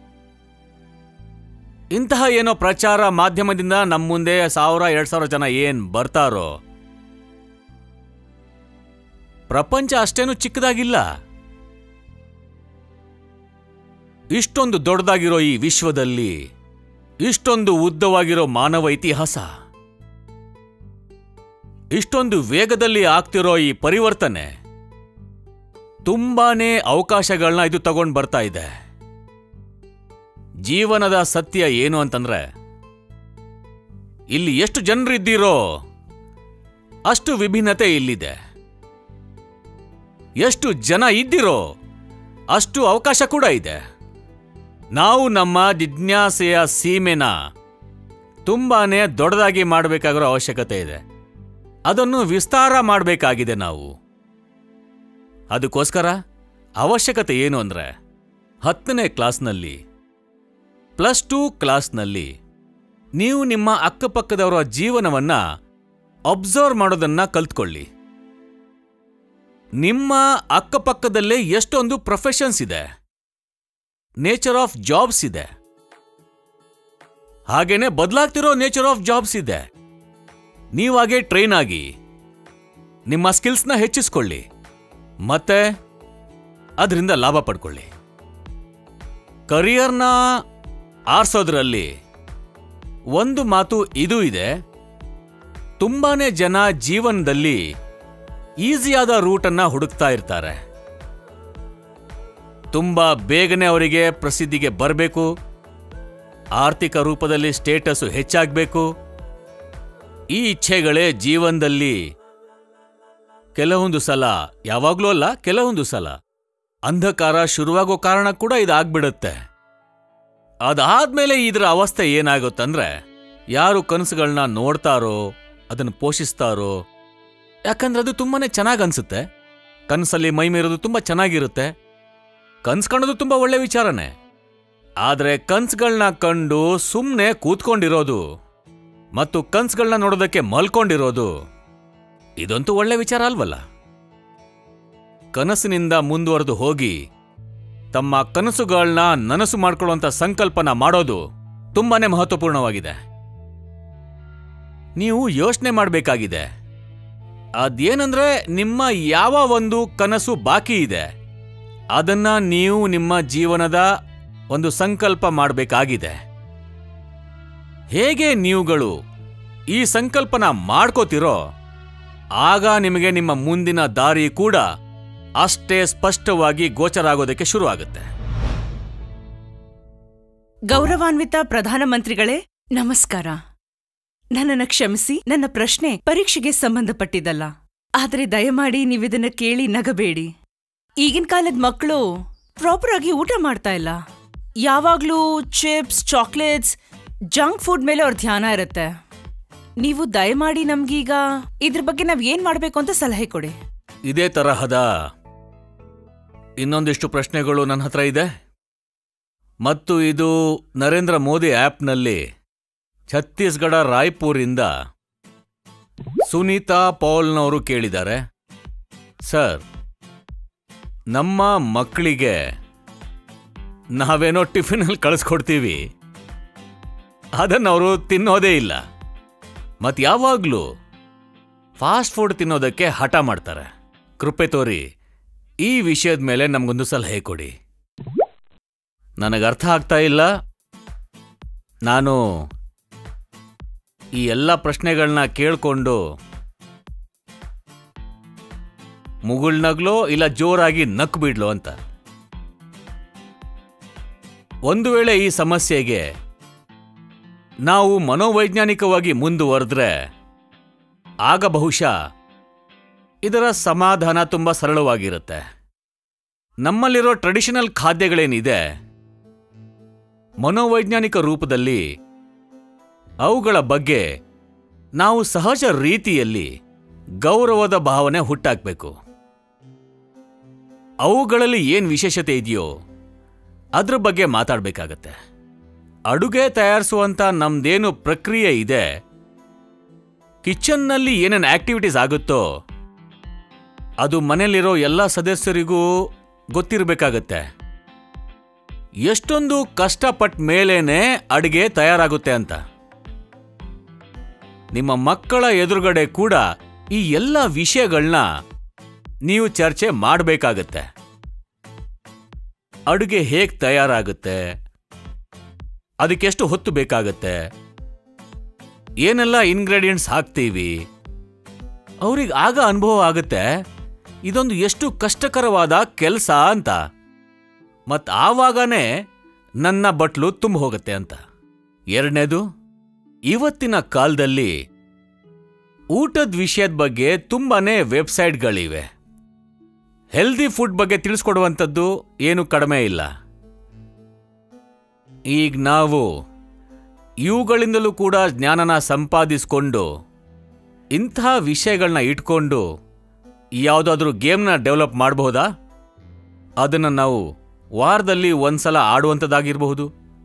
ಇಂತಹ ಏನೋ ಪ್ರಚಾರ ಮಾಧ್ಯಮದಿಂದ ನಮ್ಮ ಮುಂದೆ ಸಾವಿರ ಎರಡ್ ಸಾವಿರ ಜನ ಏನ್ ಬರ್ತಾರೋ ಪ್ರಪಂಚ ಅಷ್ಟೇನು ಚಿಕ್ಕದಾಗಿಲ್ಲ ಇಷ್ಟೊಂದು ದೊಡ್ಡದಾಗಿರೋ ಈ ವಿಶ್ವದಲ್ಲಿ ಇಷ್ಟೊಂದು ಉದ್ದವಾಗಿರೋ ಮಾನವ ಇತಿಹಾಸ ಇಷ್ಟೊಂದು ವೇಗದಲ್ಲಿ ಆಗ್ತಿರೋ ಈ ಪರಿವರ್ತನೆ ತುಂಬಾನೇ ಅವಕಾಶಗಳನ್ನ ಇದು ತಗೊಂಡ್ ಬರ್ತಾ ಇದೆ ಜೀವನದ ಸತ್ಯ ಏನು ಅಂತಂದ್ರೆ ಇಲ್ಲಿ ಎಷ್ಟು ಜನರಿದ್ದೀರೋ ಅಷ್ಟು ವಿಭಿನ್ನತೆ ಇಲ್ಲಿದೆ ಎಷ್ಟು ಜನ ಇದ್ದಿರೋ ಅಷ್ಟು ಅವಕಾಶ ಕೂಡ ಇದೆ ನಾವು ನಮ್ಮ ಜಿಜ್ಞಾಸೆಯ ಸೀಮೆನ ತುಂಬಾನೇ ದೊಡ್ಡದಾಗಿ ಮಾಡಬೇಕಾಗಿರೋ ಅವಶ್ಯಕತೆ ಇದೆ ಅದನ್ನು ವಿಸ್ತಾರ ಮಾಡಬೇಕಾಗಿದೆ ನಾವು ಅದಕ್ಕೋಸ್ಕರ ಅವಶ್ಯಕತೆ ಏನು ಅಂದ್ರೆ ಹತ್ತನೇ ಕ್ಲಾಸ್ನಲ್ಲಿ ಪ್ಲಸ್ ಟೂ ಕ್ಲಾಸ್ನಲ್ಲಿ ನೀವು ನಿಮ್ಮ ಅಕ್ಕಪಕ್ಕದವರ ಜೀವನವನ್ನ ಅಬ್ಸರ್ವ್ ಮಾಡೋದನ್ನ ಕಲ್ತ್ಕೊಳ್ಳಿ ನಿಮ್ಮ ಅಕ್ಕಪಕ್ಕದಲ್ಲೇ ಎಷ್ಟೊಂದು ಪ್ರೊಫೆಷನ್ಸ್ ಇದೆ ನೇಚರ್ ಆಫ್ ಜಾಬ್ಸ್ ಇದೆ ಹಾಗೇನೆ ಬದಲಾಗ್ತಿರೋ ನೇಚರ್ ಆಫ್ ಜಾಬ್ಸ್ ಇದೆ ನೀವಾಗೆ ಟ್ರೈನ್ ಆಗಿ ನಿಮ್ಮ ಸ್ಕಿಲ್ಸ್ನ ಹೆಚ್ಚಿಸ್ಕೊಳ್ಳಿ ಮತ್ತೆ ಅದರಿಂದ ಲಾಭ ಪಡ್ಕೊಳ್ಳಿ ಕರಿಯರ್ನ ಆರ್ಸೋದ್ರಲ್ಲಿ ಒಂದು ಮಾತು ಇದು ಇದೆ ತುಂಬಾನೇ ಜನ ಜೀವನದಲ್ಲಿ ಈಸಿಯಾದ ರೂಟನ್ನ ಹುಡುಕ್ತಾ ಇರ್ತಾರೆ ತುಂಬಾ ಬೇಗನೆ ಅವರಿಗೆ ಪ್ರಸಿದ್ಧಿಗೆ ಬರಬೇಕು ಆರ್ಥಿಕ ರೂಪದಲ್ಲಿ ಸ್ಟೇಟಸ್ ಹೆಚ್ಚಾಗಬೇಕು ಈ ಇಚ್ಛೆಗಳೇ ಜೀವನದಲ್ಲಿ ಕೆಲವೊಂದು ಸಲ ಯಾವಾಗ್ಲೂ ಅಲ್ಲ ಕೆಲವೊಂದು ಸಲ ಅಂಧಕಾರ ಶುರುವಾಗೋ ಕಾರಣ ಕೂಡ ಇದಾಗ್ಬಿಡುತ್ತೆ ಅದಾದ್ಮೇಲೆ ಇದರ ಅವಸ್ಥೆ ಏನಾಗುತ್ತಂದ್ರೆ ಯಾರು ಕನಸುಗಳನ್ನ ನೋಡ್ತಾರೋ ಅದನ್ನು ಪೋಷಿಸ್ತಾರೋ ಯಾಕಂದ್ರೆ ಅದು ತುಂಬಾನೇ ಚೆನ್ನಾಗಿ ಅನ್ಸುತ್ತೆ ಕನಸಲ್ಲಿ ಮೈ ಮೇರೋದು ತುಂಬಾ ಚೆನ್ನಾಗಿರುತ್ತೆ ಕನ್ಸ್ ಕಾಣೋದು ತುಂಬಾ ಒಳ್ಳೆ ವಿಚಾರನೇ ಆದ್ರೆ ಕನ್ಸ್ಗಳನ್ನ ಕಂಡು ಸುಮ್ಮನೆ ಕೂತ್ಕೊಂಡಿರೋದು ಮತ್ತು ಕನ್ಸ್ಗಳನ್ನ ನೋಡೋದಕ್ಕೆ ಮಲ್ಕೊಂಡಿರೋದು ಇದಂತೂ ಒಳ್ಳೆ ವಿಚಾರ ಅಲ್ವಲ್ಲ ಕನಸಿನಿಂದ ಮುಂದುವರೆದು ಹೋಗಿ ತಮ್ಮ ಕನಸುಗಳನ್ನ ನನಸು ಮಾಡ್ಕೊಳ್ಳುವಂತ ಸಂಕಲ್ಪನ ಮಾಡೋದು ತುಂಬಾನೇ ಮಹತ್ವಪೂರ್ಣವಾಗಿದೆ ನೀವು ಯೋಚನೆ ಮಾಡಬೇಕಾಗಿದೆ ಅದೇನಂದ್ರೆ ನಿಮ್ಮ ಯಾವ ಒಂದು ಕನಸು ಬಾಕಿ ಇದೆ ಅದನ್ನ ನೀವು ನಿಮ್ಮ ಜೀವನದ ಒಂದು ಸಂಕಲ್ಪ ಮಾಡಬೇಕಾಗಿದೆ ಹೇಗೆ ನೀವುಗಳು ಈ ಸಂಕಲ್ಪನ ಮಾಡ್ಕೋತಿರೋ ಆಗ ನಿಮಗೆ ನಿಮ್ಮ ಮುಂದಿನ ದಾರಿ ಕೂಡ ಅಷ್ಟೇ ಸ್ಪಷ್ಟವಾಗಿ ಗೋಚರ ಆಗೋದಕ್ಕೆ ಶುರು ಆಗುತ್ತೆ ಗೌರವಾನ್ವಿತ ಪ್ರಧಾನಮಂತ್ರಿಗಳೇ ನಮಸ್ಕಾರ ನನ್ನನ್ನು ಕ್ಷಮಿಸಿ ನನ್ನ ಪ್ರಶ್ನೆ ಪರೀಕ್ಷೆಗೆ ಸಂಬಂಧಪಟ್ಟಿದ್ದಲ್ಲ ಆದರೆ ದಯಮಾಡಿ ನೀವಿದನ್ನ ಕೇಳಿ ನಗಬೇಡಿ ಈಗಿನ ಕಾಲದ ಮಕ್ಕಳು ಪ್ರಾಪರ್ ಆಗಿ ಊಟ ಮಾಡ್ತಾ ಇಲ್ಲ ಯಾವಾಗ್ಲೂ ಚಿಪ್ಸ್ ಚಾಕ್ಲೇಟ್ಸ್ ಜಂಕ್ ಫುಡ್ ಮೇಲೆ ಅವ್ರ ಧ್ಯಾನ ಇರುತ್ತೆ ನೀವು ದಯಮಾಡಿ ನಮ್ಗೀಗ ಇದ್ರ ಬಗ್ಗೆ ನಾವ್ ಏನ್ ಮಾಡ್ಬೇಕು ಅಂತ ಸಲಹೆ ಕೊಡಿ ಇದೇ ತರಹದ ಇನ್ನೊಂದಿಷ್ಟು ಪ್ರಶ್ನೆಗಳು ನನ್ನ ಹತ್ರ ಇದೆ ಮತ್ತು ಇದು ನರೇಂದ್ರ ಮೋದಿ ಆಪ್ನಲ್ಲಿ ಛತ್ತೀಸ್ಗಢ ರಾಯ್ಪುರಿಂದ ಸುನೀತಾ ಪೌಲ್ನವರು ಕೇಳಿದ್ದಾರೆ ಸರ್ ನಮ್ಮ ಮಕ್ಕಳಿಗೆ ನಾವೇನೋ ಟಿಫಿನಲ್ಲಿ ಕಳಿಸ್ಕೊಡ್ತೀವಿ ಅದನ್ನು ಅವರು ತಿನ್ನೋದೇ ಇಲ್ಲ ಮತ್ತು ಯಾವಾಗಲೂ ಫಾಸ್ಟ್ ಫುಡ್ ತಿನ್ನೋದಕ್ಕೆ ಹಠ ಮಾಡ್ತಾರೆ ಕೃಪೆ ತೋರಿ ಈ ವಿಷಯದ ಮೇಲೆ ನಮಗೊಂದು ಸಲಹೆ ಕೊಡಿ ನನಗೆ ಅರ್ಥ ಆಗ್ತಾ ಇಲ್ಲ ನಾನು ಈ ಎಲ್ಲ ಪ್ರಶ್ನೆಗಳನ್ನ ಕೇಳ್ಕೊಂಡು ಮುಗುಳ್ನಗ್ಲೋ ಇಲ್ಲ ಜೋರಾಗಿ ನಕ್ ಬಿಡ್ಲೋ ಅಂತ ಒಂದು ವೇಳೆ ಈ ಸಮಸ್ಯೆಗೆ ನಾವು ಮನೋವೈಜ್ಞಾನಿಕವಾಗಿ ಮುಂದುವರೆದ್ರೆ ಆಗ ಬಹುಶಃ ಇದರ ಸಮಾಧಾನ ತುಂಬ ಸರಳವಾಗಿರುತ್ತೆ ನಮ್ಮಲ್ಲಿರೋ ಟ್ರೆಡಿಷನಲ್ ಖಾದ್ಯಗಳೇನಿದೆ ಮನೋವೈಜ್ಞಾನಿಕ ರೂಪದಲ್ಲಿ ಅವುಗಳ ಬಗ್ಗೆ ನಾವು ಸಹಜ ರೀತಿಯಲ್ಲಿ ಗೌರವದ ಭಾವನೆ ಹುಟ್ಟಾಕ್ಬೇಕು ಅವುಗಳಲ್ಲಿ ಏನ್ ವಿಶೇಷತೆ ಇದೆಯೋ ಅದ್ರ ಬಗ್ಗೆ ಮಾತಾಡಬೇಕಾಗತ್ತೆ ಅಡುಗೆ ತಯಾರಿಸುವಂತ ನಮ್ದೇನು ಪ್ರಕ್ರಿಯೆ ಇದೆ ಕಿಚನ್ನಲ್ಲಿ ಏನೇನು ಆಕ್ಟಿವಿಟೀಸ್ ಆಗುತ್ತೋ ಅದು ಮನೆಯಲ್ಲಿರೋ ಎಲ್ಲ ಸದಸ್ಯರಿಗೂ ಗೊತ್ತಿರಬೇಕಾಗತ್ತೆ ಎಷ್ಟೊಂದು ಕಷ್ಟಪಟ್ಟ ಮೇಲೇನೆ ಅಡುಗೆ ತಯಾರಾಗುತ್ತೆ ಅಂತ ನಿಮ್ಮ ಮಕ್ಕಳ ಎದುರುಗಡೆ ಕೂಡ ಈ ಎಲ್ಲ ವಿಷಯಗಳನ್ನ ನೀವು ಚರ್ಚೆ ಮಾಡಬೇಕಾಗತ್ತೆ ಅಡುಗೆ ಹೇಗೆ ತಯಾರಾಗುತ್ತೆ ಅದಕ್ಕೆಷ್ಟು ಹೊತ್ತು ಬೇಕಾಗತ್ತೆ ಏನೆಲ್ಲ ಇಂಗ್ರೀಡಿಯೆಂಟ್ಸ್ ಹಾಕ್ತೀವಿ ಅವ್ರಿಗೆ ಆಗ ಅನುಭವ ಆಗುತ್ತೆ ಇದೊಂದು ಎಷ್ಟು ಕಷ್ಟಕರವಾದ ಕೆಲಸ ಅಂತ ಮತ್ ಆವಾಗನೇ ನನ್ನ ಬಟ್ಲು ತುಂಬ ಹೋಗುತ್ತೆ ಅಂತ ಎರಡನೇದು ಇವತ್ತಿನ ಕಾಲದಲ್ಲಿ ಊಟದ ವಿಷಯದ ಬಗ್ಗೆ ತುಂಬಾನೇ ವೆಬ್ಸೈಟ್ಗಳಿವೆ ಹೆಲ್ದಿ ಫುಡ್ ಬಗ್ಗೆ ತಿಳಿಸ್ಕೊಡುವಂಥದ್ದು ಏನು ಕಡಿಮೆ ಇಲ್ಲ ಈಗ ನಾವು ಇವುಗಳಿಂದಲೂ ಕೂಡ ಜ್ಞಾನನ ಸಂಪಾದಿಸ್ಕೊಂಡು ಇಂಥ ವಿಷಯಗಳನ್ನ ಇಟ್ಕೊಂಡು ಯಾವುದಾದ್ರೂ ಗೇಮ್ನ ಡೆವಲಪ್ ಮಾಡಬಹುದಾ ಅದನ್ನು ನಾವು ವಾರದಲ್ಲಿ ಒಂದ್ಸಲ ಆಡುವಂಥದ್ದಾಗಿರಬಹುದು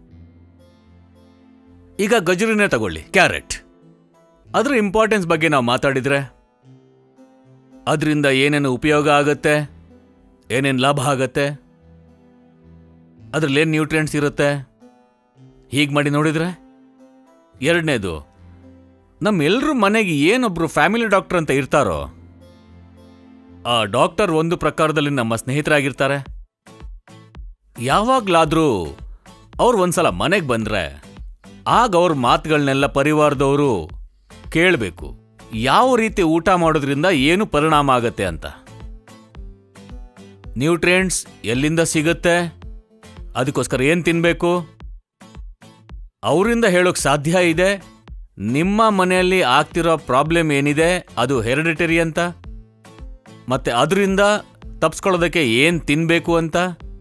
ಈಗ ಗಜರಿನೇ ತಗೊಳ್ಳಿ ಕ್ಯಾರೆಟ್ ಅದರ ಇಂಪಾರ್ಟೆನ್ಸ್ ಬಗ್ಗೆ ನಾವು ಮಾತಾಡಿದ್ರೆ ಅದರಿಂದ ಏನೇನು ಉಪಯೋಗ ಆಗತ್ತೆ ಏನೇನು ಲಾಭ ಆಗತ್ತೆ ಅದ್ರಲ್ಲಿ ಏನು ನ್ಯೂಟ್ರಿಯೆಂಟ್ಸ್ ಇರುತ್ತೆ ಹೀಗೆ ಮಾಡಿ ನೋಡಿದ್ರೆ ಎರಡನೇದು ನಮ್ಮೆಲ್ಲರ ಮನೆಗೆ ಏನೊಬ್ರು ಫ್ಯಾಮಿಲಿ ಡಾಕ್ಟರ್ ಅಂತ ಇರ್ತಾರೋ ಆ ಡಾಕ್ಟರ್ ಒಂದು ಪ್ರಕಾರದಲ್ಲಿ ನಮ್ಮ ಸ್ನೇಹಿತರಾಗಿರ್ತಾರೆ ಯಾವಾಗ್ಲಾದ್ರೂ ಅವ್ರು ಒಂದ್ಸಲ ಮನೆಗೆ ಬಂದ್ರೆ ಆಗ ಅವ್ರ ಮಾತುಗಳನ್ನೆಲ್ಲ ಪರಿವಾರದವರು ಕೇಳಬೇಕು ಯಾವ ರೀತಿ ಊಟ ಮಾಡೋದ್ರಿಂದ ಏನು ಪರಿಣಾಮ ಆಗತ್ತೆ ಅಂತ ನ್ಯೂಟ್ರಿಯೆಂಟ್ಸ್ ಎಲ್ಲಿಂದ ಸಿಗುತ್ತೆ ಅದಕ್ಕೋಸ್ಕರ ಏನು ತಿನ್ಬೇಕು ಅವರಿಂದ ಹೇಳೋಕ್ ಸಾಧ್ಯ ಇದೆ ನಿಮ್ಮ ಮನೆಯಲ್ಲಿ ಆಗ್ತಿರೋ ಪ್ರಾಬ್ಲಮ್ ಏನಿದೆ ಅದು ಹೆರಿಡಿಟರಿ ಅಂತ ಮತ್ತೆ ಅದರಿಂದ ತಪ್ಸ್ಕೊಳ್ಳೋದಕ್ಕೆ ಏನ್ ತಿನ್ಬೇಕು ಅಂತ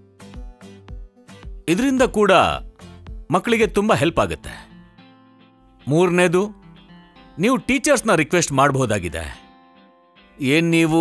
ಇದರಿಂದ ಕೂಡ ಮಕ್ಕಳಿಗೆ ತುಂಬಾ ಹೆಲ್ಪ್ ಆಗುತ್ತೆ ಮೂರನೇದು ನೀವು ಟೀಚರ್ಸ್ನ ರಿಕ್ವೆಸ್ಟ್ ಮಾಡಬಹುದಾಗಿದೆ ಏನ್ ನೀವು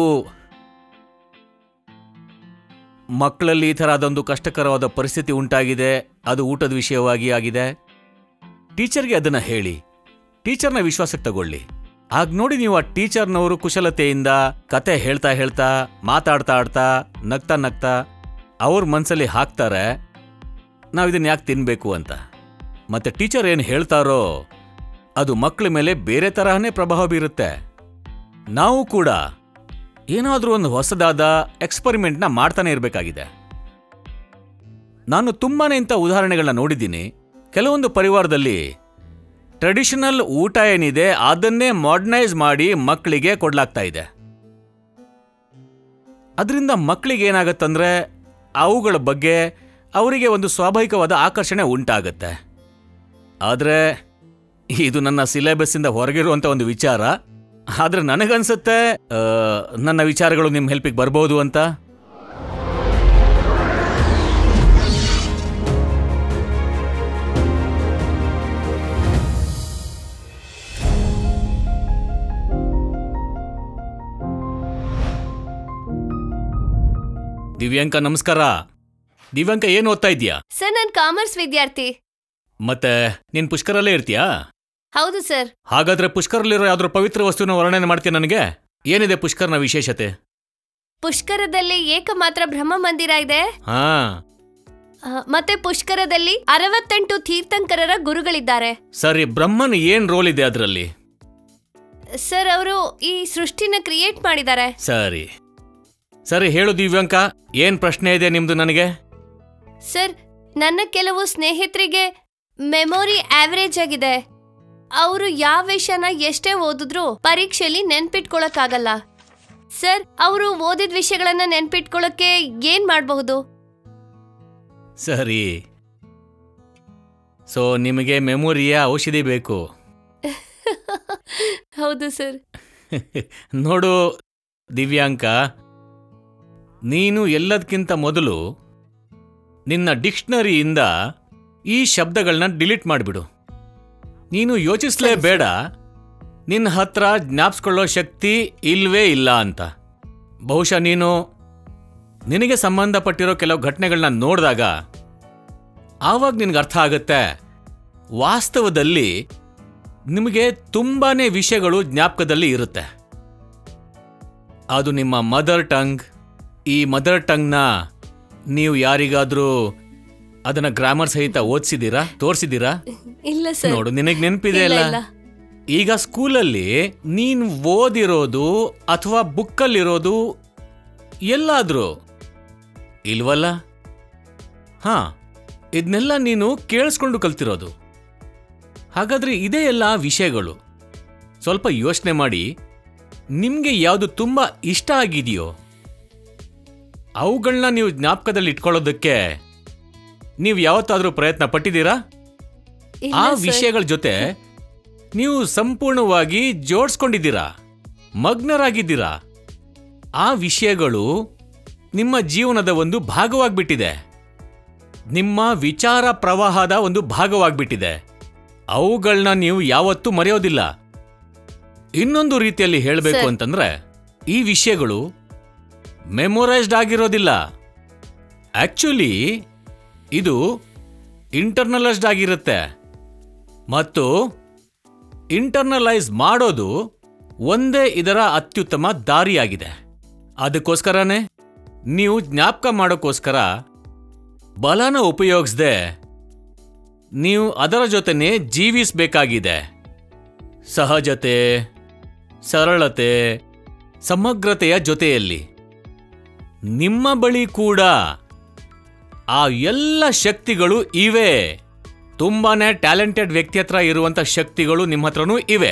ಮಕ್ಕಳಲ್ಲಿ ಈ ಥರ ಅದೊಂದು ಕಷ್ಟಕರವಾದ ಪರಿಸ್ಥಿತಿ ಉಂಟಾಗಿದೆ ಅದು ಊಟದ ವಿಷಯವಾಗಿ ಆಗಿದೆ ಟೀಚರ್ಗೆ ಅದನ್ನ ಹೇಳಿ ಟೀಚರ್ನ ವಿಶ್ವಾಸಕ್ಕೆ ತಗೊಳ್ಳಿ ಆಗ ನೋಡಿ ನೀವು ಆ ಟೀಚರ್ನವರು ಕುಶಲತೆಯಿಂದ ಕತೆ ಹೇಳ್ತಾ ಹೇಳ್ತಾ ಮಾತಾಡ್ತಾ ಆಡ್ತಾ ನಗ್ತಾ ನಗ್ತಾ ಅವ್ರ ಮನ್ಸಲ್ಲಿ ಹಾಕ್ತಾರೆ ನಾವು ಇದನ್ನ ಯಾಕೆ ತಿನ್ಬೇಕು ಅಂತ ಮತ್ತೆ ಟೀಚರ್ ಏನು ಹೇಳ್ತಾರೋ ಅದು ಮಕ್ಕಳ ಮೇಲೆ ಬೇರೆ ತರಹನೇ ಪ್ರಭಾವ ಬೀರುತ್ತೆ ನಾವು ಕೂಡ ಏನಾದ್ರೂ ಒಂದು ಹೊಸದಾದ ಎಕ್ಸ್ಪರಿಮೆಂಟ್ನ ಮಾಡ್ತಾನೆ ಇರಬೇಕಾಗಿದೆ ನಾನು ತುಂಬಾನೇ ಇಂಥ ಉದಾಹರಣೆಗಳನ್ನ ನೋಡಿದ್ದೀನಿ ಕೆಲವೊಂದು ಪರಿವಾರದಲ್ಲಿ ಟ್ರೆಡಿಷನಲ್ ಊಟ ಏನಿದೆ ಅದನ್ನೇ ಮಾಡರ್ನೈಸ್ ಮಾಡಿ ಮಕ್ಕಳಿಗೆ ಕೊಡ್ಲಾಗ್ತಾ ಇದೆ ಅದರಿಂದ ಮಕ್ಕಳಿಗೆ ಏನಾಗತ್ತಂದ್ರೆ ಅವುಗಳ ಬಗ್ಗೆ ಅವರಿಗೆ ಒಂದು ಸ್ವಾಭಾವಿಕವಾದ ಆಕರ್ಷಣೆ ಉಂಟಾಗತ್ತೆ ಆದರೆ ಇದು ನನ್ನ ಸಿಲೆಬಸ್ಸಿಂದ ಹೊರಗಿರುವಂಥ ಒಂದು ವಿಚಾರ ಆದ್ರೆ ನನಗನ್ಸುತ್ತೆ ಆ, ನನ್ನ ವಿಚಾರಗಳು ನಿಮ್ಮ ಹೆಲ್ಪಿಗೆ ಬರ್ಬೋದು ಅಂತ ದಿವ್ಯಾಂಕ ನಮಸ್ಕಾರ ದಿವ್ಯಾಂಕ ಏನು ಓದ್ತಾ ಇದೀಯಾ ಸರ್ ನಾನು ಕಾಮರ್ಸ್ ವಿದ್ಯಾರ್ಥಿ ಮತ್ತೆ ನೀನ್ ಪುಷ್ಕರಲ್ಲೇ ಇರ್ತೀಯಾ ಹೌದು ಸರ್ ಹಾಗಾದ್ರೆ ಪುಷ್ಕರಲ್ಲಿರೋ ಯಾವ್ದಾದ್ರು ಪವಿತ್ರ ವಸ್ತುನ ವರ್ಣನೆ ಮಾಡ್ತೀಯ ನನಗೆ ಏನಿದೆ ಪುಷ್ಕರ್ನ ವಿಶೇಷತೆ ಪುಷ್ಕರದಲ್ಲಿ ಏಕಮಾತ್ರ ಬ್ರಹ್ಮ ಮಂದಿರ ಇದೆ ಹಾ ಆ, ಮತ್ತೆ ಪುಷ್ಕರದಲ್ಲಿ ಅರವತ್ತೆಂಟು ತೀರ್ಥಂಕರರ ಗುರುಗಳಿದ್ದಾರೆ ಸರಿ ಬ್ರಹ್ಮನ್ ಏನ್ ರೋಲ್ ಇದೆ ಅದರಲ್ಲಿ ಸರ್ ಅವರು ಈ ಸೃಷ್ಟಿನ ಕ್ರಿಯೇಟ್ ಮಾಡಿದ್ದಾರೆ ಸರಿ ಸರಿ ಹೇಳು ದಿವ್ಯಾಂಕ ಏನ್ ಪ್ರಶ್ನೆ ಇದೆ ನಿಮ್ದು ನನಗೆ ಸರ್ ನನ್ನ ಕೆಲವು ಸ್ನೇಹಿತರಿಗೆ ಮೆಮೊರಿ ಆವರೇಜ್ ಆಗಿದೆ ಅವರು ಯಾವ ವಿಷಯನ ಎಷ್ಟೇ ಓದಿದ್ರು ಪರೀಕ್ಷೆಯಲ್ಲಿ ನೆನ್ಪಿಟ್ಕೊಳಕ್ಕಾಗಲ್ಲ ಸರ್ ಅವರು ಓದಿದ ವಿಷಯಗಳನ್ನ ನೆನ್ಪಿಟ್ಕೊಳಕ್ಕೆ ಏನ್ ಮಾಡಬಹುದು ಸರಿ ಸೊ ನಿಮಗೆ ಮೆಮೊರಿಯ ಔಷಧಿ ಬೇಕು ಹೌದು ಸರ್ ನೋಡು ದಿವ್ಯಾಂಕ ನೀನು ಎಲ್ಲದಕ್ಕಿಂತ ಮೊದಲು ನಿನ್ನ ಡಿಕ್ಷನರಿಯಿಂದ ಈ ಶಬ್ದಗಳನ್ನ ಡಿಲೀಟ್ ಮಾಡಿಬಿಡು ನೀನು ಯೋಚಿಸ್ಲೇ ಬೇಡ ನಿನ್ನ ಹತ್ರ ಜ್ಞಾಪಿಸ್ಕೊಳ್ಳೋ ಶಕ್ತಿ ಇಲ್ವೇ ಇಲ್ಲ ಅಂತ ಬಹುಶಃ ನೀನು ನಿನಗೆ ಸಂಬಂಧಪಟ್ಟಿರೋ ಕೆಲವು ಘಟನೆಗಳನ್ನ ನೋಡಿದಾಗ ಆವಾಗ ನಿನಗೆ ಅರ್ಥ ಆಗುತ್ತೆ ವಾಸ್ತವದಲ್ಲಿ ನಿಮಗೆ ತುಂಬಾನೇ ವಿಷಯಗಳು ಜ್ಞಾಪಕದಲ್ಲಿ ಇರುತ್ತೆ ಅದು ನಿಮ್ಮ ಮದರ್ ಟಂಗ್ ಈ ಮದರ್ ಟಂಗ್ನ ನೀವು ಯಾರಿಗಾದ್ರೂ ಅದನ್ನ ಗ್ರಾಮರ್ ಸಹಿತ ಓದಿಸಿದ್ದೀರಾ ತೋರಿಸಿದ್ದೀರಾ ಇಲ್ಲ ಸರ್ ನೋಡು ನಿನಗೆ ನೆನಪಿದೆ ಇಲ್ಲ, ಅಲ್ಲ ಇಲ್ಲ. ಈಗ ಸ್ಕೂಲಲ್ಲಿ ನೀನ್ ಓದಿರೋದು ಅಥವಾ ಬುಕ್ಕಲ್ಲಿರೋದು ಎಲ್ಲಾದ್ರೂ ಇಲ್ವಲ್ಲ ಹಾ ಇದನ್ನೆಲ್ಲ ನೀನು ಕೇಳಿಸ್ಕೊಂಡು ಕಲ್ತಿರೋದು ಹಾಗಾದ್ರೆ ಇದೇ ಎಲ್ಲ ವಿಷಯಗಳು ಸ್ವಲ್ಪ ಯೋಚನೆ ಮಾಡಿ ನಿಮ್ಗೆ ಯಾವುದು ತುಂಬಾ ಇಷ್ಟ ಆಗಿದೆಯೋ ಅವುಗಳನ್ನ ನೀವು ಜ್ಞಾಪಕದಲ್ಲಿ ಇಟ್ಕೊಳ್ಳೋದಕ್ಕೆ ನೀವು ಯಾವತ್ತಾದ್ರೂ ಪ್ರಯತ್ನ ಪಟ್ಟಿದ್ದೀರಾ ಇಲ್ಲ ಆ ಸರ್. ವಿಷಯಗಳ ಜೊತೆ ನೀವು ಸಂಪೂರ್ಣವಾಗಿ ಜೋಡಿಸ್ಕೊಂಡಿದ್ದೀರಾ ಮಗ್ನರಾಗಿದ್ದೀರಾ ಆ ವಿಷಯಗಳು ನಿಮ್ಮ ಜೀವನದ ಒಂದು ಭಾಗವಾಗ್ಬಿಟ್ಟಿದೆ ನಿಮ್ಮ ವಿಚಾರ ಪ್ರವಾಹದ ಒಂದು ಭಾಗವಾಗ್ಬಿಟ್ಟಿದೆ ಅವುಗಳನ್ನ ನೀವು ಯಾವತ್ತೂ ಮರೆಯೋದಿಲ್ಲ ಇನ್ನೊಂದು ರೀತಿಯಲ್ಲಿ ಹೇಳಬೇಕು ಸರ್. ಅಂತಂದ್ರೆ ಈ ವಿಷಯಗಳು ಮೆಮೊರೈಸ್ಡ್ ಆಗಿರೋದಿಲ್ಲ ಆಕ್ಚುಲಿ ಇದು ಇಂಟರ್ನಲೈಸ್ಡ್ ಆಗಿರುತ್ತೆ ಮತ್ತು ಇಂಟರ್ನಲೈಸ್ ಮಾಡೋದು ಒಂದೇ ಇದರ ಅತ್ಯುತ್ತಮ ದಾರಿಯಾಗಿದೆ ಅದಕ್ಕೋಸ್ಕರನೇ ನೀವು ಜ್ಞಾಪಕ ಮಾಡೋಕ್ಕೋಸ್ಕರ ಬಲನ ಉಪಯೋಗಿಸದೆ ನೀವು ಅದರ ಜೊತೆನೇ ಜೀವಿಸಬೇಕಾಗಿದೆ ಸಹಜತೆ ಸರಳತೆ ಸಮಗ್ರತೆಯ ಜೊತೆಯಲ್ಲಿ ನಿಮ್ಮ ಬಳಿ ಕೂಡ ಆ ಎಲ್ಲ ಶಕ್ತಿಗಳು ಇವೆ ತುಂಬಾನೇ ಟ್ಯಾಲೆಂಟೆಡ್ ವ್ಯಕ್ತಿ ಹತ್ರ ಇರುವಂತ ಶಕ್ತಿಗಳು ನಿಮ್ಮ ಹತ್ರನೂ ಇವೆ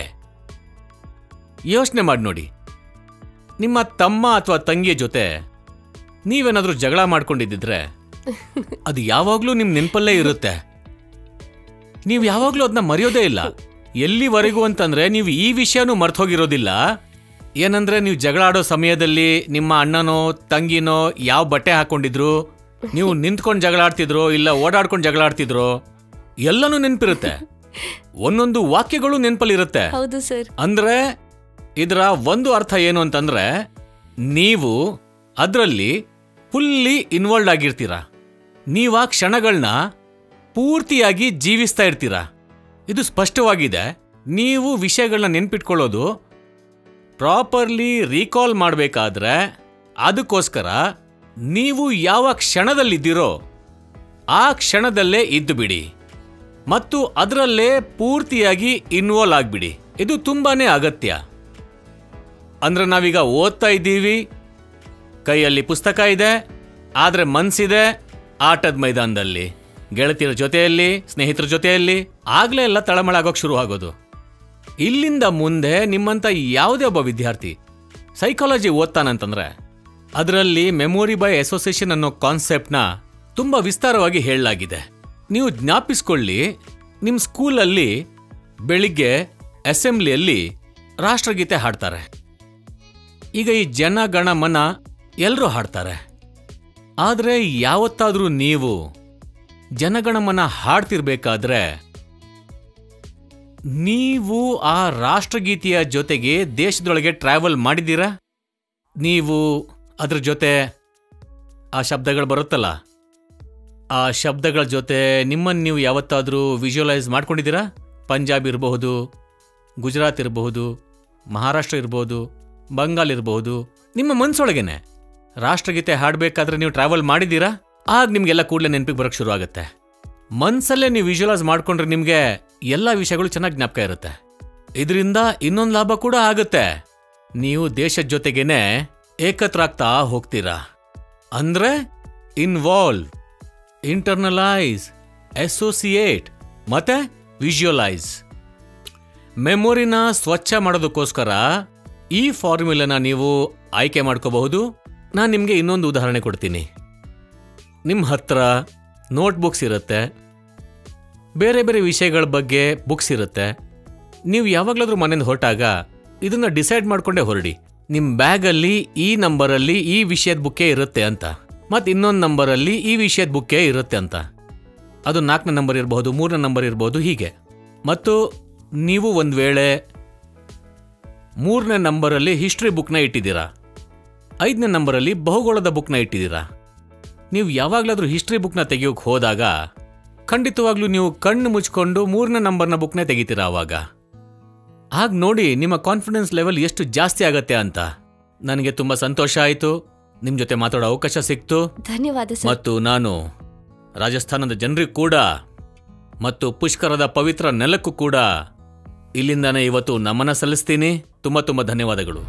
ಯೋಚನೆ ಮಾಡಿ ನೋಡಿ ನಿಮ್ಮ ತಮ್ಮ ಅಥವಾ ತಂಗಿಯ ಜೊತೆ ನೀವೇನಾದ್ರೂ ಜಗಳ ಮಾಡ್ಕೊಂಡಿದ್ದಿದ್ರೆ ಅದು ಯಾವಾಗ್ಲೂ ನಿಮ್ ನೆನಪಲ್ಲೇ ಇರುತ್ತೆ ನೀವು ಯಾವಾಗ್ಲೂ ಅದನ್ನ ಮರೆಯೋದೇ ಇಲ್ಲ ಎಲ್ಲಿವರೆಗೂ ಅಂತಂದ್ರೆ ನೀವು ಈ ವಿಷಯನೂ ಮರ್ತ್ ಹೋಗಿರೋದಿಲ್ಲ ಏನಂದ್ರೆ ನೀವು ಜಗಳ ಆಡೋ ಸಮಯದಲ್ಲಿ ನಿಮ್ಮ ಅಣ್ಣನೋ ತಂಗಿನೋ ಯಾವ ಬಟ್ಟೆ ಹಾಕೊಂಡಿದ್ರು ನೀವು ನಿಂತ್ಕೊಂಡು ಜಗಳ ಆಡ್ತಿದ್ರೋ ಇಲ್ಲ ಓಡಾಡ್ಕೊಂಡು ಜಗಳ ಆಡ್ತಿದ್ರೋ ಎಲ್ಲನೂ ನೆನಪಿರುತ್ತೆ ಒಂದೊಂದು ವಾಕ್ಯಗಳು ನೆನಪಲ್ಲಿರುತ್ತೆ ಹೌದು ಸರ್ ಅಂದ್ರೆ ಇದರ ಒಂದು ಅರ್ಥ ಏನು ಅಂತಂದ್ರೆ ನೀವು ಅದರಲ್ಲಿ ಫುಲ್ಲಿ ಇನ್ವಾಲ್ವ್ ಆಗಿರ್ತೀರ ನೀವು ಆ ಕ್ಷಣಗಳನ್ನ ಪೂರ್ತಿಯಾಗಿ ಜೀವಿಸ್ತಾ ಇರ್ತೀರ ಇದು ಸ್ಪಷ್ಟವಾಗಿದೆ ನೀವು ವಿಷಯಗಳನ್ನ ನೆನ್ಪಿಟ್ಕೊಳ್ಳೋದು ಪ್ರಾಪರ್ಲಿ ರೀಕಾಲ್ ಮಾಡಬೇಕಾದ್ರೆ ಅದಕ್ಕೋಸ್ಕರ ನೀವು ಯಾವ ಕ್ಷಣದಲ್ಲಿದ್ದೀರೋ ಆ ಕ್ಷಣದಲ್ಲೇ ಇದ್ದು ಬಿಡಿ ಮತ್ತು ಅದರಲ್ಲೇ ಪೂರ್ತಿಯಾಗಿ ಇನ್ವಾಲ್ವ್ ಆಗ್ಬಿಡಿ ಇದು ತುಂಬಾನೇ ಅಗತ್ಯ ಅಂದ್ರೆ ನಾವೀಗ ಓದ್ತಾ ಇದ್ದೀವಿ ಕೈಯಲ್ಲಿ ಪುಸ್ತಕ ಇದೆ ಆದ್ರೆ ಮನ್ಸಿದೆ ಆಟದ ಮೈದಾನದಲ್ಲಿ ಗೆಳತಿಯರ ಜೊತೆಯಲ್ಲಿ ಸ್ನೇಹಿತರ ಜೊತೆಯಲ್ಲಿ ಆಗ್ಲೇ ಎಲ್ಲ ತಳಮಳ ಆಗೋಕ್ ಶುರು ಆಗೋದು ಇಲ್ಲಿಂದ ಮುಂದೆ ನಿಮ್ಮಂತ ಯಾವುದೇ ಒಬ್ಬ ವಿದ್ಯಾರ್ಥಿ ಸೈಕಾಲಜಿ ಓದ್ತಾನಂತಂದ್ರೆ ಅದರಲ್ಲಿ ಮೆಮೊರಿ ಬೈ ಅಸೋಸಿಯೇಷನ್ ಅನ್ನೋ ಕಾನ್ಸೆಪ್ಟ್ನ ತುಂಬಾ ವಿಸ್ತಾರವಾಗಿ ಹೇಳಲಾಗಿದೆ ನೀವು ಜ್ಞಾಪಿಸ್ಕೊಳ್ಳಿ ನಿಮ್ಮ ಸ್ಕೂಲಲ್ಲಿ ಬೆಳಿಗ್ಗೆ ಅಸೆಂಬ್ಲಿಯಲ್ಲಿ ರಾಷ್ಟ್ರಗೀತೆ ಹಾಡ್ತಾರೆ ಈಗ ಈ ಜನ ಗಣ ಮನ ಎಲ್ಲರೂ ಹಾಡ್ತಾರೆ ಆದರೆ ಯಾವತ್ತಾದ್ರೂ ನೀವು ಜನಗಣಮನ ಹಾಡ್ತಿರ್ಬೇಕಾದ್ರೆ ನೀವು ಆ ರಾಷ್ಟ್ರಗೀತೆಯ ಜೊತೆಗೆ ದೇಶದೊಳಗೆ ಟ್ರಾವೆಲ್ ಮಾಡಿದ್ದೀರಾ ನೀವು ಅದ್ರ ಜೊತೆ ಆ ಶಬ್ದಗಳು ಬರುತ್ತಲ್ಲ ಆ ಶಬ್ದಗಳ ಜೊತೆ ನಿಮ್ಮನ್ನು ನೀವು ಯಾವತ್ತಾದರೂ ವಿಜುವಲೈಸ್ ಮಾಡ್ಕೊಂಡಿದ್ದೀರಾ ಪಂಜಾಬ್ ಇರಬಹುದು ಗುಜರಾತ್ ಇರಬಹುದು ಮಹಾರಾಷ್ಟ್ರ ಇರಬಹುದು ಬಂಗಾಲ್ ಇರಬಹುದು ನಿಮ್ಮ ಮನ್ಸೊಳಗೇನೆ ರಾಷ್ಟ್ರಗೀತೆ ಹಾಡಬೇಕಾದ್ರೆ ನೀವು ಟ್ರಾವೆಲ್ ಮಾಡಿದ್ದೀರಾ ಆಗ ನಿಮ್ಗೆಲ್ಲ ಕೂಡಲೇ ನೆನಪಿಗೆ ಬರೋಕ್ಕೆ ಶುರು ಆಗುತ್ತೆ ಮನ್ಸಲ್ಲೇ ನೀವು ವಿಜುವಲೈಸ್ ಮಾಡ್ಕೊಂಡ್ರೆ ನಿಮಗೆ ಎಲ್ಲ ವಿಷಯಗಳು ಚೆನ್ನಾಗಿ ಜ್ಞಾಪಕ ಇರುತ್ತೆ ಇದರಿಂದ ಇನ್ನೊಂದು ಲಾಭ ಕೂಡ ಆಗುತ್ತೆ ನೀವು ದೇಶದ ಜೊತೆಗೇನೆ ಏಕತ್ರಾಗ್ತಾ ಹೋಗ್ತೀರಾ ಅಂದ್ರೆ ಇನ್ವಾಲ್ವ್ ಇಂಟರ್ನಲೈಸ್ ಅಸೋಸಿಯೇಟ್ ಮತ್ತೆ ವಿಜುವಲೈಸ್ ಮೆಮೊರಿನ ಸ್ವಚ್ಛ ಮಾಡೋದಕ್ಕೋಸ್ಕರ ಈ ಫಾರ್ಮ್ಯುಲನ ನೀವು ಆಯ್ಕೆ ಮಾಡ್ಕೋಬಹುದು ನಾನು ನಿಮಗೆ ಇನ್ನೊಂದು ಉದಾಹರಣೆ ಕೊಡ್ತೀನಿ ನಿಮ್ಮ ಹತ್ರ ನೋಟ್ಬುಕ್ಸ್ ಇರುತ್ತೆ ಬೇರೆ ಬೇರೆ ವಿಷಯಗಳ ಬಗ್ಗೆ ಬುಕ್ಸ್ ಇರುತ್ತೆ ನೀವು ಯಾವಾಗಲಾದ್ರೂ ಮನೆಯಿಂದ ಹೊರಟಾಗ ಇದನ್ನ ಡಿಸೈಡ್ ಮಾಡ್ಕೊಂಡೇ ಹೊರಡಿ ನಿಮ್ಮ ಬ್ಯಾಗಲ್ಲಿ ಈ ನಂಬರಲ್ಲಿ ಈ ವಿಷಯದ ಬುಕ್ಕೇ ಇರುತ್ತೆ ಅಂತ ಮತ್ತು ಇನ್ನೊಂದು ನಂಬರಲ್ಲಿ ಈ ವಿಷಯದ ಬುಕ್ಕೇ ಇರುತ್ತೆ ಅಂತ ಅದು ನಾಲ್ಕನೇ ನಂಬರ್ ಇರಬಹುದು ಮೂರನೇ ನಂಬರ್ ಇರಬಹುದು ಹೀಗೆ ಮತ್ತು ನೀವು ಒಂದು ವೇಳೆ ಮೂರನೇ ನಂಬರಲ್ಲಿ ಹಿಸ್ಟ್ರಿ ಬುಕ್ನ ಇಟ್ಟಿದ್ದೀರಾ ಐದನೇ ನಂಬರಲ್ಲಿ ಬಹುಗೋಳದ ಬುಕ್ನ ಇಟ್ಟಿದ್ದೀರಾ ನೀವು ಯಾವಾಗಲಾದ್ರೂ ಹಿಸ್ಟ್ರಿ ಬುಕ್ನ ತೆಗಿಯೋಕೆ ಹೋದಾಗ ಖಂಡಿತವಾಗ್ಲೂ ನೀವು ಕಣ್ಣು ಮುಚ್ಕೊಂಡು ಮೂರನೇ ನಂಬರ್ನ ಬುಕ್ನೇ ತೆಗಿತೀರಾ ಆವಾಗ ಆಗ ನೋಡಿ ನಿಮ್ಮ ಕಾನ್ಫಿಡೆನ್ಸ್ ಲೆವೆಲ್ ಎಷ್ಟು ಜಾಸ್ತಿ ಆಗತ್ತೆ ಅಂತ ನನಗೆ ತುಂಬ ಸಂತೋಷ ಆಯಿತು ನಿಮ್ಮ ಜೊತೆ ಮಾತಾಡೋ ಅವಕಾಶ ಸಿಕ್ತು ಧನ್ಯವಾದ ಸರ್ ಮತ್ತು ನಾನು ರಾಜಸ್ಥಾನದ ಜನರಿಗೂ ಕೂಡ ಮತ್ತು ಪುಷ್ಕರದ ಪವಿತ್ರ ನೆಲಕ್ಕೂ ಕೂಡ ಇಲ್ಲಿಂದಾನೇ ಇವತ್ತು ನಮನ ಸಲ್ಲಿಸ್ತೀನಿ ತುಂಬ ತುಂಬ ಧನ್ಯವಾದಗಳು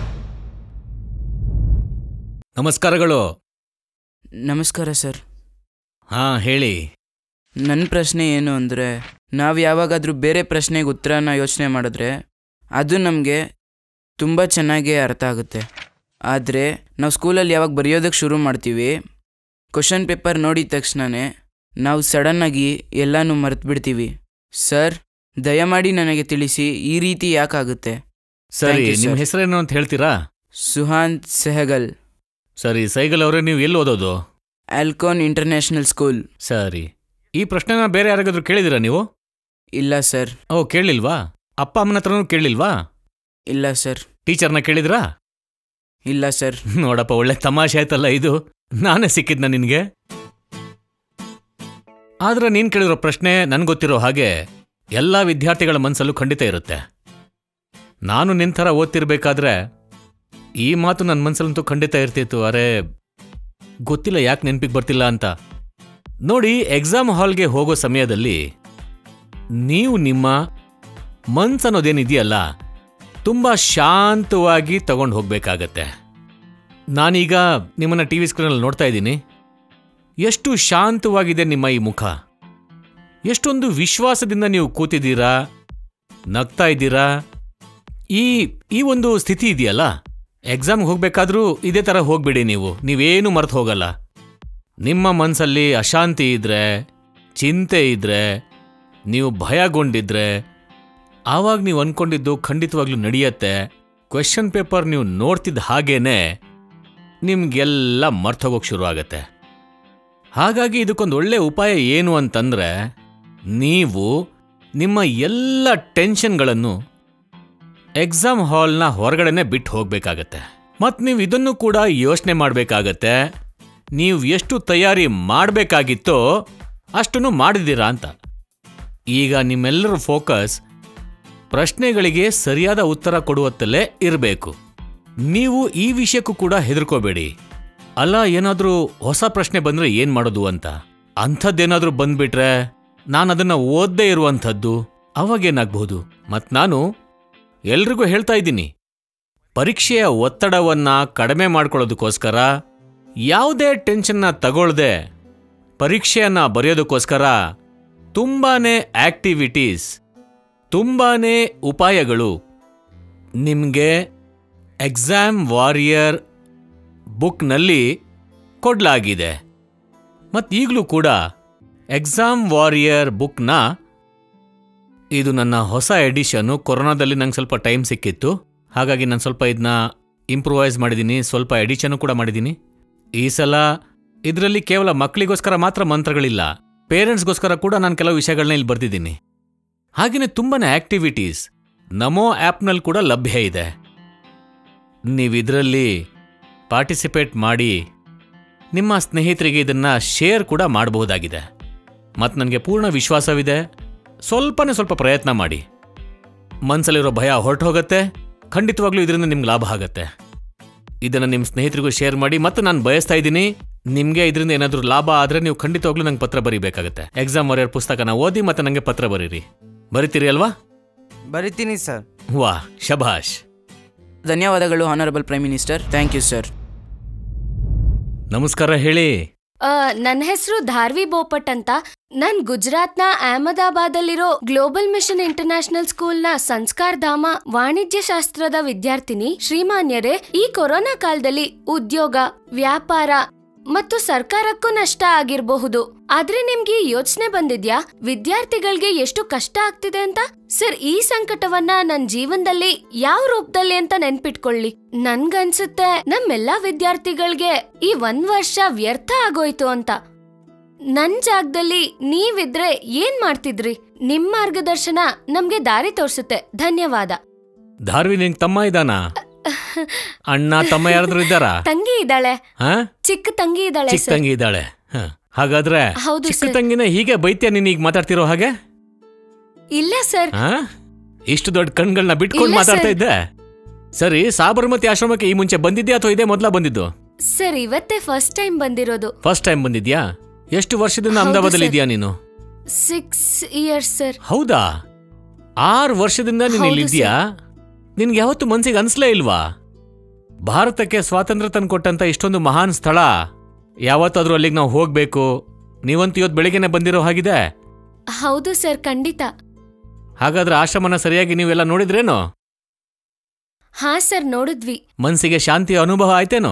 ನಮಸ್ಕಾರಗಳು ನಮಸ್ಕಾರ ಸರ್ ಹಾ ಹೇಳಿ ನನ್ನ ಪ್ರಶ್ನೆ ಏನು ಅಂದರೆ ನಾವು ಯಾವಾಗಾದರೂ ಬೇರೆ ಪ್ರಶ್ನೆಗೆ ಉತ್ತರನ ಯೋಚನೆ ಮಾಡಿದ್ರೆ ಅದು ನಮಗೆ ತುಂಬ ಚೆನ್ನಾಗೇ ಅರ್ಥ ಆಗುತ್ತೆ ಆದರೆ ನಾವು ಸ್ಕೂಲಲ್ಲಿ ಯಾವಾಗ ಬರೆಯೋದಕ್ಕೆ ಶುರು ಮಾಡ್ತೀವಿ ಕ್ವಶನ್ ಪೇಪರ್ ನೋಡಿದ ತಕ್ಷಣವೇ ನಾವು ಸಡನ್ನಾಗಿ ಎಲ್ಲನೂ ಮರೆತುಬಿಡ್ತೀವಿ ಸರ್ ದಯಮಾಡಿ ನನಗೆ ತಿಳಿಸಿ ಈ ರೀತಿ ಯಾಕಾಗುತ್ತೆ ಸರಿ Thank you, ನಿಮ್ಮ sir. ಹೆಸರೇನು ಅಂತ ಹೇಳ್ತೀರಾ ಸುಹಾಂತ್ ಸೆಹಗಲ್ ಸರಿ ಸೈಗಲ್ ಅವರೇ ನೀವು ಎಲ್ಲಿ ಓದೋದು ಆಲ್ಕೋನ್ ಇಂಟರ್ನ್ಯಾಷನಲ್ ಸ್ಕೂಲ್ ಸರಿ ಈ ಪ್ರಶ್ನೆನ ಬೇರೆ ಯಾರಿಗಾದ್ರೂ ಕೇಳಿದಿರಾ ನೀವು ಇಲ್ಲ ಸರ್ ಓ ಕೇಳಲಿಲ್ವಾ ಅಪ್ಪ ಅಮ್ಮನ ಹತ್ರನೂ ಕೇಳಲಿಲ್ವಾ ಇಲ್ಲ ಸರ್ ಟೀಚರ್ನ ಕೇಳಿದ್ರಾ ಇಲ್ಲ ಸರ್ ನೋಡಪ್ಪ ಒಳ್ಳೆ ತಮಾಷೆ ಆಯ್ತಲ್ಲ ಇದು ನಾನೇ ಸಿಕ್ಕಿದ್ನ ನಿನ್ಗೆ ಆದ್ರೆ ನೀನ್ ಕೇಳಿರೋ ಪ್ರಶ್ನೆ ನನ್ಗೆ ಗೊತ್ತಿರೋ ಹಾಗೆ ಎಲ್ಲ ವಿದ್ಯಾರ್ಥಿಗಳ ಮನಸ್ಸಲ್ಲೂ ಖಂಡಿತ ಇರುತ್ತೆ ನಾನು ನಿನ್ ಥರ ಓದ್ತಿರ್ಬೇಕಾದ್ರೆ ಈ ಮಾತು ನನ್ನ ಮನಸ್ಸಲ್ಲಂತೂ ಖಂಡಿತ ಇರ್ತಿತ್ತು ಅರೆ ಗೊತ್ತಿಲ್ಲ ಯಾಕೆ ನೆನಪಿಗೆ ಬರ್ತಿಲ್ಲ ಅಂತ ನೋಡಿ ಎಕ್ಸಾಮ್ ಹಾಲ್ಗೆ ಹೋಗೋ ಸಮಯದಲ್ಲಿ ನೀವು ನಿಮ್ಮ ಮನ್ಸನ್ನೋದೇನಿದೆಯಲ್ಲ ತುಂಬ ಶಾಂತವಾಗಿ ತಗೊಂಡು ಹೋಗ್ಬೇಕಾಗತ್ತೆ ನಾನೀಗ ನಿಮ್ಮನ್ನ ಟಿ ವಿ ಸ್ಕ್ರೀನಲ್ಲಿ ನೋಡ್ತಾ ಇದ್ದೀನಿ ಎಷ್ಟು ಶಾಂತವಾಗಿದೆ ನಿಮ್ಮ ಈ ಮುಖ ಎಷ್ಟೊಂದು ವಿಶ್ವಾಸದಿಂದ ನೀವು ಕೂತಿದ್ದೀರಾ ನಗ್ತಾ ಇದ್ದೀರಾ ಈ ಈ ಒಂದು ಸ್ಥಿತಿ ಇದೆಯಲ್ಲ ಎಕ್ಸಾಮ್ಗೆ ಹೋಗ್ಬೇಕಾದ್ರೂ ಇದೇ ಥರ ಹೋಗ್ಬಿಡಿ ನೀವು ನೀವೇನು ಮರೆತು ಹೋಗಲ್ಲ ನಿಮ್ಮ ಮನಸ್ಸಲ್ಲಿ ಅಶಾಂತಿ ಇದ್ರೆ ಚಿಂತೆ ಇದ್ರೆ ನೀವು ಭಯಗೊಂಡಿದ್ರೆ ಆವಾಗ ನೀವು ಅನ್ಕೊಂಡಿದ್ದು ಖಂಡಿತವಾಗ್ಲೂ ನಡೆಯತ್ತೆ ಕ್ವೆಶನ್ ಪೇಪರ್ ನೀವು ನೋಡ್ತಿದ್ದ ಹಾಗೇನೆ ನಿಮ್ಗೆಲ್ಲ ಮರ್ತೋಗೋಕ್ ಶುರು ಆಗತ್ತೆ ಹಾಗಾಗಿ ಇದಕ್ಕೊಂದು ಒಳ್ಳೆ ಉಪಾಯ ಏನು ಅಂತಂದ್ರೆ ನೀವು ನಿಮ್ಮ ಎಲ್ಲ ಟೆನ್ಷನ್ಗಳನ್ನು ಎಕ್ಸಾಮ್ ಹಾಲ್ನ ಹೊರಗಡೆನೆ ಬಿಟ್ಟು ಹೋಗ್ಬೇಕಾಗತ್ತೆ ಮತ್ತು ನೀವು ಇದನ್ನು ಕೂಡ ಯೋಚನೆ ಮಾಡಬೇಕಾಗತ್ತೆ ನೀವು ಎಷ್ಟು ತಯಾರಿ ಮಾಡಬೇಕಾಗಿತ್ತೋ ಅಷ್ಟನ್ನು ಮಾಡಿದ್ದೀರಾ ಅಂತ ಈಗ ನಿಮ್ಮೆಲ್ಲರ ಫೋಕಸ್ ಪ್ರಶ್ನೆಗಳಿಗೆ ಸರಿಯಾದ ಉತ್ತರ ಕೊಡುವತ್ತಲೇ ಇರಬೇಕು ನೀವು ಈ ವಿಷಯಕ್ಕೂ ಕೂಡ ಹೆದರ್ಕೋಬೇಡಿ ಅಲ್ಲ ಏನಾದರೂ ಹೊಸ ಪ್ರಶ್ನೆ ಬಂದ್ರೆ ಏನ್ ಮಾಡೋದು ಅಂತ ಅಂಥದ್ದೇನಾದ್ರೂ ಬಂದ್ಬಿಟ್ರೆ ನಾನು ಅದನ್ನ ಓದದೇ ಇರುವಂಥದ್ದು ಅವಾಗೇನಾಗ್ಬಹುದು ಮತ್ ನಾನು ಎಲ್ರಿಗೂ ಹೇಳ್ತಾ ಇದ್ದೀನಿ ಪರೀಕ್ಷೆಯ ಒತ್ತಡವನ್ನ ಕಡಿಮೆ ಮಾಡ್ಕೊಳ್ಳೋದಕ್ಕೋಸ್ಕರ ಯಾವುದೇ ಟೆನ್ಷನ್ನ ತಗೊಳ್ದೆ ಪರೀಕ್ಷೆಯನ್ನ ಬರೆಯೋದಕ್ಕೋಸ್ಕರ ತುಂಬಾನೇ ಆಕ್ಟಿವಿಟೀಸ್ ತುಂಬಾನೇ ಉಪಾಯಗಳು ನಿಮಗೆ ಎಕ್ಸಾಮ್ ವಾರಿಯರ್ ಬುಕ್ನಲ್ಲಿ ಕೊಡಲಾಗಿದೆ ಮತ್ತು ಈಗಲೂ ಕೂಡ ಎಕ್ಸಾಮ್ ವಾರಿಯರ್ ಬುಕ್ನ ಇದು ನನ್ನ ಹೊಸ ಎಡಿಷನ್ನು ಕೊರೋನಾದಲ್ಲಿ ನಂಗೆ ಸ್ವಲ್ಪ ಟೈಮ್ ಸಿಕ್ಕಿತ್ತು ಹಾಗಾಗಿ ನಾನು ಸ್ವಲ್ಪ ಇದನ್ನ ಇಂಪ್ರೂವೈಸ್ ಮಾಡಿದ್ದೀನಿ ಸ್ವಲ್ಪ ಎಡಿಷನ್ನು ಕೂಡ ಮಾಡಿದ್ದೀನಿ ಈ ಸಲ ಇದರಲ್ಲಿ ಕೇವಲ ಮಕ್ಕಳಿಗೋಸ್ಕರ ಮಾತ್ರ ಮಂತ್ರಗಳಿಲ್ಲ ಪೇರೆಂಟ್ಸ್ಗೋಸ್ಕರ ಕೂಡ ನಾನು ಕೆಲವು ವಿಷಯಗಳನ್ನ ಇಲ್ಲಿ ಬರ್ದಿದ್ದೀನಿ ಹಾಗೆಯೇ ತುಂಬಾನೇ ಆಕ್ಟಿವಿಟೀಸ್ ನಮೋ ಆ್ಯಪ್ನಲ್ಲಿ ಕೂಡ ಲಭ್ಯ ಇದೆ ನೀವಿದರಲ್ಲಿ ಪಾರ್ಟಿಸಿಪೇಟ್ ಮಾಡಿ ನಿಮ್ಮ ಸ್ನೇಹಿತರಿಗೆ ಇದನ್ನ ಶೇರ್ ಕೂಡ ಮಾಡಬಹುದಾಗಿದೆ ಮತ್ತು ನನಗೆ ಪೂರ್ಣ ವಿಶ್ವಾಸವಿದೆ ಸ್ವಲ್ಪನೇ ಸ್ವಲ್ಪ ಪ್ರಯತ್ನ ಮಾಡಿ ಮನಸ್ಸಲ್ಲಿರೋ ಭಯ ಹೊರಟು ಹೋಗುತ್ತೆ ಖಂಡಿತವಾಗ್ಲೂ ಇದರಿಂದ ನಿಮ್ಗೆ ಲಾಭ ಆಗತ್ತೆ ಇದನ್ನು ನಿಮ್ಮ ಸ್ನೇಹಿತರಿಗೂ ಶೇರ್ ಮಾಡಿ ಮತ್ತು ನಾನು ಬಯಸ್ತಾ ಇದ್ದೀನಿ ನಿಮಗೆ ಇದರಿಂದ ಏನಾದರೂ ಲಾಭ ಆದರೆ ನೀವು ಖಂಡಿತವಾಗ್ಲೂ ನಂಗೆ ಪತ್ರ ಬರೀಬೇಕಾಗುತ್ತೆ ಎಕ್ಸಾಮ್ ವಾರಿಯರ್ ಪುಸ್ತಕನ ಓದಿ ಮತ್ತು ನನಗೆ ಪತ್ರ ಬರೀರಿ ಬರಿತೀರಿ ಅಲ್ವಾ ಬರಿತೀನಿ ಸರ್ ವಾ ಶಭಾಷ್ ಧನ್ಯವಾದಗಳು honourable prime minister thank you sir ನಮಸ್ಕಾರ ಹೇಳಿ ನನ್ನ ಹೆಸರು ಧಾರ್ವಿ ಬೋಪಟ್ ಅಂತ ನಾನ್ ಗುಜರಾತ್ನ ಅಹಮದಾಬಾದಲ್ಲಿರೋ ಗ್ಲೋಬಲ್ ಮಿಷನ್ ಇಂಟರ್ನ್ಯಾಷನಲ್ ಸ್ಕೂಲ್ನ ಸಂಸ್ಕಾರ್ ಧಾಮ ವಾಣಿಜ್ಯ ಶಾಸ್ತ್ರದ ವಿದ್ಯಾರ್ಥಿನಿ ಶ್ರೀಮಾನ್ಯರೇ ಈ ಕೊರೋನಾ ಕಾಲದಲ್ಲಿ ಉದ್ಯೋಗ ವ್ಯಾಪಾರ ಮತ್ತು ಸರ್ಕಾರಕ್ಕೂ ನಷ್ಟ ಆಗಿರಬಹುದು ಆದ್ರೆ ನಿಮ್ಗೆ ಯೋಚನೆ ಬಂದಿದ್ಯಾ ವಿದ್ಯಾರ್ಥಿಗಳಿಗೆ ಎಷ್ಟು ಕಷ್ಟ ಆಗ್ತಿದೆ ಅಂತ ಸರ್ ಈ ಸಂಕಟವನ್ನ ನನ್ ಜೀವನದಲ್ಲಿ ಯಾವ ರೂಪದಲ್ಲಿ ಅಂತ ನೆನ್ಪಿಟ್ಕೊಳ್ಳಿ ನನ್ಗನ್ಸುತ್ತೆ ನಮ್ಮೆಲ್ಲಾ ವಿದ್ಯಾರ್ಥಿಗಳ್ಗೆ ಈ ಒಂದ್ ವರ್ಷ ವ್ಯರ್ಥ ಆಗೋಯ್ತು ಅಂತ ನನ್ ಜಾಗದಲ್ಲಿ ನೀವಿದ್ರೆ ಏನ್ ಮಾಡ್ತಿದ್ರಿ ನಿಮ್ ಮಾರ್ಗದರ್ಶನ ನಮ್ಗೆ ದಾರಿ ತೋರ್ಸುತ್ತೆ ಧನ್ಯವಾದ ಧಾರ್ವಿ ನಿಂಗ್ ತಮ್ಮ ಇದ್ದಾನ ಅಣ್ಣ ತಮ್ಮ ಯಾರಾದ್ರೂ ಇದ್ದಾರಾ ತಂಗಿ ಇದ್ದಾಳೆ ಹಾ ಚಿಕ್ಕ ತಂಗಿ ಇದ್ದಾಳೆ ಚಿಕ್ಕ ಸರ್ ತಂಗಿ ಇದ್ದಾಳೆ ಹ. ಹಾಗಾದ್ರೆ ಹೌದು ಚಿಕ್ಕ ಸರ್. ತಂಗಿನ ಹೀಗೆ ಬೈತ್ಯ ನೀನ್ ಈಗ ಮಾತಾಡ್ತಿರೋ ಹಾಗೆ ಇಲ್ಲ ಸರ್ ಹಾ ಇಷ್ಟು ದೊಡ್ಡ ಕಣ್ಗಳನ್ನ ಬಿಟ್ಕೊಂಡು ಇಲ್ಲ ಮಾತಾಡ್ತಾ ಸರ್. ಇದ್ದೆ ಸರಿ ಸಾಬರಮತಿ ಆಶ್ರಮಕ್ಕೆ ಈ ಮುಂಚೆ ಬಂದಿದ್ಯಾ ಅಥವಾ ಇದೇ ಮೊದಲ ಬಂದಿದ್ದು ಸರ್ ಇವತ್ತೇ ಫಸ್ಟ್ ಟೈಮ್ ಬಂದಿರೋದು ಫಸ್ಟ್ ಟೈಮ್ ಬಂದಿದ್ಯಾ ಎಷ್ಟು ವರ್ಷದಿಂದ ಹೌದು ಅಹಮದಾಬಾದಲ್ಲಿ ಸರ್. ಇದೆಯಾ ನೀನು ಸಿಕ್ಸ್ ಇಯರ್ಸ್ ಸರ್ ಹೌದಾ ಆರು ವರ್ಷದಿಂದ ನೀನು ಹೌದು ಇಲ್ಲಿದ್ಯಾ ನಿನ್ಗೆ ಯಾವತ್ತು ಮನ್ಸಿಗೆ ಅನ್ಸ್ಲೇ ಇಲ್ವಾ ಭಾರತಕ್ಕೆ ಸ್ವಾತಂತ್ರ್ಯ ತಂದ್ಕೊಟ್ಟಂತ ಇಷ್ಟೊಂದು ಮಹಾನ್ ಸ್ಥಳ ಯಾವತ್ತಾದ್ರೂ ಅಲ್ಲಿಗೆ ನಾವು ಹೋಗ್ಬೇಕು ನೀವಂತೂ ಇವತ್ತು ಬೆಳಿಗ್ಗೆನೆ ಬಂದಿರೋ ಹಾಗಿದೆ ಹೌದು ಸರ್ ಖಂಡಿತ ಹಾಗಾದ್ರೆ ಆಶ್ರಮನ ಸರಿಯಾಗಿ ನೀವೆಲ್ಲ ನೋಡಿದ್ರೇನು ಹಾ ಸರ್ ನೋಡಿದ್ವಿ ಮನ್ಸಿಗೆ ಶಾಂತಿಯ ಅನುಭವ ಆಯ್ತೇನೋ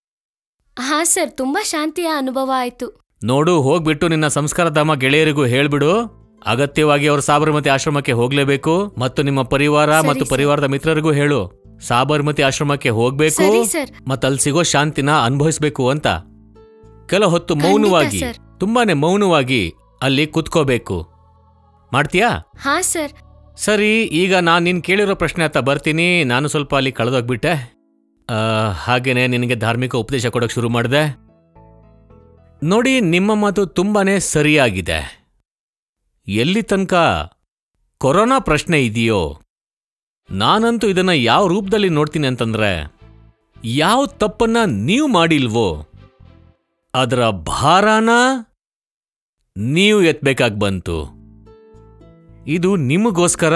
ಹಾ ಸರ್ ತುಂಬಾ ಶಾಂತಿಯ ಅನುಭವ ಆಯ್ತು ನೋಡು ಹೋಗ್ಬಿಟ್ಟು ನಿನ್ನ ಸಂಸ್ಕಾರಧಾಮ ಗೆಳೆಯರಿಗೂ ಹೇಳ್ಬಿಡು ಅಗತ್ಯವಾಗಿ ಅವರು ಸಾಬರಮತಿ ಆಶ್ರಮಕ್ಕೆ ಹೋಗ್ಲೇಬೇಕು ಮತ್ತು ನಿಮ್ಮ ಪರಿವಾರ ಸರಿ, ಮತ್ತು ಸರ್. ಪರಿವಾರದ ಮಿತ್ರರಿಗೂ ಹೇಳು ಸಾಬರಮತಿ ಆಶ್ರಮಕ್ಕೆ ಹೋಗ್ಬೇಕು ಸರಿ ಸರ್ ಮತ್ತಲ್ಲಿ ಸಿಗೋ ಶಾಂತಿನ ಅನುಭವಿಸ್ಬೇಕು ಅಂತ ಕೆಲ ಹೊತ್ತು ಖಂಡಿತ, ಮೌನವಾಗಿ ಸರ್. ತುಂಬಾನೇ ಮೌನವಾಗಿ ಅಲ್ಲಿ ಕುತ್ಕೋಬೇಕು ಮಾಡ್ತೀಯಾ ಹಾ ಸರ್ ಸರಿ ಈಗ ನಾನು ನೀನು ಕೇಳಿರೋ ಪ್ರಶ್ನೆ ಹತ್ತ ಬರ್ತೀನಿ ನಾನು ಸ್ವಲ್ಪ ಅಲ್ಲಿ ಕಳೆದೋಗ್ಬಿಟ್ಟೆ ಆ, ಹಾಗೇನೆ ನಿನಗೆ ಧಾರ್ಮಿಕ ಉಪದೇಶ ಕೊಡೋಕೆ ಶುರು ಮಾಡಿದೆ ನೋಡಿ ನಿಮ್ಮ ಮಾತು ತುಂಬಾನೇ ಸರಿಯಾಗಿದೆ ಎಲ್ಲಿ ತನಕ ಕೊರೋನಾ ಪ್ರಶ್ನೆ ಇದೆಯೋ ನಾನಂತೂ ಇದನ್ನ ಯಾವ ರೂಪದಲ್ಲಿ ನೋಡ್ತೀನಿ ಅಂತಂದ್ರೆ ಯಾವ ತಪ್ಪನ್ನ ನೀವು ಮಾಡಿಲ್ವೋ ಅದರ ಭಾರನ ನೀವು ಎತ್ಬೇಕಾಗಿ ಬಂತು ಇದು ನಿಮಗೋಸ್ಕರ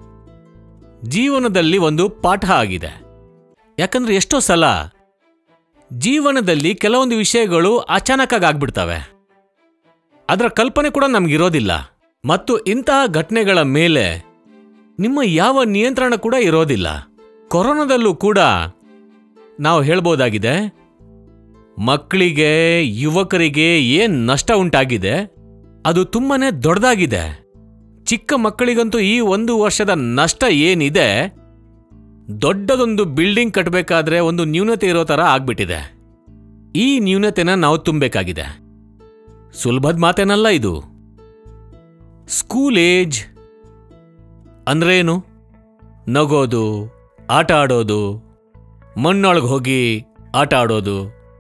ಜೀವನದಲ್ಲಿ ಒಂದು ಪಾಠ ಆಗಿದೆ ಯಾಕಂದ್ರೆ ಎಷ್ಟೋ ಸಲ ಜೀವನದಲ್ಲಿ ಕೆಲವೊಂದು ವಿಷಯಗಳು ಅಚಾನಕ್ಕಾಗಿ ಆಗ್ಬಿಡ್ತವೆ ಅದರ ಕಲ್ಪನೆ ಕೂಡ ನಮಗಿರೋದಿಲ್ಲ ಮತ್ತು ಇಂತಹ ಘಟನೆಗಳ ಮೇಲೆ ನಿಮ್ಮ ಯಾವ ನಿಯಂತ್ರಣ ಕೂಡ ಇರೋದಿಲ್ಲ ಕೊರೋನಾದಲ್ಲೂ ಕೂಡ ನಾವು ಹೇಳ್ಬೋದಾಗಿದೆ ಮಕ್ಕಳಿಗೆ ಯುವಕರಿಗೆ ಏನ್ ನಷ್ಟ ಉಂಟಾಗಿದೆ ಅದು ತುಂಬಾನೇ ದೊಡ್ಡದಾಗಿದೆ ಚಿಕ್ಕ ಮಕ್ಕಳಿಗಂತೂ ಈ ಒಂದು ವರ್ಷದ ನಷ್ಟ ಏನಿದೆ ದೊಡ್ಡದೊಂದು ಬಿಲ್ಡಿಂಗ್ ಕಟ್ಟಬೇಕಾದ್ರೆ ಒಂದು ನ್ಯೂನತೆ ಇರೋ ಥರ ಆಗ್ಬಿಟ್ಟಿದೆ ಈ ನ್ಯೂನತೆನ ನಾವು ತುಂಬಬೇಕಾಗಿದೆ ಸುಲಭದ ಮಾತೇನಲ್ಲ ಇದು ಸ್ಕೂಲ್ ಏಜ್ ಅಂದ್ರೇನು ನಗೋದು ಆಟ ಆಡೋದು ಮಣ್ಣೊಳಗೆ ಹೋಗಿ ಆಟ ಆಡೋದು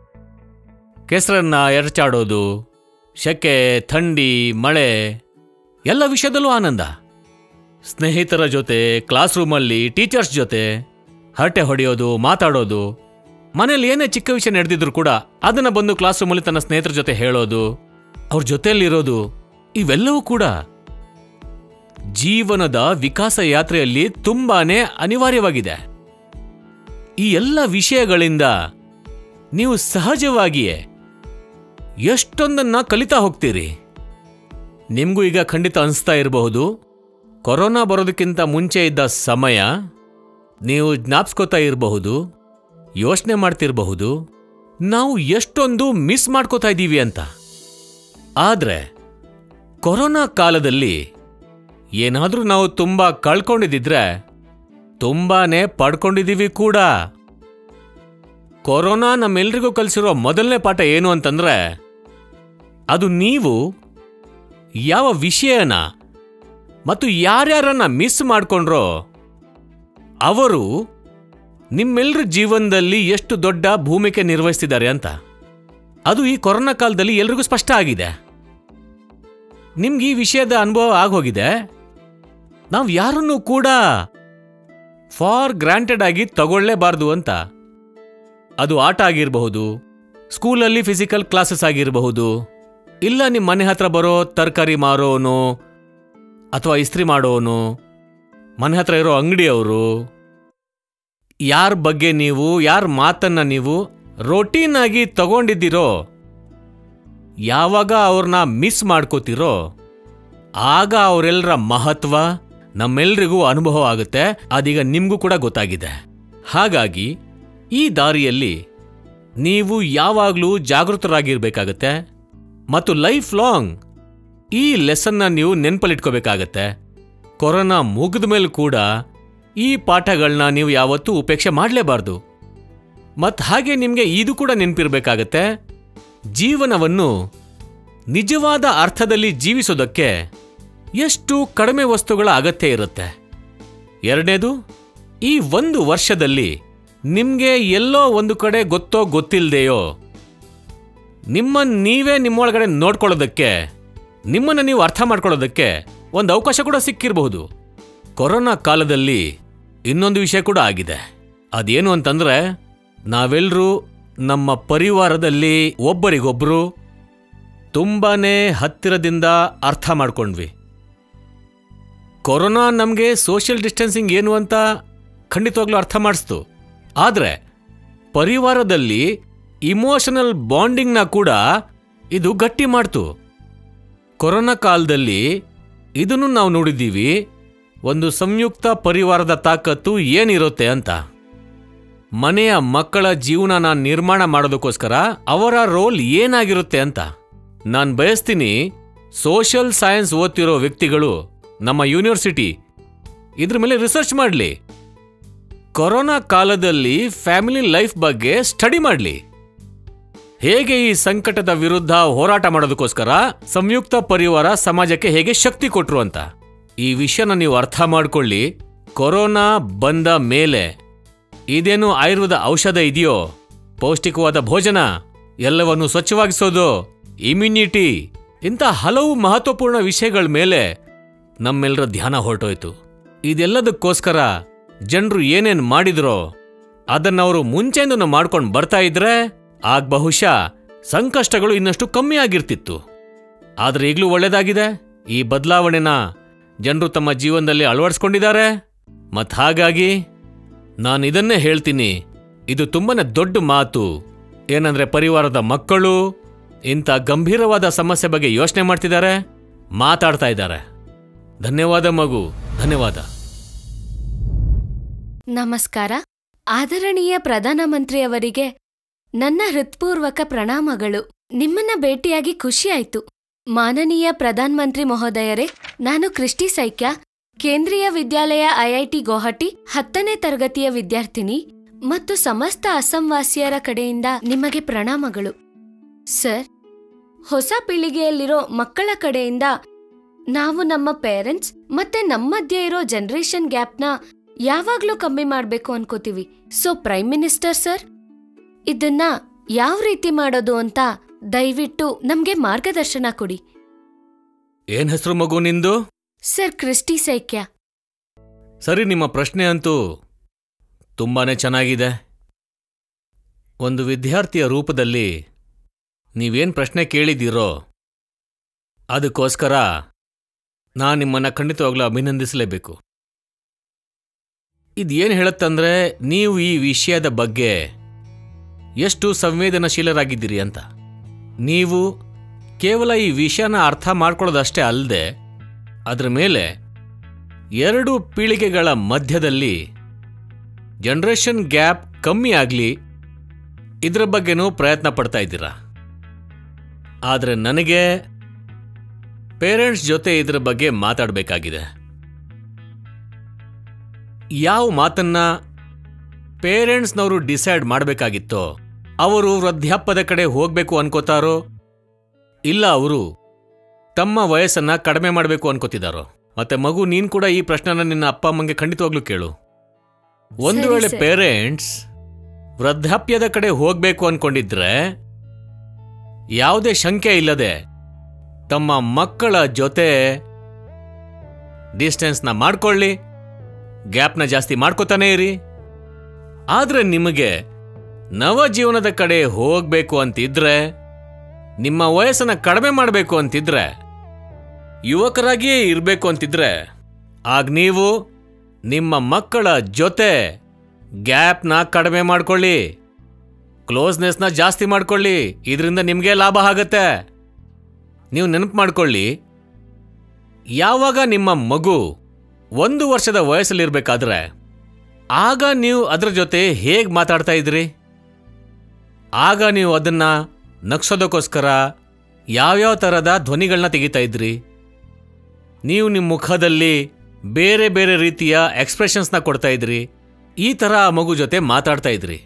ಕೆಸರನ್ನ ಎರಚಾಡೋದು ಶೆಕೆ ಥಂಡಿ ಮಳೆ ಎಲ್ಲ ವಿಷಯದಲ್ಲೂ ಆನಂದ ಸ್ನೇಹಿತರ ಜೊತೆ ಕ್ಲಾಸ್ ರೂಮಲ್ಲಿ ಟೀಚರ್ಸ್ ಜೊತೆ ಹರಟೆ ಹೊಡೆಯೋದು ಮಾತಾಡೋದು ಮನೇಲಿ ಏನೇ ಚಿಕ್ಕ ವಿಷಯ ನಡೆದಿದ್ರು ಕೂಡ ಅದನ್ನ ಬಂದು ಕ್ಲಾಸ್ ರೂಮಲ್ಲಿ ತನ್ನ ಸ್ನೇಹಿತರ ಜೊತೆ ಹೇಳೋದು ಅವ್ರ ಜೊತೆಯಲ್ಲಿರೋದು ಇವೆಲ್ಲವೂ ಕೂಡ ಜೀವನದ ವಿಕಾಸ ಯಾತ್ರೆಯಲ್ಲಿ ತುಂಬಾನೇ ಅನಿವಾರ್ಯವಾಗಿದೆ ಈ ಎಲ್ಲ ವಿಷಯಗಳಿಂದ ನೀವು ಸಹಜವಾಗಿಯೇ ಎಷ್ಟೊಂದನ್ನ ಕಲಿತಾ ಹೋಗ್ತೀರಿ ನಿಮಗೂ ಈಗ ಖಂಡಿತ ಅನಿಸ್ತಾ ಇರಬಹುದು ಕೊರೋನಾ ಬರೋದಕ್ಕಿಂತ ಮುಂಚೆ ಇದ್ದ ಸಮಯ ನೀವು ಜ್ಞಾಪಿಸ್ಕೋತಾ ಇರಬಹುದು ಯೋಚನೆ ಮಾಡ್ತಿರಬಹುದು ನಾವು ಎಷ್ಟೊಂದು ಮಿಸ್ ಮಾಡ್ಕೋತಾ ಇದ್ದೀವಿ ಅಂತ ಆದ್ರೆ ಕೊರೋನಾ ಕಾಲದಲ್ಲಿ ಏನಾದ್ರೂ ನಾವು ತುಂಬಾ ಕಳ್ಕೊಂಡಿದ್ದಿದ್ರೆ ತುಂಬಾನೇ ಪಡ್ಕೊಂಡಿದ್ದೀವಿ ಕೂಡ ಕೊರೋನಾ ನಮ್ಮೆಲ್ರಿಗೂ ಕಲಿಸಿರೋ ಮೊದಲನೇ ಪಾಠ ಏನು ಅಂತಂದ್ರೆ ಅದು ನೀವು ಯಾವ ವಿಷಯನ ಮತ್ತು ಯಾರ್ಯಾರನ್ನ ಮಿಸ್ ಮಾಡ್ಕೊಂಡ್ರೋ ಅವರು ನಿಮ್ಮೆಲ್ಲರ ಜೀವನದಲ್ಲಿ ಎಷ್ಟು ದೊಡ್ಡ ಭೂಮಿಕೆ ನಿರ್ವಹಿಸ್ತಿದ್ದಾರೆ ಅಂತ ಅದು ಈ ಕೊರೋನಾ ಕಾಲದಲ್ಲಿ ಎಲ್ರಿಗೂ ಸ್ಪಷ್ಟ ಆಗಿದೆ ನಿಮ್ಗೆ ಈ ವಿಷಯದ ಅನುಭವ ಆಗೋಗಿದೆ ನಾವು ಯಾರನ್ನೂ ಕೂಡ ಫಾರ್ ಗ್ರಾಂಟೆಡ್ ಆಗಿ ತಗೊಳ್ಳೇಬಾರ್ದು ಅಂತ ಅದು ಆಟ ಆಗಿರಬಹುದು ಸ್ಕೂಲಲ್ಲಿ ಫಿಸಿಕಲ್ ಕ್ಲಾಸಸ್ ಆಗಿರಬಹುದು ಇಲ್ಲ ನಿಮ್ಮ ಮನೆ ಹತ್ರ ಬರೋ ತರಕಾರಿ ಮಾರೋನು ಅಥವಾ ಇಸ್ತ್ರಿ ಮಾಡೋನು ಮನೆ ಹತ್ರ ಇರೋ ಅಂಗಡಿಯವರು ಯಾರ ಬಗ್ಗೆ ನೀವು ಯಾರ ಮಾತನ್ನ ನೀವು ರೊಟೀನ್ ಆಗಿ ತಗೊಂಡಿದ್ದೀರೋ ಯಾವಾಗ ಅವ್ರನ್ನ ಮಿಸ್ ಮಾಡ್ಕೋತಿರೋ ಆಗ ಅವರೆಲ್ಲರ ಮಹತ್ವ ನಮ್ಮೆಲ್ರಿಗೂ ಅನುಭವ ಆಗುತ್ತೆ ಅದೀಗ ನಿಮ್ಗೂ ಕೂಡ ಗೊತ್ತಾಗಿದೆ ಹಾಗಾಗಿ ಈ ದಾರಿಯಲ್ಲಿ ನೀವು ಯಾವಾಗಲೂ ಜಾಗೃತರಾಗಿರ್ಬೇಕಾಗತ್ತೆ ಮತ್ತು ಲೈಫ್ ಲಾಂಗ್ ಈ ಲೆಸನ್ನ ನೀವು ನೆನಪಲ್ಲಿಟ್ಕೋಬೇಕಾಗತ್ತೆ ಕೊರೋನಾ ಮುಗಿದ ಮೇಲೆ ಕೂಡ ಈ ಪಾಠಗಳನ್ನ ನೀವು ಯಾವತ್ತೂ ಉಪೇಕ್ಷೆ ಮಾಡಲೇಬಾರ್ದು ಮತ್ತು ಹಾಗೆ ನಿಮಗೆ ಇದು ಕೂಡ ನೆನಪಿರ್ಬೇಕಾಗತ್ತೆ ಜೀವನವನ್ನು ನಿಜವಾದ ಅರ್ಥದಲ್ಲಿ ಜೀವಿಸೋದಕ್ಕೆ ಎಷ್ಟು ಕಡಿಮೆ ವಸ್ತುಗಳ ಅಗತ್ಯ ಇರುತ್ತೆ ಎರಡನೇದು ಈ ಒಂದು ವರ್ಷದಲ್ಲಿ ನಿಮಗೆ ಎಲ್ಲೋ ಒಂದು ಕಡೆ ಗೊತ್ತೋ ಗೊತ್ತಿಲ್ಲದೆಯೋ ನಿಮ್ಮನ್ನು ನೀವೇ ನಿಮ್ಮೊಳಗಡೆ ನೋಡ್ಕೊಳ್ಳೋದಕ್ಕೆ ನಿಮ್ಮನ್ನು ನೀವು ಅರ್ಥ ಮಾಡ್ಕೊಳ್ಳೋದಕ್ಕೆ ಒಂದು ಅವಕಾಶ ಕೂಡ ಸಿಕ್ಕಿರಬಹುದು ಕೊರೋನಾ ಕಾಲದಲ್ಲಿ ಇನ್ನೊಂದು ವಿಷಯ ಕೂಡ ಆಗಿದೆ ಅದೇನು ಅಂತಂದ್ರೆ ನಾವೆಲ್ಲರೂ ನಮ್ಮ ಪರಿವಾರದಲ್ಲಿ ಒಬ್ಬರಿಗೊಬ್ಬರು ತುಂಬಾನೇ ಹತ್ತಿರದಿಂದ ಅರ್ಥ ಮಾಡ್ಕೊಂಡ್ವಿ ಕೊರೋನಾ ನಮಗೆ ಸೋಷಿಯಲ್ ಡಿಸ್ಟೆನ್ಸಿಂಗ್ ಏನು ಅಂತ ಖಂಡಿತವಾಗ್ಲೂ ಅರ್ಥ ಮಾಡಿಸ್ತು ಆದರೆ ಪರಿವಾರದಲ್ಲಿ ಇಮೋಷನಲ್ ಬಾಂಡಿಂಗ್ನ ಕೂಡ ಇದು ಗಟ್ಟಿ ಮಾಡ್ತು ಕೊರೋನಾ ಕಾಲದಲ್ಲಿ ಇದನ್ನು ನಾವು ನೋಡಿದ್ದೀವಿ ಒಂದು ಸಂಯುಕ್ತ ಪರಿವಾರದ ತಾಕತ್ತು ಏನಿರುತ್ತೆ ಅಂತ ಮನೆಯ ಮಕ್ಕಳ ಜೀವನನ ನಿರ್ಮಾಣ ಮಾಡೋದಕ್ಕೋಸ್ಕರ ಅವರ ರೋಲ್ ಏನಾಗಿರುತ್ತೆ ಅಂತ ನಾನು ಬಯಸ್ತೀನಿ ಸೋಷಿಯಲ್ ಸೈನ್ಸ್ ಓದ್ತಿರೋ ವ್ಯಕ್ತಿಗಳು ನಮ್ಮ ಯೂನಿವರ್ಸಿಟಿ ಇದ್ರ ಮೇಲೆ ರಿಸರ್ಚ್ ಮಾಡಲಿ ಕೊರೋನಾ ಕಾಲದಲ್ಲಿ ಫ್ಯಾಮಿಲಿ ಲೈಫ್ ಬಗ್ಗೆ ಸ್ಟಡಿ ಮಾಡಲಿ ಹೇಗೆ ಈ ಸಂಕಟದ ವಿರುದ್ಧ ಹೋರಾಟ ಮಾಡೋದಕ್ಕೋಸ್ಕರ ಸಂಯುಕ್ತ ಪರಿವಾರ ಸಮಾಜಕ್ಕೆ ಹೇಗೆ ಶಕ್ತಿ ಕೊಟ್ರು ಅಂತ ಈ ವಿಷಯನ ನೀವು ಅರ್ಥ ಮಾಡ್ಕೊಳ್ಳಿ ಕೊರೋನಾ ಬಂದ ಮೇಲೆ ಇದೇನು ಆಯುರ್ವೇದ ಔಷಧ ಇದೆಯೋ ಪೌಷ್ಟಿಕವಾದ ಭೋಜನ ಎಲ್ಲವನ್ನು ಸ್ವಚ್ಛವಾಗಿಸೋದು ಇಮ್ಯುನಿಟಿ ಇಂಥ ಹಲವು ಮಹತ್ವಪೂರ್ಣ ವಿಷಯಗಳ ಮೇಲೆ ನಮ್ಮೆಲ್ಲರ ಧ್ಯಾನ ಹೊರಟೋಯ್ತು ಇದೆಲ್ಲದಕ್ಕೋಸ್ಕರ ಜನರು ಏನೇನ್ ಮಾಡಿದ್ರೋ ಅದನ್ನವರು ಮುಂಚೆಂದನು ಮಾಡ್ಕೊಂಡು ಬರ್ತಾ ಇದ್ರೆ ಆಗ ಬಹುಶಃ ಸಂಕಷ್ಟಗಳು ಇನ್ನಷ್ಟು ಕಮ್ಮಿ ಆಗಿರ್ತಿತ್ತು ಆದ್ರೆ ಈಗಲೂ ಒಳ್ಳೇದಾಗಿದೆ ಈ ಬದಲಾವಣೆನ ಜನರು ತಮ್ಮ ಜೀವನದಲ್ಲಿ ಅಳವಡಿಸ್ಕೊಂಡಿದ್ದಾರೆ ಮತ್ ಹಾಗಾಗಿ ನಾನು ಇದನ್ನೇ ಹೇಳ್ತೀನಿ ಇದು ತುಂಬಾನೇ ದೊಡ್ಡ ಮಾತು ಏನಂದ್ರೆ ಪರಿವಾರದ ಮಕ್ಕಳು ಇಂಥ ಗಂಭೀರವಾದ ಸಮಸ್ಯೆ ಬಗ್ಗೆ ಯೋಚನೆ ಮಾಡ್ತಿದ್ದಾರೆ ಮಾತಾಡ್ತಾ ಇದ್ದಾರೆ ಧನ್ಯವಾದ ಮಗು ಧನ್ಯವಾದ ನಮಸ್ಕಾರ ಆದರಣೀಯ ಪ್ರಧಾನಮಂತ್ರಿಯವರಿಗೆ ನನ್ನ ಹೃತ್ಪೂರ್ವಕ ಪ್ರಣಾಮಗಳು ನಿಮ್ಮನ್ನ ಭೇಟಿಯಾಗಿ ಖುಷಿಯಾಯ್ತು ಮಾನನೀಯ ಪ್ರಧಾನಮಂತ್ರಿ ಮಹೋದಯರೇ ನಾನು ಕ್ರಿಸ್ಟಿ ಸೈಕ್ಯ ಕೇಂದ್ರೀಯ ವಿದ್ಯಾಲಯ ಐಐಟಿ ಗುವಾಹಟಿ ಹತ್ತನೇ ತರಗತಿಯ ವಿದ್ಯಾರ್ಥಿನಿ ಮತ್ತು ಸಮಸ್ತ ಅಸ್ಸಾಂವಾಸಿಯರ ಕಡೆಯಿಂದ ನಿಮಗೆ ಪ್ರಣಾಮಗಳು ಸರ್ ಹೊಸ ಪೀಳಿಗೆಯಲ್ಲಿರೋ ಮಕ್ಕಳ ಕಡೆಯಿಂದ ನಾವು ನಮ್ಮ ಪೇರೆಂಟ್ಸ್ ಮತ್ತೆ ನಮ್ಮ ಮಧ್ಯೆ ಇರೋ ಜನರೇಷನ್ ಗ್ಯಾಪ್ನ ಯಾವಾಗ್ಲೂ ಕಮ್ಮಿ ಮಾಡ್ಬೇಕು ಅನ್ಕೋತೀವಿ ಸೊ ಪ್ರೈಮ್ ಮಿನಿಸ್ಟರ್ ಸರ್ ಇದನ್ನ ಯಾವ ರೀತಿ ಮಾಡೋದು ಅಂತ ದಯವಿಟ್ಟು ನಮ್ಗೆ ಮಾರ್ಗದರ್ಶನ ಕೊಡಿ ಏನ್ ಹೆಸರು ಮಗು ನಿಂದು ಸರ್ ಕ್ರಿಸ್ಟಿ ಸೈಕ್ಯ ಸರಿ ನಿಮ್ಮ ಪ್ರಶ್ನೆ ಅಂತೂ ತುಂಬಾನೇ ಚೆನ್ನಾಗಿದೆ ಒಂದು ವಿದ್ಯಾರ್ಥಿಯ ರೂಪದಲ್ಲಿ ನೀವೇನ್ ಪ್ರಶ್ನೆ ಕೇಳಿದ್ದೀರೋ ಅದಕ್ಕೋಸ್ಕರ ನಾನು ನಿಮ್ಮನ್ನ ಖಂಡಿತವಾಗ್ಲೂ ಅಭಿನಂದಿಸಲೇಬೇಕು ಇದೇನು ಹೇಳುತ್ತಂದ್ರೆ ನೀವು ಈ ವಿಷಯದ ಬಗ್ಗೆ ಎಷ್ಟು ಸಂವೇದನಶೀಲರಾಗಿದ್ದೀರಿ ಅಂತ ನೀವು ಕೇವಲ ಈ ವಿಷಯನ ಅರ್ಥ ಮಾಡ್ಕೊಳ್ಳೋದಷ್ಟೇ ಅಲ್ಲದೆ ಅದರ ಮೇಲೆ ಎರಡು ಪೀಳಿಗೆಗಳ ಮಧ್ಯದಲ್ಲಿ ಜನರೇಷನ್ ಗ್ಯಾಪ್ ಕಮ್ಮಿ ಆಗಲಿ ಇದರ ಬಗ್ಗೆನೂ ಪ್ರಯತ್ನ ಪಡ್ತಾ ಇದ್ದೀರಾ ಆದರೆ ನನಗೆ ಪೇರೆಂಟ್ಸ್ ಜೊತೆ ಇದರ ಬಗ್ಗೆ ಮಾತಾಡಬೇಕಾಗಿದೆ ಯಾವ ಮಾತನ್ನ ಪೇರೆಂಟ್ಸ್ನವರು ಡಿಸೈಡ್ ಮಾಡಬೇಕಾಗಿತ್ತೋ ಅವರು ವೃದ್ಧಾಪ್ಯದ ಕಡೆ ಹೋಗ್ಬೇಕು ಅನ್ಕೋತಾರೋ ಇಲ್ಲ ಅವರು ತಮ್ಮ ವಯಸ್ಸನ್ನ ಕಡಿಮೆ ಮಾಡಬೇಕು ಅನ್ಕೋತಿದ್ದಾರೋ ಮತ್ತೆ ಮಗು ನೀನ್ ಕೂಡ ಈ ಪ್ರಶ್ನೆನ ನಿನ್ನ ಅಪ್ಪ ಅಮ್ಮಂಗೆ ಖಂಡಿತವಾಗ್ಲೂ ಕೇಳು ಒಂದು ಸರಿ, ವೇಳೆ ಸರ್. ಪೇರೆಂಟ್ಸ್ ವೃದ್ಧಾಪ್ಯದ ಕಡೆ ಹೋಗ್ಬೇಕು ಅನ್ಕೊಂಡಿದ್ರೆ ಯಾವುದೇ ಶಂಕೆ ಇಲ್ಲದೆ ತಮ್ಮ ಮಕ್ಕಳ ಜೊತೆ ಡಿಸ್ಟೆನ್ಸ್ನ ಮಾಡ್ಕೊಳ್ಳಿ ಗ್ಯಾಪ್ನ ಜಾಸ್ತಿ ಮಾಡ್ಕೋತಾನೆ ಇರಿ ಆದ್ರೆ ನಿಮಗೆ ನವ ಜೀವನದ ಕಡೆ ಹೋಗ್ಬೇಕು ಅಂತಿದ್ರೆ ನಿಮ್ಮ ವಯಸ್ಸನ್ನ ಕಡಿಮೆ ಮಾಡಬೇಕು ಅಂತಿದ್ರೆ ಯುವಕರಾಗಿಯೇ ಇರಬೇಕು ಅಂತಿದ್ರೆ ಆಗ ನೀವು ನಿಮ್ಮ ಮಕ್ಕಳ ಜೊತೆ ಗ್ಯಾಪ್ನ ಕಡಿಮೆ ಮಾಡ್ಕೊಳ್ಳಿ ಕ್ಲೋಸ್ನೆಸ್ನ ಜಾಸ್ತಿ ಮಾಡ್ಕೊಳ್ಳಿ ಇದರಿಂದ ನಿಮಗೆ ಲಾಭ ಆಗತ್ತೆ ನೀವು ನೆನಪು ಮಾಡ್ಕೊಳ್ಳಿ ಯಾವಾಗ ನಿಮ್ಮ ಮಗು ಒಂದು ವರ್ಷದ ವಯಸ್ಸಲ್ಲಿರ್ಬೇಕಾದ್ರೆ ಆಗ ನೀವು ಅದರ ಜೊತೆ ಹೇಗೆ ಮಾತಾಡ್ತಾ ಇದ್ರಿ ಆಗ ನೀವು ಅದನ್ನ ನಗ್ಸೋದಕ್ಕೋಸ್ಕರ ಯಾವ್ಯಾವ ಥರದ ಧ್ವನಿಗಳನ್ನ ತೆಗಿತಾ ಇದ್ರಿ ನೀವು ನಿಮ್ಮ ಮುಖದಲ್ಲಿ ಬೇರೆ ಬೇರೆ ರೀತಿಯ ಎಕ್ಸ್ಪ್ರೆಷನ್ಸ್ನ ಕೊಡ್ತಾ ಇದ್ರಿ ಈ ಥರ ಆ ಮಗು ಜೊತೆ ಮಾತಾಡ್ತಾ ಇದ್ರಿ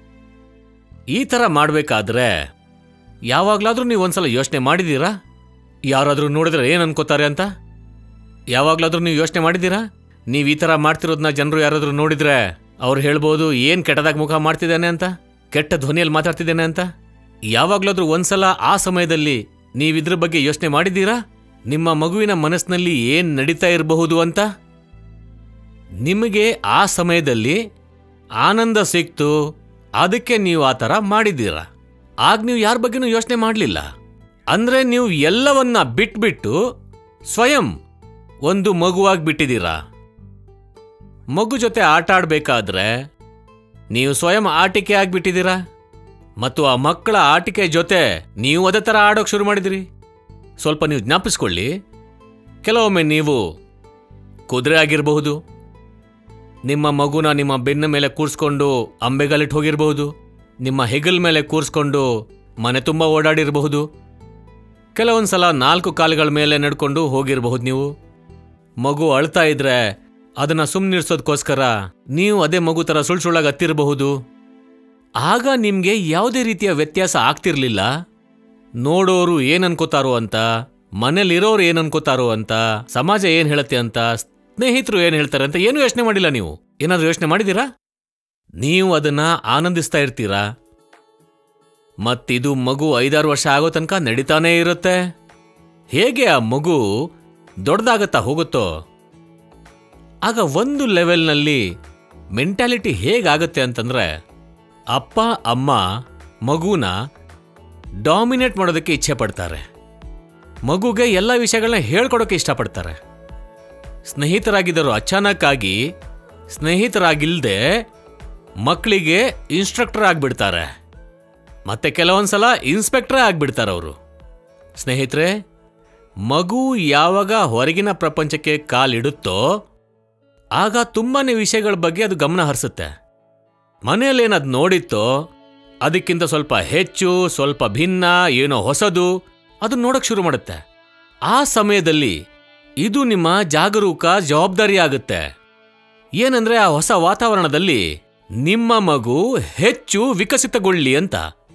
ಈ ಥರ ಮಾಡಬೇಕಾದ್ರೆ ಯಾವಾಗಲಾದರೂ ನೀವು ಒಂದ್ಸಲ ಯೋಚನೆ ಮಾಡಿದ್ದೀರಾ ಯಾರಾದರೂ ನೋಡಿದ್ರೆ ಏನು ಅನ್ಕೋತಾರೆ ಅಂತ ಯಾವಾಗಲಾದರೂ ನೀವು ಯೋಚನೆ ಮಾಡಿದ್ದೀರಾ ನೀವು ಈ ಥರ ಮಾಡ್ತಿರೋದನ್ನ ಜನರು ಯಾರಾದರೂ ನೋಡಿದ್ರೆ ಅವ್ರು ಹೇಳ್ಬೋದು ಏನು ಕೆಟ್ಟದಾಗ ಮುಖ ಮಾಡ್ತಿದ್ದಾನೆ ಅಂತ ಕೆಟ್ಟ ಧ್ವನಿಯಲ್ಲಿ ಮಾತಾಡ್ತಿದ್ದಾನೆ ಅಂತ ಯಾವಾಗಲಾದ್ರೂ ಒಂದ್ಸಲ ಆ ಸಮಯದಲ್ಲಿ ನೀವು ಇದ್ರ ಬಗ್ಗೆ ಯೋಚನೆ ಮಾಡಿದ್ದೀರಾ ನಿಮ್ಮ ಮಗುವಿನ ಮನಸ್ಸಿನಲ್ಲಿ ಏನ್ ನಡೀತಾ ಇರಬಹುದು ಅಂತ ನಿಮಗೆ ಆ ಸಮಯದಲ್ಲಿ ಆನಂದ ಸಿಕ್ತು ಅದಕ್ಕೆ ನೀವು ಆ ಥರ ಮಾಡಿದ್ದೀರಾ ಆಗ ನೀವು ಯಾರ ಬಗ್ಗೆನೂ ಯೋಚನೆ ಮಾಡಲಿಲ್ಲ ಅಂದ್ರೆ ನೀವು ಎಲ್ಲವನ್ನ ಬಿಟ್ಬಿಟ್ಟು ಸ್ವಯಂ ಒಂದು ಮಗುವಾಗಿ ಬಿಟ್ಟಿದ್ದೀರಾ ಮಗು ಜೊತೆ ಆಟ ಆಡ್ಬೇಕಾದ್ರೆ ನೀವು ಸ್ವಯಂ ಆಟಿಕೆ ಆಗ್ಬಿಟ್ಟಿದ್ದೀರಾ ಮತ್ತು ಆ ಮಕ್ಕಳ ಆಟಿಕೆ ಜೊತೆ ನೀವು ಅದೇ ಥರ ಆಡೋಕೆ ಶುರು ಮಾಡಿದಿರಿ ಸ್ವಲ್ಪ ನೀವು ಜ್ಞಾಪಿಸ್ಕೊಳ್ಳಿ ಕೆಲವೊಮ್ಮೆ ನೀವು ಕುದುರೆ ಆಗಿರಬಹುದು ನಿಮ್ಮ ಮಗುನ ನಿಮ್ಮ ಬೆನ್ನ ಮೇಲೆ ಕೂರಿಸ್ಕೊಂಡು ಅಂಬೆಗಾಲಿಟ್ಟು ಹೋಗಿರಬಹುದು ನಿಮ್ಮ ಹೆಗಲ್ ಮೇಲೆ ಕೂರಿಸ್ಕೊಂಡು ಮನೆ ತುಂಬ ಓಡಾಡಿರಬಹುದು ಕೆಲವೊಂದು ಸಲ ನಾಲ್ಕು ಕಾಲುಗಳ ಮೇಲೆ ನಡ್ಕೊಂಡು ಹೋಗಿರಬಹುದು ನೀವು ಮಗು ಅಳ್ತಾ ಇದ್ರೆ ಅದನ್ನ ಸುಮ್ಮನಿರ್ಸೋದಕ್ಕೋಸ್ಕರ ನೀವು ಅದೇ ಮಗು ಥರ ಸುಳ್ ಸುಳ್ಳಾಗಿ ಹತ್ತಿರಬಹುದು ಆಗ ನಿಮ್ಗೆ ಯಾವುದೇ ರೀತಿಯ ವ್ಯತ್ಯಾಸ ಆಗ್ತಿರ್ಲಿಲ್ಲ ನೋಡೋರು ಏನ್ ಅನ್ಕೋತಾರೋ ಅಂತ ಮನೇಲಿರೋರು ಏನ್ ಅನ್ಕೋತಾರೋ ಅಂತ ಸಮಾಜ ಏನ್ ಹೇಳುತ್ತೆ ಅಂತ ಸ್ನೇಹಿತರು ಏನ್ ಹೇಳ್ತಾರೆ ಅಂತ ಏನು ಯೋಚನೆ ಮಾಡಿಲ್ಲ ನೀವು ಏನಾದ್ರೂ ಯೋಚನೆ ಮಾಡಿದ್ದೀರಾ ನೀವು ಅದನ್ನ ಆನಂದಿಸ್ತಾ ಇರ್ತೀರಾ ಮತ್ತಿದು ಮಗು ಐದಾರು ವರ್ಷ ಆಗೋ ತನಕ ನಡೀತಾನೇ ಇರುತ್ತೆ ಹೇಗೆ ಆ ಮಗು ದೊಡ್ಡದಾಗತ್ತಾ ಹೋಗುತ್ತೋ ಆಗ ಒಂದು ಲೆವೆಲ್ನಲ್ಲಿ ಮೆಂಟ್ಯಾಲಿಟಿ ಹೇಗಾಗತ್ತೆ ಅಂತಂದ್ರೆ ಅಪ್ಪ ಅಮ್ಮ ಮಗುನ ಡಾಮಿನೇಟ್ ಮಾಡೋದಕ್ಕೆ ಇಚ್ಛೆ ಪಡ್ತಾರೆ ಮಗುಗೆ ಎಲ್ಲ ವಿಷಯಗಳನ್ನ ಹೇಳ್ಕೊಡೋಕೆ ಇಷ್ಟಪಡ್ತಾರೆ ಸ್ನೇಹಿತರಾಗಿದ್ದರು ಅಚಾನಕ್ಕಾಗಿ ಸ್ನೇಹಿತರಾಗಿಲ್ದೆ ಮಕ್ಕಳಿಗೆ ಇನ್ಸ್ಟ್ರಕ್ಟರ್ ಆಗ್ಬಿಡ್ತಾರೆ ಮತ್ತೆ ಕೆಲವೊಂದ್ಸಲ ಇನ್ಸ್ಪೆಕ್ಟರೇ ಆಗ್ಬಿಡ್ತಾರೆ ಅವರು ಸ್ನೇಹಿತರೆ ಮಗು ಯಾವಾಗ ಹೊರಗಿನ ಪ್ರಪಂಚಕ್ಕೆ ಕಾಲಿಡುತ್ತೋ ಆಗ ತುಂಬಾನೇ ವಿಷಯಗಳ ಬಗ್ಗೆ ಅದು ಗಮನ ಹರಿಸುತ್ತೆ ಮನೆಯಲ್ಲಿ ಏನದು ನೋಡಿತ್ತೋ ಅದಕ್ಕಿಂತ ಸ್ವಲ್ಪ ಹೆಚ್ಚು ಸ್ವಲ್ಪ ಭಿನ್ನ ಏನೋ ಹೊಸದು ಅದು ನೋಡಕ್ ಶುರು ಮಾಡುತ್ತೆ ಆ ಸಮಯದಲ್ಲಿ ಇದು ನಿಮ್ಮ ಜಾಗರೂಕ ಜವಾಬ್ದಾರಿ ಆಗುತ್ತೆ ಏನಂದ್ರೆ ಆ ಹೊಸ ವಾತಾವರಣದಲ್ಲಿ ನಿಮ್ಮ ಮಗು ಹೆಚ್ಚು ವಿಕಸಿತಗೊಳ್ಳಿ ಅಂತ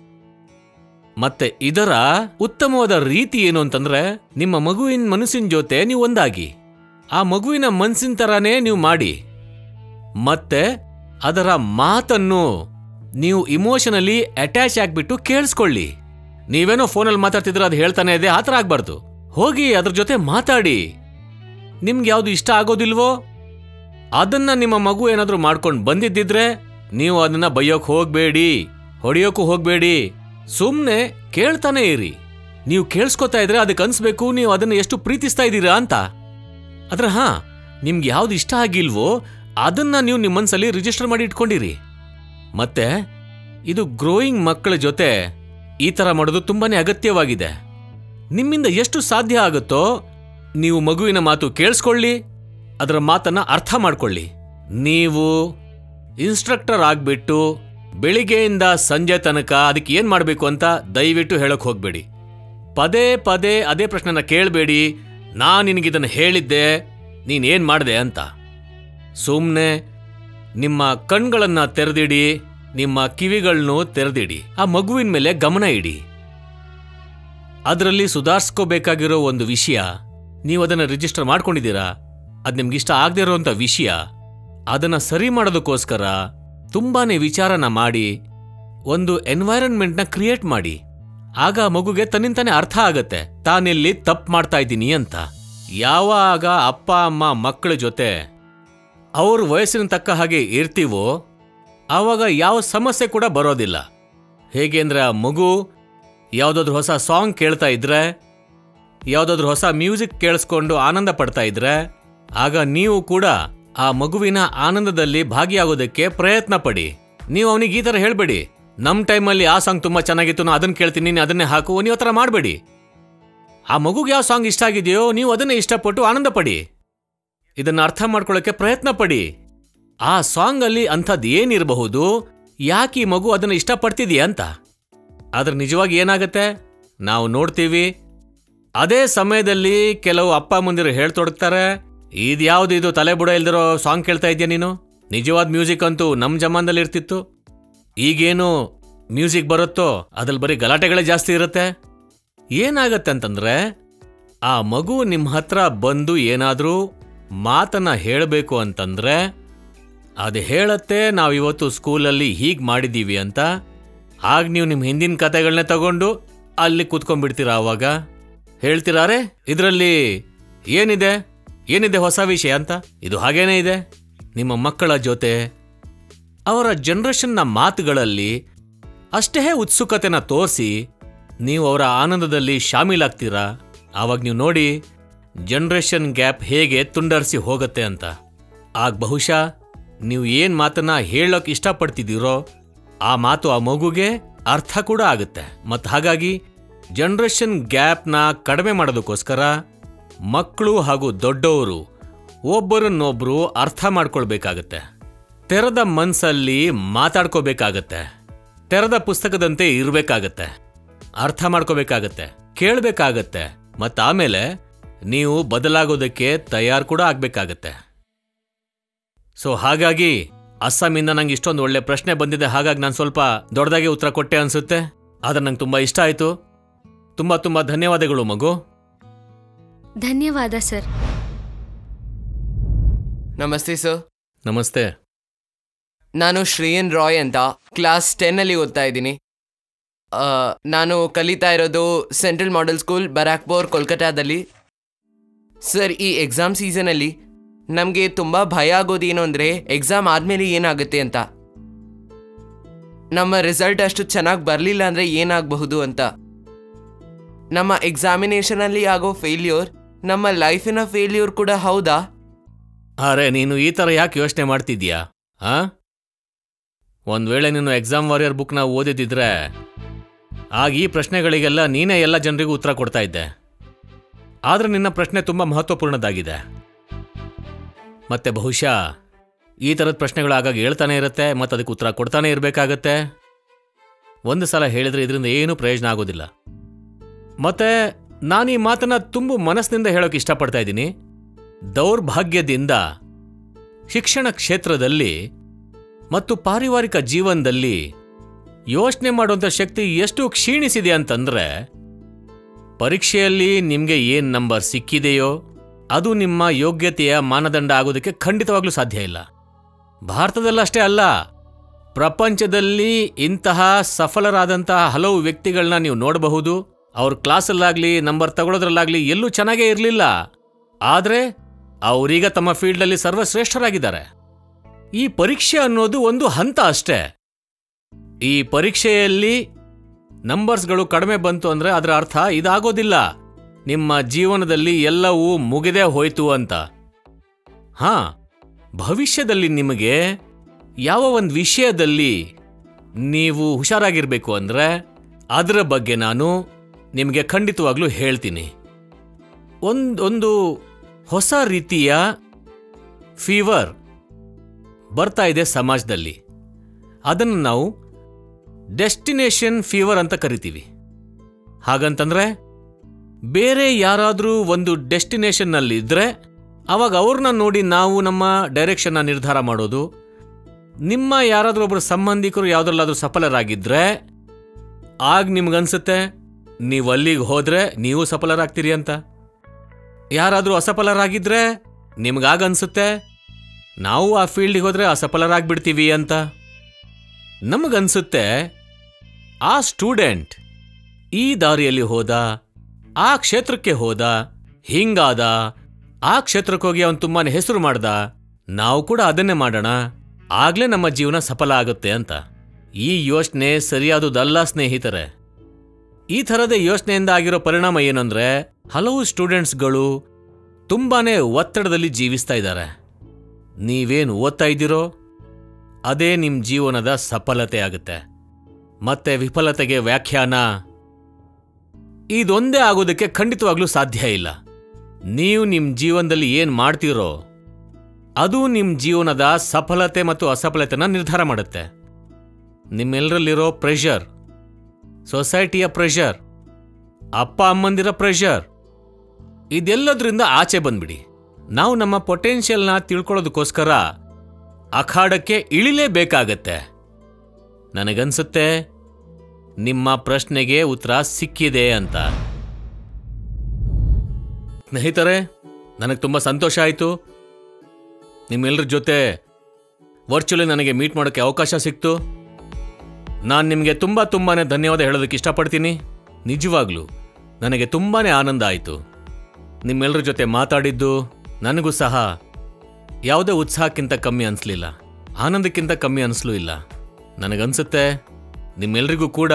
ಮತ್ತೆ ಇದರ ಉತ್ತಮವಾದ ರೀತಿ ಏನು ಅಂತಂದ್ರೆ ನಿಮ್ಮ ಮಗುವಿನ ಮನಸ್ಸಿನ ಜೊತೆ ನೀವು ಒಂದಾಗಿ ಆ ಮಗುವಿನ ಮನಸ್ಸಿನ ತರಾನೇ ನೀವು ಮಾಡಿ ಮತ್ತೆ ಅದರ ಮಾತನ್ನು ನೀವು ಇಮೋಷನಲಿ ಅಟ್ಯಾಚ್ ಆಗ್ಬಿಟ್ಟು ಕೇಳಿಸ್ಕೊಳ್ಳಿ ನೀವೇನೋ ಫೋನಲ್ಲಿ ಮಾತಾಡ್ತಿದ್ರೆ ಅದು ಹೇಳ್ತಾನೆ ಇದೆ ಆ ಥರ ಆಗ್ಬಾರ್ದು ಹೋಗಿ ಅದ್ರ ಜೊತೆ ಮಾತಾಡಿ ನಿಮ್ಗೆ ಯಾವುದು ಇಷ್ಟ ಆಗೋದಿಲ್ವೋ ಅದನ್ನ ನಿಮ್ಮ ಮಗು ಏನಾದ್ರೂ ಮಾಡ್ಕೊಂಡು ಬಂದಿದ್ದಿದ್ರೆ ನೀವು ಅದನ್ನ ಬೈಯೋಕ್ ಹೋಗ್ಬೇಡಿ ಹೊಡೆಯೋಕ್ಕೂ ಹೋಗ್ಬೇಡಿ ಸುಮ್ನೆ ಕೇಳ್ತಾನೆ ಇರಿ ನೀವು ಕೇಳಿಸ್ಕೊತಾ ಇದ್ರೆ ಅದಕ್ಕೆ ಅನ್ಸ್ಬೇಕು ನೀವು ಅದನ್ನ ಎಷ್ಟು ಪ್ರೀತಿಸ್ತಾ ಇದ್ದೀರಾ ಅಂತ ಆದ್ರೆ ಹಾ ನಿಮ್ಗೆ ಯಾವ್ದು ಇಷ್ಟ ಆಗಿಲ್ವೋ ಅದನ್ನ ನೀವು ನಿಮ್ಮ ಮನ್ಸಲ್ಲಿ ರಿಜಿಸ್ಟರ್ ಮಾಡಿ ಇಟ್ಕೊಂಡಿರಿ ಮತ್ತೆ ಇದು ಗ್ರೋಯಿಂಗ್ ಮಕ್ಕಳ ಜೊತೆ ಈ ತರ ಮಾಡೋದು ತುಂಬಾನೇ ಅಗತ್ಯವಾಗಿದೆ ನಿಮ್ಮಿಂದ ಎಷ್ಟು ಸಾಧ್ಯ ಆಗುತ್ತೋ ನೀವು ಮಗುವಿನ ಮಾತು ಕೇಳಿಸ್ಕೊಳ್ಳಿ ಅದರ ಮಾತನ್ನ ಅರ್ಥ ಮಾಡ್ಕೊಳ್ಳಿ ನೀವು ಇನ್ಸ್ಟ್ರಕ್ಟರ್ ಆಗ್ಬಿಟ್ಟು ಬೆಳಿಗ್ಗೆಯಿಂದ ಸಂಜೆ ತನಕ ಅದಕ್ಕೆ ಏನ್ ಮಾಡಬೇಕು ಅಂತ ದಯವಿಟ್ಟು ಹೇಳಕ್ ಹೋಗ್ಬೇಡಿ ಪದೇ ಪದೇ ಅದೇ ಪ್ರಶ್ನೆನ ಕೇಳಬೇಡಿ ನಾನು ನಿನಗಿದನ್ನು ಹೇಳಿದ್ದೆ ನೀನೇನ್ ಮಾಡಿದೆ ಅಂತ ಸುಮ್ಮನೆ ನಿಮ್ಮ ಕಣ್ಗಳನ್ನ ತೆರೆದಿಡಿ ನಿಮ್ಮ ಕಿವಿಗಳನ್ನು ತೆರೆದಿಡಿ ಆ ಮಗುವಿನ ಮೇಲೆ ಗಮನ ಇಡಿ ಅದರಲ್ಲಿ ಸುಧಾರಿಸ್ಕೋಬೇಕಾಗಿರೋ ಒಂದು ವಿಷಯ ನೀವು ಅದನ್ನು ರಿಜಿಸ್ಟರ್ ಮಾಡ್ಕೊಂಡಿದ್ದೀರಾ ಅದು ನಿಮ್ಗೆ ಇಷ್ಟ ಆಗದೆ ಇರೋಂಥ ವಿಷಯ ಅದನ್ನ ಸರಿ ಮಾಡೋದಕ್ಕೋಸ್ಕರ ತುಂಬಾನೇ ವಿಚಾರನ ಮಾಡಿ ಒಂದು ಎನ್ವೈರನ್ಮೆಂಟ್ನ ಕ್ರಿಯೇಟ್ ಮಾಡಿ ಆಗ ಆ ಮಗುಗೆ ತನ್ನಿಂತಾನೆ ಅರ್ಥ ಆಗತ್ತೆ ತಾನೆಲ್ಲಿ ತಪ್ಪು ಮಾಡ್ತಾ ಇದ್ದೀನಿ ಅಂತ ಯಾವಾಗ ಅಪ್ಪ ಅಮ್ಮ ಮಕ್ಕಳ ಜೊತೆ ಅವ್ರ ವಯಸ್ಸಿನ ತಕ್ಕ ಹಾಗೆ ಇರ್ತೀವೋ ಆವಾಗ ಯಾವ ಸಮಸ್ಯೆ ಕೂಡ ಬರೋದಿಲ್ಲ ಹೇಗೆ ಅಂದ್ರೆ ಆ ಮಗು ಯಾವುದಾದ್ರೂ ಹೊಸ ಸಾಂಗ್ ಕೇಳ್ತಾ ಇದ್ರೆ ಯಾವುದಾದ್ರೂ ಹೊಸ ಮ್ಯೂಸಿಕ್ ಕೇಳಿಸ್ಕೊಂಡು ಆನಂದ ಪಡ್ತಾ ಇದ್ರೆ ಆಗ ನೀವು ಕೂಡ ಆ ಮಗುವಿನ ಆನಂದದಲ್ಲಿ ಭಾಗಿಯಾಗೋದಕ್ಕೆ ಪ್ರಯತ್ನ ಪಡಿ ನೀವು ಅವನಿಗೆ ಈ ಥರ ಹೇಳ್ಬೇಡಿ ನಮ್ಮ ಟೈಮಲ್ಲಿ ಆ ಸಾಂಗ್ ತುಂಬಾ ಚೆನ್ನಾಗಿತ್ತು ನಾನು ಅದನ್ನ ಕೇಳ್ತೀನಿ ನೀನು ಅದನ್ನೇ ಹಾಕು ನೀವು ಆ ಥರ ಮಾಡಬೇಡಿ ಆ ಮಗುಗೆ ಯಾವ ಸಾಂಗ್ ಇಷ್ಟ ಆಗಿದೆಯೋ ನೀವು ಅದನ್ನೇ ಇಷ್ಟಪಟ್ಟು ಆನಂದ ಪಡಿ ಇದನ್ನ ಅರ್ಥ ಮಾಡ್ಕೊಳ್ಳೋಕೆ ಪ್ರಯತ್ನ ಪಡಿ ಆ ಸಾಂಗ್ ಅಲ್ಲಿ ಅಂಥದ್ದು ಏನಿರಬಹುದು ಯಾಕೆ ಈ ಮಗು ಅದನ್ನ ಇಷ್ಟಪಡ್ತಿದೆಯಾ ಅಂತ ಆದ್ರೆ ನಿಜವಾಗಿ ಏನಾಗತ್ತೆ ನಾವು ನೋಡ್ತೀವಿ ಅದೇ ಸಮಯದಲ್ಲಿ ಕೆಲವು ಅಪ್ಪ ಮುಂದಿರು ಹೇಳ್ತೊಡಗ್ತಾರೆ ಇದ್ಯಾವ್ದು ಇದು ತಲೆ ಬುಡ ಇಲ್ದಿರೋ ಸಾಂಗ್ ಕೇಳ್ತಾ ಇದೆಯಾ ನೀನು ನಿಜವಾದ ಮ್ಯೂಸಿಕ್ ಅಂತೂ ನಮ್ಮ ಜಮಾನದಲ್ಲಿ ಇರ್ತಿತ್ತು ಈಗೇನು ಮ್ಯೂಸಿಕ್ ಬರುತ್ತೋ ಅದ್ರಲ್ಲಿ ಬರೀ ಗಲಾಟೆಗಳೇ ಜಾಸ್ತಿ ಇರುತ್ತೆ ಏನಾಗತ್ತೆ ಅಂತಂದ್ರೆ ಆ ಮಗು ನಿಮ್ಮ ಹತ್ರ ಬಂದು ಏನಾದರೂ ಮಾತನ್ನ ಹೇಳಬೇಕು ಅಂತಂದ್ರೆ ಅದು ಹೇಳತ್ತೆ ನಾವಿವತ್ತು ಸ್ಕೂಲಲ್ಲಿ ಹೀಗೆ ಮಾಡಿದ್ದೀವಿ ಅಂತ ಆಗ ನೀವು ನಿಮ್ಮ ಹಿಂದಿನ ಕತೆಗಳನ್ನೇ ತಗೊಂಡು ಅಲ್ಲಿ ಕೂತ್ಕೊಂಡ್ಬಿಡ್ತೀರಾ ಆವಾಗ ಹೇಳ್ತಿರಾರೆ ಇದರಲ್ಲಿ ಏನಿದೆ ಏನಿದೆ ಹೊಸ ವಿಷಯ ಅಂತ ಇದು ಹಾಗೇನೇ ಇದೆ ನಿಮ್ಮ ಮಕ್ಕಳ ಜೊತೆ ಅವರ ಜನರೇಷನ್ನ ಮಾತುಗಳಲ್ಲಿ ಅಷ್ಟೇ ಉತ್ಸುಕತೆನ ತೋರಿಸಿ ನೀವು ಅವರ ಆನಂದದಲ್ಲಿ ಶಾಮೀಲಾಗ್ತೀರಾ ಆವಾಗ ನೀವು ನೋಡಿ ಜನರೇಷನ್ ಗ್ಯಾಪ್ ಹೇಗೆ ತುಂಡರಿಸಿ ಹೋಗುತ್ತೆ ಅಂತ ಆಗ ಬಹುಶಃ ನೀವು ಏನು ಮಾತನ್ನ ಹೇಳೋಕೆ ಇಷ್ಟಪಡ್ತಿದ್ದೀರೋ ಆ ಮಾತು ಆ ಮಗುಗೆ ಅರ್ಥ ಕೂಡ ಆಗುತ್ತೆ ಮತ್ತು ಹಾಗಾಗಿ ಜನರೇಷನ್ ಗ್ಯಾಪ್ನ ಕಡಿಮೆ ಮಾಡೋದಕ್ಕೋಸ್ಕರ ಮಕ್ಕಳು ಹಾಗೂ ದೊಡ್ಡವರು ಒಬ್ಬರನ್ನೊಬ್ಬರು ಅರ್ಥ ಮಾಡ್ಕೊಳ್ಬೇಕಾಗತ್ತೆ ತೆರೆದ ಮನ್ಸಲ್ಲಿ ಮಾತಾಡ್ಕೋಬೇಕಾಗತ್ತೆ ತೆರೆದ ಪುಸ್ತಕದಂತೆ ಇರಬೇಕಾಗತ್ತೆ ಅರ್ಥ ಮಾಡ್ಕೋಬೇಕಾಗತ್ತೆ ಕೇಳಬೇಕಾಗತ್ತೆ ಮತ್ತು ಆಮೇಲೆ ನೀವು ಬದಲಾಗೋದಕ್ಕೆ ತಯಾರು ಕೂಡ ಆಗ್ಬೇಕಾಗತ್ತೆ ಸೊ ಹಾಗಾಗಿ ಅಸ್ಸಾಮಿಂದ ನಂಗೆ ಇಷ್ಟೊಂದು ಒಳ್ಳೆ ಪ್ರಶ್ನೆ ಬಂದಿದೆ ಹಾಗಾಗಿ ನಾನು ಸ್ವಲ್ಪ ದೊಡ್ಡದಾಗಿ ಉತ್ತರ ಕೊಟ್ಟೆ ಅನ್ಸುತ್ತೆ ಆದ್ರೆ ನಂಗೆ ತುಂಬ ಇಷ್ಟ ಆಯಿತು ತುಂಬ ತುಂಬ ಧನ್ಯವಾದಗಳು ಮಗು ಧನ್ಯವಾದ ಸರ್ ನಮಸ್ತೆ ಸರ್ ನಮಸ್ತೆ ನಾನು ಶ್ರೇಯನ್ ರಾಯ್ ಅಂತ ಕ್ಲಾಸ್ ಟೆನ್ನಲ್ಲಿ ಓದ್ತಾ ಇದ್ದೀನಿ ಆ, ನಾನು ಕಲಿತಾ ಇರೋದು ಸೆಂಟ್ರಲ್ ಮಾಡೆಲ್ ಸ್ಕೂಲ್ ಬರಾಕ್ಪೋರ್ ಕೋಲ್ಕತ್ತಾದಲ್ಲಿ ಸರ್ ಈ ಎಕ್ಸಾಮ್ ಸೀಸನಲ್ಲಿ ನಮಗೆ ತುಂಬ ಭಯ ಆಗೋದೇನು ಅಂದರೆ ಎಕ್ಸಾಮ್ ಆದಮೇಲೆ ಏನಾಗುತ್ತೆ ಅಂತ ನಮ್ಮ ರಿಸಲ್ಟ್ ಅಷ್ಟು ಚೆನ್ನಾಗಿ ಬರಲಿಲ್ಲ ಅಂದರೆ ಏನಾಗಬಹುದು ಅಂತ ನಮ್ಮ ಎಕ್ಸಾಮಿನೇಷನಲ್ಲಿ ಆಗೋ ಫೇಲ್ಯೂರ್ ನಮ್ಮ ಲೈಫಿನ ಫೇಲ್ಯೂರ್ ಕೂಡ ಹೌದಾ ಅರೆ ನೀನು ಈ ಥರ ಯಾಕೆ ಯೋಚನೆ ಮಾಡ್ತಿದ್ಯಾ ಆ ಒಂದು ವೇಳೆ ನೀನು ಎಕ್ಸಾಮ್ ವಾರಿಯರ್ ಬುಕ್ನ ಓದಿದಿದ್ರೆ ಆಗ ಈ ಪ್ರಶ್ನೆಗಳಿಗೆಲ್ಲ ನೀನೇ ಎಲ್ಲ ಜನರಿಗೂ ಉತ್ತರ ಕೊಡ್ತಾ ಇದ್ದೆ ಆದರೆ ನಿನ್ನ ಪ್ರಶ್ನೆ ತುಂಬ ಮಹತ್ವಪೂರ್ಣದಾಗಿದೆ ಮತ್ತೆ ಬಹುಶಃ ಈ ಥರದ ಪ್ರಶ್ನೆಗಳು ಆಗಾಗ ಹೇಳ್ತಾನೆ ಇರುತ್ತೆ ಮತ್ತು ಅದಕ್ಕೆ ಉತ್ತರ ಕೊಡ್ತಾನೆ ಇರಬೇಕಾಗತ್ತೆ ಒಂದು ಸಲ ಹೇಳಿದ್ರೆ ಇದರಿಂದ ಏನೂ ಪ್ರಯೋಜನ ಆಗೋದಿಲ್ಲ ಮತ್ತೆ ನಾನು ಈ ಮಾತನ್ನ ತುಂಬ ಮನಸ್ಸಿನಿಂದ ಹೇಳೋಕೆ ಇಷ್ಟಪಡ್ತಾ ಇದ್ದೀನಿ ದೌರ್ಭಾಗ್ಯದಿಂದ ಶಿಕ್ಷಣ ಕ್ಷೇತ್ರದಲ್ಲಿ ಮತ್ತು ಪಾರಿವಾರಿಕ ಜೀವನದಲ್ಲಿ ಯೋಚನೆ ಮಾಡುವಂಥ ಶಕ್ತಿ ಎಷ್ಟು ಕ್ಷೀಣಿಸಿದೆ ಅಂತಂದ್ರೆ ಪರೀಕ್ಷೆಯಲ್ಲಿ ನಿಮಗೆ ಏನು ನಂಬರ್ ಸಿಕ್ಕಿದೆಯೋ ಅದು ನಿಮ್ಮ ಯೋಗ್ಯತೆಯ ಮಾನದಂಡ ಆಗೋದಕ್ಕೆ ಖಂಡಿತವಾಗ್ಲೂ ಸಾಧ್ಯ ಇಲ್ಲ ಭಾರತದಲ್ಲಷ್ಟೇ ಅಲ್ಲ ಪ್ರಪಂಚದಲ್ಲಿ ಇಂತಹ ಸಫಲರಾದಂತಹ ಹಲವು ವ್ಯಕ್ತಿಗಳನ್ನ ನೀವು ನೋಡಬಹುದು ಅವ್ರ ಕ್ಲಾಸಲ್ಲಾಗ್ಲಿ ನಂಬರ್ ತಗೊಳ್ಳೋದ್ರಲ್ಲಾಗ್ಲಿ ಎಲ್ಲೂ ಚೆನ್ನಾಗೇ ಇರಲಿಲ್ಲ ಆದರೆ ಅವರೀಗ ತಮ್ಮ ಫೀಲ್ಡಲ್ಲಿ ಸರ್ವಶ್ರೇಷ್ಠರಾಗಿದ್ದಾರೆ ಈ ಪರೀಕ್ಷೆ ಅನ್ನೋದು ಒಂದು ಹಂತ ಅಷ್ಟೇ ಈ ಪರೀಕ್ಷೆಯಲ್ಲಿ ನಂಬರ್ಸ್ಗಳು ಕಡಿಮೆ ಬಂತು ಅಂದ್ರೆ ಅದರ ಅರ್ಥ ಇದಾಗೋದಿಲ್ಲ ನಿಮ್ಮ ಜೀವನದಲ್ಲಿ ಎಲ್ಲವೂ ಮುಗಿದೇ ಹೋಯ್ತು ಅಂತ ಹಾ ಭವಿಷ್ಯದಲ್ಲಿ ನಿಮಗೆ ಯಾವ ಒಂದು ವಿಷಯದಲ್ಲಿ ನೀವು ಹುಷಾರಾಗಿರ್ಬೇಕು ಅಂದ್ರೆ ಅದರ ಬಗ್ಗೆ ನಾನು ನಿಮಗೆ ಖಂಡಿತವಾಗ್ಲೂ ಹೇಳ್ತೀನಿ ಒಂದೊಂದು ಹೊಸ ರೀತಿಯ ಫೀವರ್ ಬರ್ತಾ ಇದೆ ಸಮಾಜದಲ್ಲಿ ಅದನ್ನು ನಾವು ಡೆಸ್ಟಿನೇಷನ್ ಫೀವರ್ ಅಂತ ಕರಿತೀವಿ ಹಾಗಂತಂದ್ರೆ ಬೇರೆ ಯಾರಾದರೂ ಒಂದು ಡೆಸ್ಟಿನೇಷನ್ನಲ್ಲಿ ಇದ್ರೆ ಅವಾಗ ಅವ್ರನ್ನ ನೋಡಿ ನಾವು ನಮ್ಮ ಡೈರೆಕ್ಷನ್ನ ನಿರ್ಧಾರ ಮಾಡೋದು ನಿಮ್ಮ ಯಾರಾದರೂ ಒಬ್ಬರು ಸಂಬಂಧಿಕರು ಯಾವುದ್ರಲ್ಲಾದ್ರೂ ಸಫಲರಾಗಿದ್ರೆ ಆಗ ನಿಮ್ಗನ್ಸುತ್ತೆ ನೀವು ಅಲ್ಲಿಗೆ ಹೋದ್ರೆ ನೀವು ಸಫಲರಾಗ್ತೀರಿ ಅಂತ ಯಾರಾದರೂ ಅಸಫಲರಾಗಿದ್ರೆ ನಿಮ್ಗಾಗ ಅನ್ಸುತ್ತೆ ನಾವು ಆ ಫೀಲ್ಡಿಗೆ ಹೋದ್ರೆ ಅಸಫಲರಾಗ್ಬಿಡ್ತೀವಿ ಅಂತ ನಮಗನ್ಸುತ್ತೆ ಆ ಸ್ಟೂಡೆಂಟ್ ಈ ದಾರಿಯಲ್ಲಿ ಹೋದ ಆ ಕ್ಷೇತ್ರಕ್ಕೆ ಹೋದ ಹಿಂಗಾದ ಆ ಕ್ಷೇತ್ರಕ್ಕೆ ಹೋಗಿ ಅವನು ತುಂಬಾನೇ ಹೆಸರು ಮಾಡ್ದ ನಾವು ಕೂಡ ಅದನ್ನೇ ಮಾಡೋಣ ಆಗ್ಲೇ ನಮ್ಮ ಜೀವನ ಸಫಲ ಆಗುತ್ತೆ ಅಂತ ಈ ಯೋಚನೆ ಸರಿಯಾದುದಲ್ಲ ಸ್ನೇಹಿತರೆ ಈ ಥರದ ಯೋಚನೆಯಿಂದ ಆಗಿರೋ ಪರಿಣಾಮ ಏನಂದ್ರೆ ಹಲವು ಸ್ಟೂಡೆಂಟ್ಸ್ಗಳು ತುಂಬಾನೇ ಒತ್ತಡದಲ್ಲಿ ಜೀವಿಸ್ತಾ ಇದ್ದಾರೆ ನೀವೇನು ಓದ್ತಾ ಇದ್ದೀರೋ ಅದೇ ನಿಮ್ಮ ಜೀವನದ ಸಫಲತೆ ಆಗುತ್ತೆ ಮತ್ತೆ ವಿಫಲತೆಗೆ ವ್ಯಾಖ್ಯಾನ ಇದೊಂದೇ ಆಗೋದಕ್ಕೆ ಖಂಡಿತವಾಗ್ಲೂ ಸಾಧ್ಯ ಇಲ್ಲ ನೀವು ನಿಮ್ಮ ಜೀವನದಲ್ಲಿ ಏನು ಮಾಡ್ತೀರೋ ಅದು ನಿಮ್ಮ ಜೀವನದ ಸಫಲತೆ ಮತ್ತು ಅಸಫಲತೆನ ನಿರ್ಧಾರ ಮಾಡುತ್ತೆ ನಿಮ್ಮೆಲ್ಲರಲ್ಲಿರೋ ಪ್ರೆಷರ್ ಸೊಸೈಟಿಯ ಪ್ರೆಷರ್ ಅಪ್ಪ ಅಮ್ಮಂದಿರ ಪ್ರೆಷರ್ ಇದೆಲ್ಲದ್ರಿಂದ ಆಚೆ ಬಂದ್ಬಿಡಿ ನಾವು ನಮ್ಮ ಪೊಟೆನ್ಷಿಯಲ್ನ ತಿಳ್ಕೊಳ್ಳೋದಕ್ಕೋಸ್ಕರ ಅಖಾಡಕ್ಕೆ ಇಳಿಲೇಬೇಕಾಗತ್ತೆ ನನಗನ್ಸುತ್ತೆ ನಿಮ್ಮ ಪ್ರಶ್ನೆಗೆ ಉತ್ತರ ಸಿಕ್ಕಿದೆ ಅಂತ ಸ್ನೇಹಿತರೆ ನನಗೆ ತುಂಬ ಸಂತೋಷ ಆಯಿತು ನಿಮ್ಮೆಲ್ಲರ ಜೊತೆ ವರ್ಚುವಲಿ ನನಗೆ ಮೀಟ್ ಮಾಡೋಕ್ಕೆ ಅವಕಾಶ ಸಿಕ್ತು ನಾನು ನಿಮಗೆ ತುಂಬ ತುಂಬಾ ಧನ್ಯವಾದ ಹೇಳೋದಕ್ಕೆ ಇಷ್ಟಪಡ್ತೀನಿ ನಿಜವಾಗ್ಲೂ ನನಗೆ ತುಂಬಾ ಆನಂದ ಆಯಿತು ನಿಮ್ಮೆಲ್ಲರ ಜೊತೆ ಮಾತಾಡಿದ್ದು ನನಗೂ ಸಹ ಯಾವುದೇ ಉತ್ಸಾಹಕ್ಕಿಂತ ಕಮ್ಮಿ ಅನಿಸ್ಲಿಲ್ಲ ಆನಂದಕ್ಕಿಂತ ಕಮ್ಮಿ ಅನಿಸ್ಲೂ ಇಲ್ಲ ನನಗನ್ಸುತ್ತೆ ನಿಮ್ಮೆಲ್ಲರಿಗೂ ಕೂಡ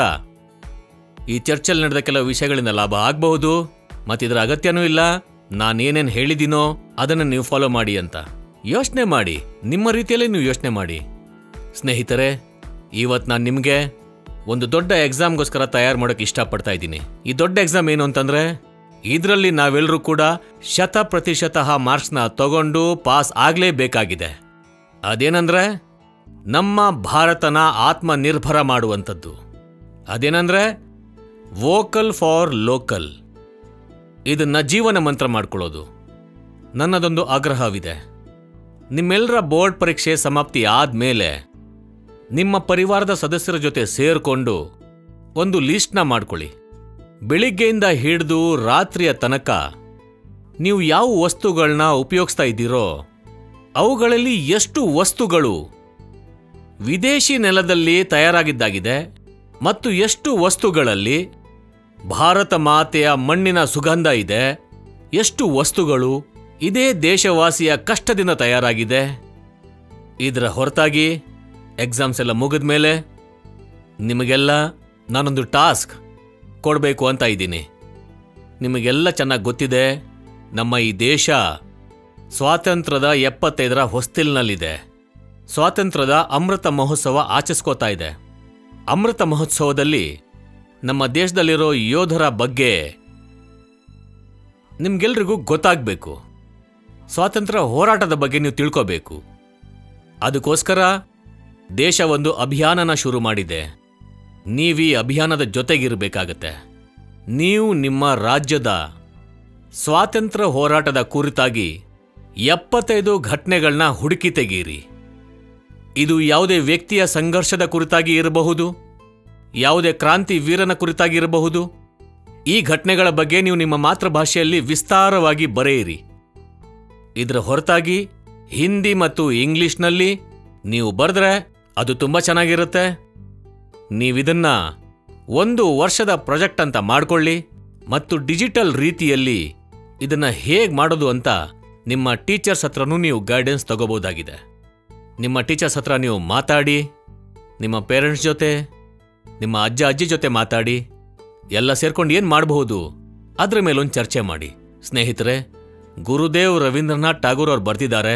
ಈ ಚರ್ಚಲ್ಲಿ ನಡೆದ ಕೆಲವು ವಿಷಯಗಳಿಂದ ಲಾಭ ಆಗಬಹುದು ಮತ್ತಿದರ ಅಗತ್ಯನೂ ಇಲ್ಲ ನಾನೇನೇನು ಹೇಳಿದ್ದೀನೋ ಅದನ್ನು ನೀವು ಫಾಲೋ ಮಾಡಿ ಅಂತ ಯೋಚನೆ ಮಾಡಿ ನಿಮ್ಮ ರೀತಿಯಲ್ಲೇ ನೀವು ಯೋಚನೆ ಮಾಡಿ ಸ್ನೇಹಿತರೆ ಇವತ್ತು ನಾನು ನಿಮಗೆ ಒಂದು ದೊಡ್ಡ ಎಕ್ಸಾಮ್ಗೋಸ್ಕರ ತಯಾರು ಮಾಡೋಕೆ ಇಷ್ಟಪಡ್ತಾ ಇದ್ದೀನಿ ಈ ದೊಡ್ಡ ಎಕ್ಸಾಮ್ ಏನು ಅಂತಂದ್ರೆ ಇದರಲ್ಲಿ ನಾವೆಲ್ಲರೂ ಕೂಡ ಶತ ಪ್ರತಿಶತ ಮಾರ್ಕ್ಸ್ನ ತಗೊಂಡು ಪಾಸ್ ಆಗಲೇಬೇಕಾಗಿದೆ ಅದೇನಂದ್ರೆ ನಮ್ಮ ಭಾರತನ ಆತ್ಮನಿರ್ಭರ ಮಾಡುವಂಥದ್ದು ಅದೇನಂದ್ರೆ ವೋಕಲ್ ಫಾರ್ ಲೋಕಲ್ ಇದನ್ನ ಜೀವನ ಮಂತ್ರ ಮಾಡ್ಕೊಳ್ಳೋದು ನನ್ನದೊಂದು ಆಗ್ರಹವಿದೆ ನಿಮ್ಮೆಲ್ಲರ ಬೋರ್ಡ್ ಪರೀಕ್ಷೆ ಸಮಾಪ್ತಿ ಆದ್ಮೇಲೆ ನಿಮ್ಮ ಪರಿವಾರದ ಸದಸ್ಯರ ಜೊತೆ ಸೇರ್ಕೊಂಡು ಒಂದು ಲಿಸ್ಟ್ನ ಮಾಡ್ಕೊಳ್ಳಿ ಬೆಳಿಗ್ಗೆಯಿಂದ ಹಿಡಿದು ರಾತ್ರಿಯ ತನಕ ನೀವು ಯಾವ ವಸ್ತುಗಳನ್ನ ಉಪಯೋಗಿಸ್ತಾ ಇದ್ದೀರೋ ಅವುಗಳಲ್ಲಿ ಎಷ್ಟು ವಸ್ತುಗಳು ವಿದೇಶಿ ನೆಲದಲ್ಲಿ ತಯಾರಾಗಿದ್ದಾಗಿದೆ ಮತ್ತು ಎಷ್ಟು ವಸ್ತುಗಳಲ್ಲಿ ಭಾರತ ಮಾತೆಯ ಮಣ್ಣಿನ ಸುಗಂಧ ಇದೆ ಎಷ್ಟು ವಸ್ತುಗಳು ಇದೇ ದೇಶವಾಸಿಯ ಕಷ್ಟದಿಂದ ತಯಾರಾಗಿದೆ ಇದರ ಹೊರತಾಗಿ ಎಕ್ಸಾಮ್ಸ್ ಎಲ್ಲ ಮುಗಿದ ಮೇಲೆ ನಿಮಗೆಲ್ಲ ನಾನೊಂದು ಟಾಸ್ಕ್ ಕೊಡಬೇಕು ಅಂತ ಇದ್ದೀನಿ ನಿಮಗೆಲ್ಲ ಚೆನ್ನಾಗಿ ಗೊತ್ತಿದೆ ನಮ್ಮ ಈ ದೇಶ ಸ್ವಾತಂತ್ರ್ಯದ ಎಪ್ಪತ್ತೈದರ ಹೊಸ್ತಿಲ್ನಲ್ಲಿದೆ ಸ್ವಾತಂತ್ರ್ಯದ ಅಮೃತ ಮಹೋತ್ಸವ ಆಚರಿಸ್ಕೋತಾ ಇದೆ ಅಮೃತ ಮಹೋತ್ಸವದಲ್ಲಿ ನಮ್ಮ ದೇಶದಲ್ಲಿರೋ ಯೋಧರ ಬಗ್ಗೆ ನಿಮ್ಗೆಲ್ರಿಗೂ ಗೊತ್ತಾಗಬೇಕು ಸ್ವಾತಂತ್ರ್ಯ ಹೋರಾಟದ ಬಗ್ಗೆ ನೀವು ತಿಳ್ಕೋಬೇಕು ಅದಕ್ಕೋಸ್ಕರ ದೇಶ ಒಂದು ಅಭಿಯಾನನ ಶುರು ಮಾಡಿದೆ ನೀವೀ ಅಭಿಯಾನದ ಜೊತೆಗಿರಬೇಕಾಗತ್ತೆ ನೀವು ನಿಮ್ಮ ರಾಜ್ಯದ ಸ್ವಾತಂತ್ರ್ಯ ಹೋರಾಟದ ಕುರಿತಾಗಿ ಎಪ್ಪತ್ತೈದು ಘಟನೆಗಳನ್ನ ಹುಡುಕಿ ತೆಗೀರಿ ಇದು ಯಾವುದೇ ವ್ಯಕ್ತಿಯ ಸಂಘರ್ಷದ ಕುರಿತಾಗಿ ಇರಬಹುದು ಯಾವುದೇ ಕ್ರಾಂತಿ ವೀರನ ಕುರಿತಾಗಿ ಇರಬಹುದು ಈ ಘಟನೆಗಳ ಬಗ್ಗೆ ನೀವು ನಿಮ್ಮ ಮಾತೃಭಾಷೆಯಲ್ಲಿ ವಿಸ್ತಾರವಾಗಿ ಬರೆಯಿರಿ ಇದರ ಹೊರತಾಗಿ ಹಿಂದಿ ಮತ್ತು ಇಂಗ್ಲಿಷ್ನಲ್ಲಿ ನೀವು ಬರೆದ್ರೆ ಅದು ತುಂಬ ಚೆನ್ನಾಗಿರುತ್ತೆ ನೀವಿದನ್ನ ಒಂದು ವರ್ಷದ ಪ್ರಾಜೆಕ್ಟ್ ಅಂತ ಮಾಡ್ಕೊಳ್ಳಿ ಮತ್ತು ಡಿಜಿಟಲ್ ರೀತಿಯಲ್ಲಿ ಇದನ್ನ ಹೇಗೆ ಮಾಡೋದು ಅಂತ ನಿಮ್ಮ ಟೀಚರ್ಸ್ ಹತ್ರನೂ ನೀವು ಗೈಡೆನ್ಸ್ ತಗೋಬೋದಾಗಿದೆ ನಿಮ್ಮ ಟೀಚರ್ಸ್ ಹತ್ರ ನೀವು ಮಾತಾಡಿ ನಿಮ್ಮ ಪೇರೆಂಟ್ಸ್ ಜೊತೆ ನಿಮ್ಮ ಅಜ್ಜ ಅಜ್ಜಿ ಜೊತೆ ಮಾತಾಡಿ ಎಲ್ಲ ಸೇರ್ಕೊಂಡು ಏನು ಮಾಡಬಹುದು ಅದ್ರ ಮೇಲೊಂದು ಚರ್ಚೆ ಮಾಡಿ ಸ್ನೇಹಿತರೆ ಗುರುದೇವ್ ರವೀಂದ್ರನಾಥ್ ಟಾಗೂರ್ ಅವ್ರು ಬರ್ತಿದ್ದಾರೆ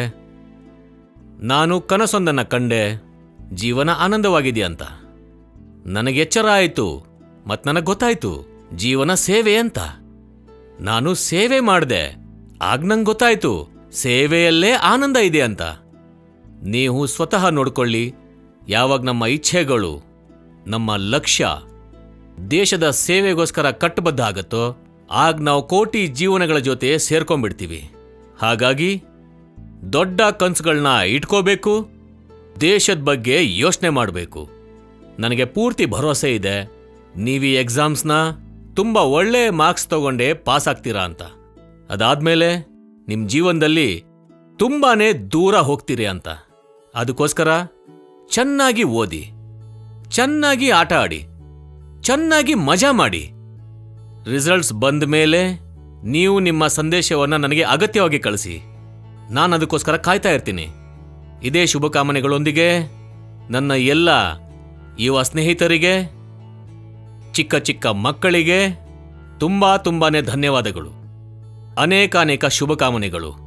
ನಾನು ಕನಸೊಂದನ್ನ ಕಂಡೆ ಜೀವನ ಆನಂದವಾಗಿದೆ ಅಂತ ನನಗೆ ಎಚ್ಚರ ಆಯಿತು ಮತ್ ನನಗೆ ಗೊತ್ತಾಯ್ತು ಜೀವನ ಸೇವೆ ಅಂತ ನಾನು ಸೇವೆ ಮಾಡಿದೆ ಆಗ ನಂಗೆ ಗೊತ್ತಾಯ್ತು ಸೇವೆಯಲ್ಲೇ ಆನಂದ ಇದೆ ಅಂತ ನೀವು ಸ್ವತಃ ನೋಡ್ಕೊಳ್ಳಿ ಯಾವಾಗ ನಮ್ಮ ಇಚ್ಛೆಗಳು ನಮ್ಮ ಲಕ್ಷ್ಯ ದೇಶದ ಸೇವೆಗೋಸ್ಕರ ಕಟ್ಟಬದ್ಧ ಆಗತ್ತೋ ಆಗ ನಾವು ಕೋಟಿ ಜೀವನಗಳ ಜೊತೆ ಸೇರ್ಕೊಂಡ್ಬಿಡ್ತೀವಿ ಹಾಗಾಗಿ ದೊಡ್ಡ ಕನ್ಸುಗಳನ್ನ ಇಟ್ಕೋಬೇಕು ದೇಶದ ಬಗ್ಗೆ ಯೋಚನೆ ಮಾಡಬೇಕು ನನಗೆ ಪೂರ್ತಿ ಭರವಸೆ ಇದೆ ನೀವು ಈ ಎಕ್ಸಾಮ್ಸ್ನ ತುಂಬ ಒಳ್ಳೆ ಮಾರ್ಕ್ಸ್ ತಗೊಂಡೇ ಪಾಸ್ ಆಗ್ತೀರಾ ಅಂತ ಅದಾದ್ಮೇಲೆ ನಿಮ್ಮ ಜೀವನದಲ್ಲಿ ತುಂಬಾನೇ ದೂರ ಹೋಗ್ತೀರಿ ಅಂತ ಅದಕ್ಕೋಸ್ಕರ ಚೆನ್ನಾಗಿ ಓದಿ ಚೆನ್ನಾಗಿ ಆಟ ಆಡಿ ಚೆನ್ನಾಗಿ ಮಜಾ ಮಾಡಿ ರಿಸಲ್ಟ್ಸ್ ಬಂದ ಮೇಲೆ ನೀವು ನಿಮ್ಮ ಸಂದೇಶವನ್ನು ನನಗೆ ಅಗತ್ಯವಾಗಿ ಕಳಿಸಿ ನಾನು ಅದಕ್ಕೋಸ್ಕರ ಕಾಯ್ತಾ ಇರ್ತೀನಿ ಇದೇ ಶುಭಕಾಮನೆಗಳೊಂದಿಗೆ ನನ್ನ ಎಲ್ಲ ಯುವ ಸ್ನೇಹಿತರಿಗೆ ಚಿಕ್ಕ ಚಿಕ್ಕ ಮಕ್ಕಳಿಗೆ ತುಂಬಾ ತುಂಬಾನೇ ಧನ್ಯವಾದಗಳು ಅನೇಕಾನೇಕ ಶುಭಕಾಮನೆಗಳು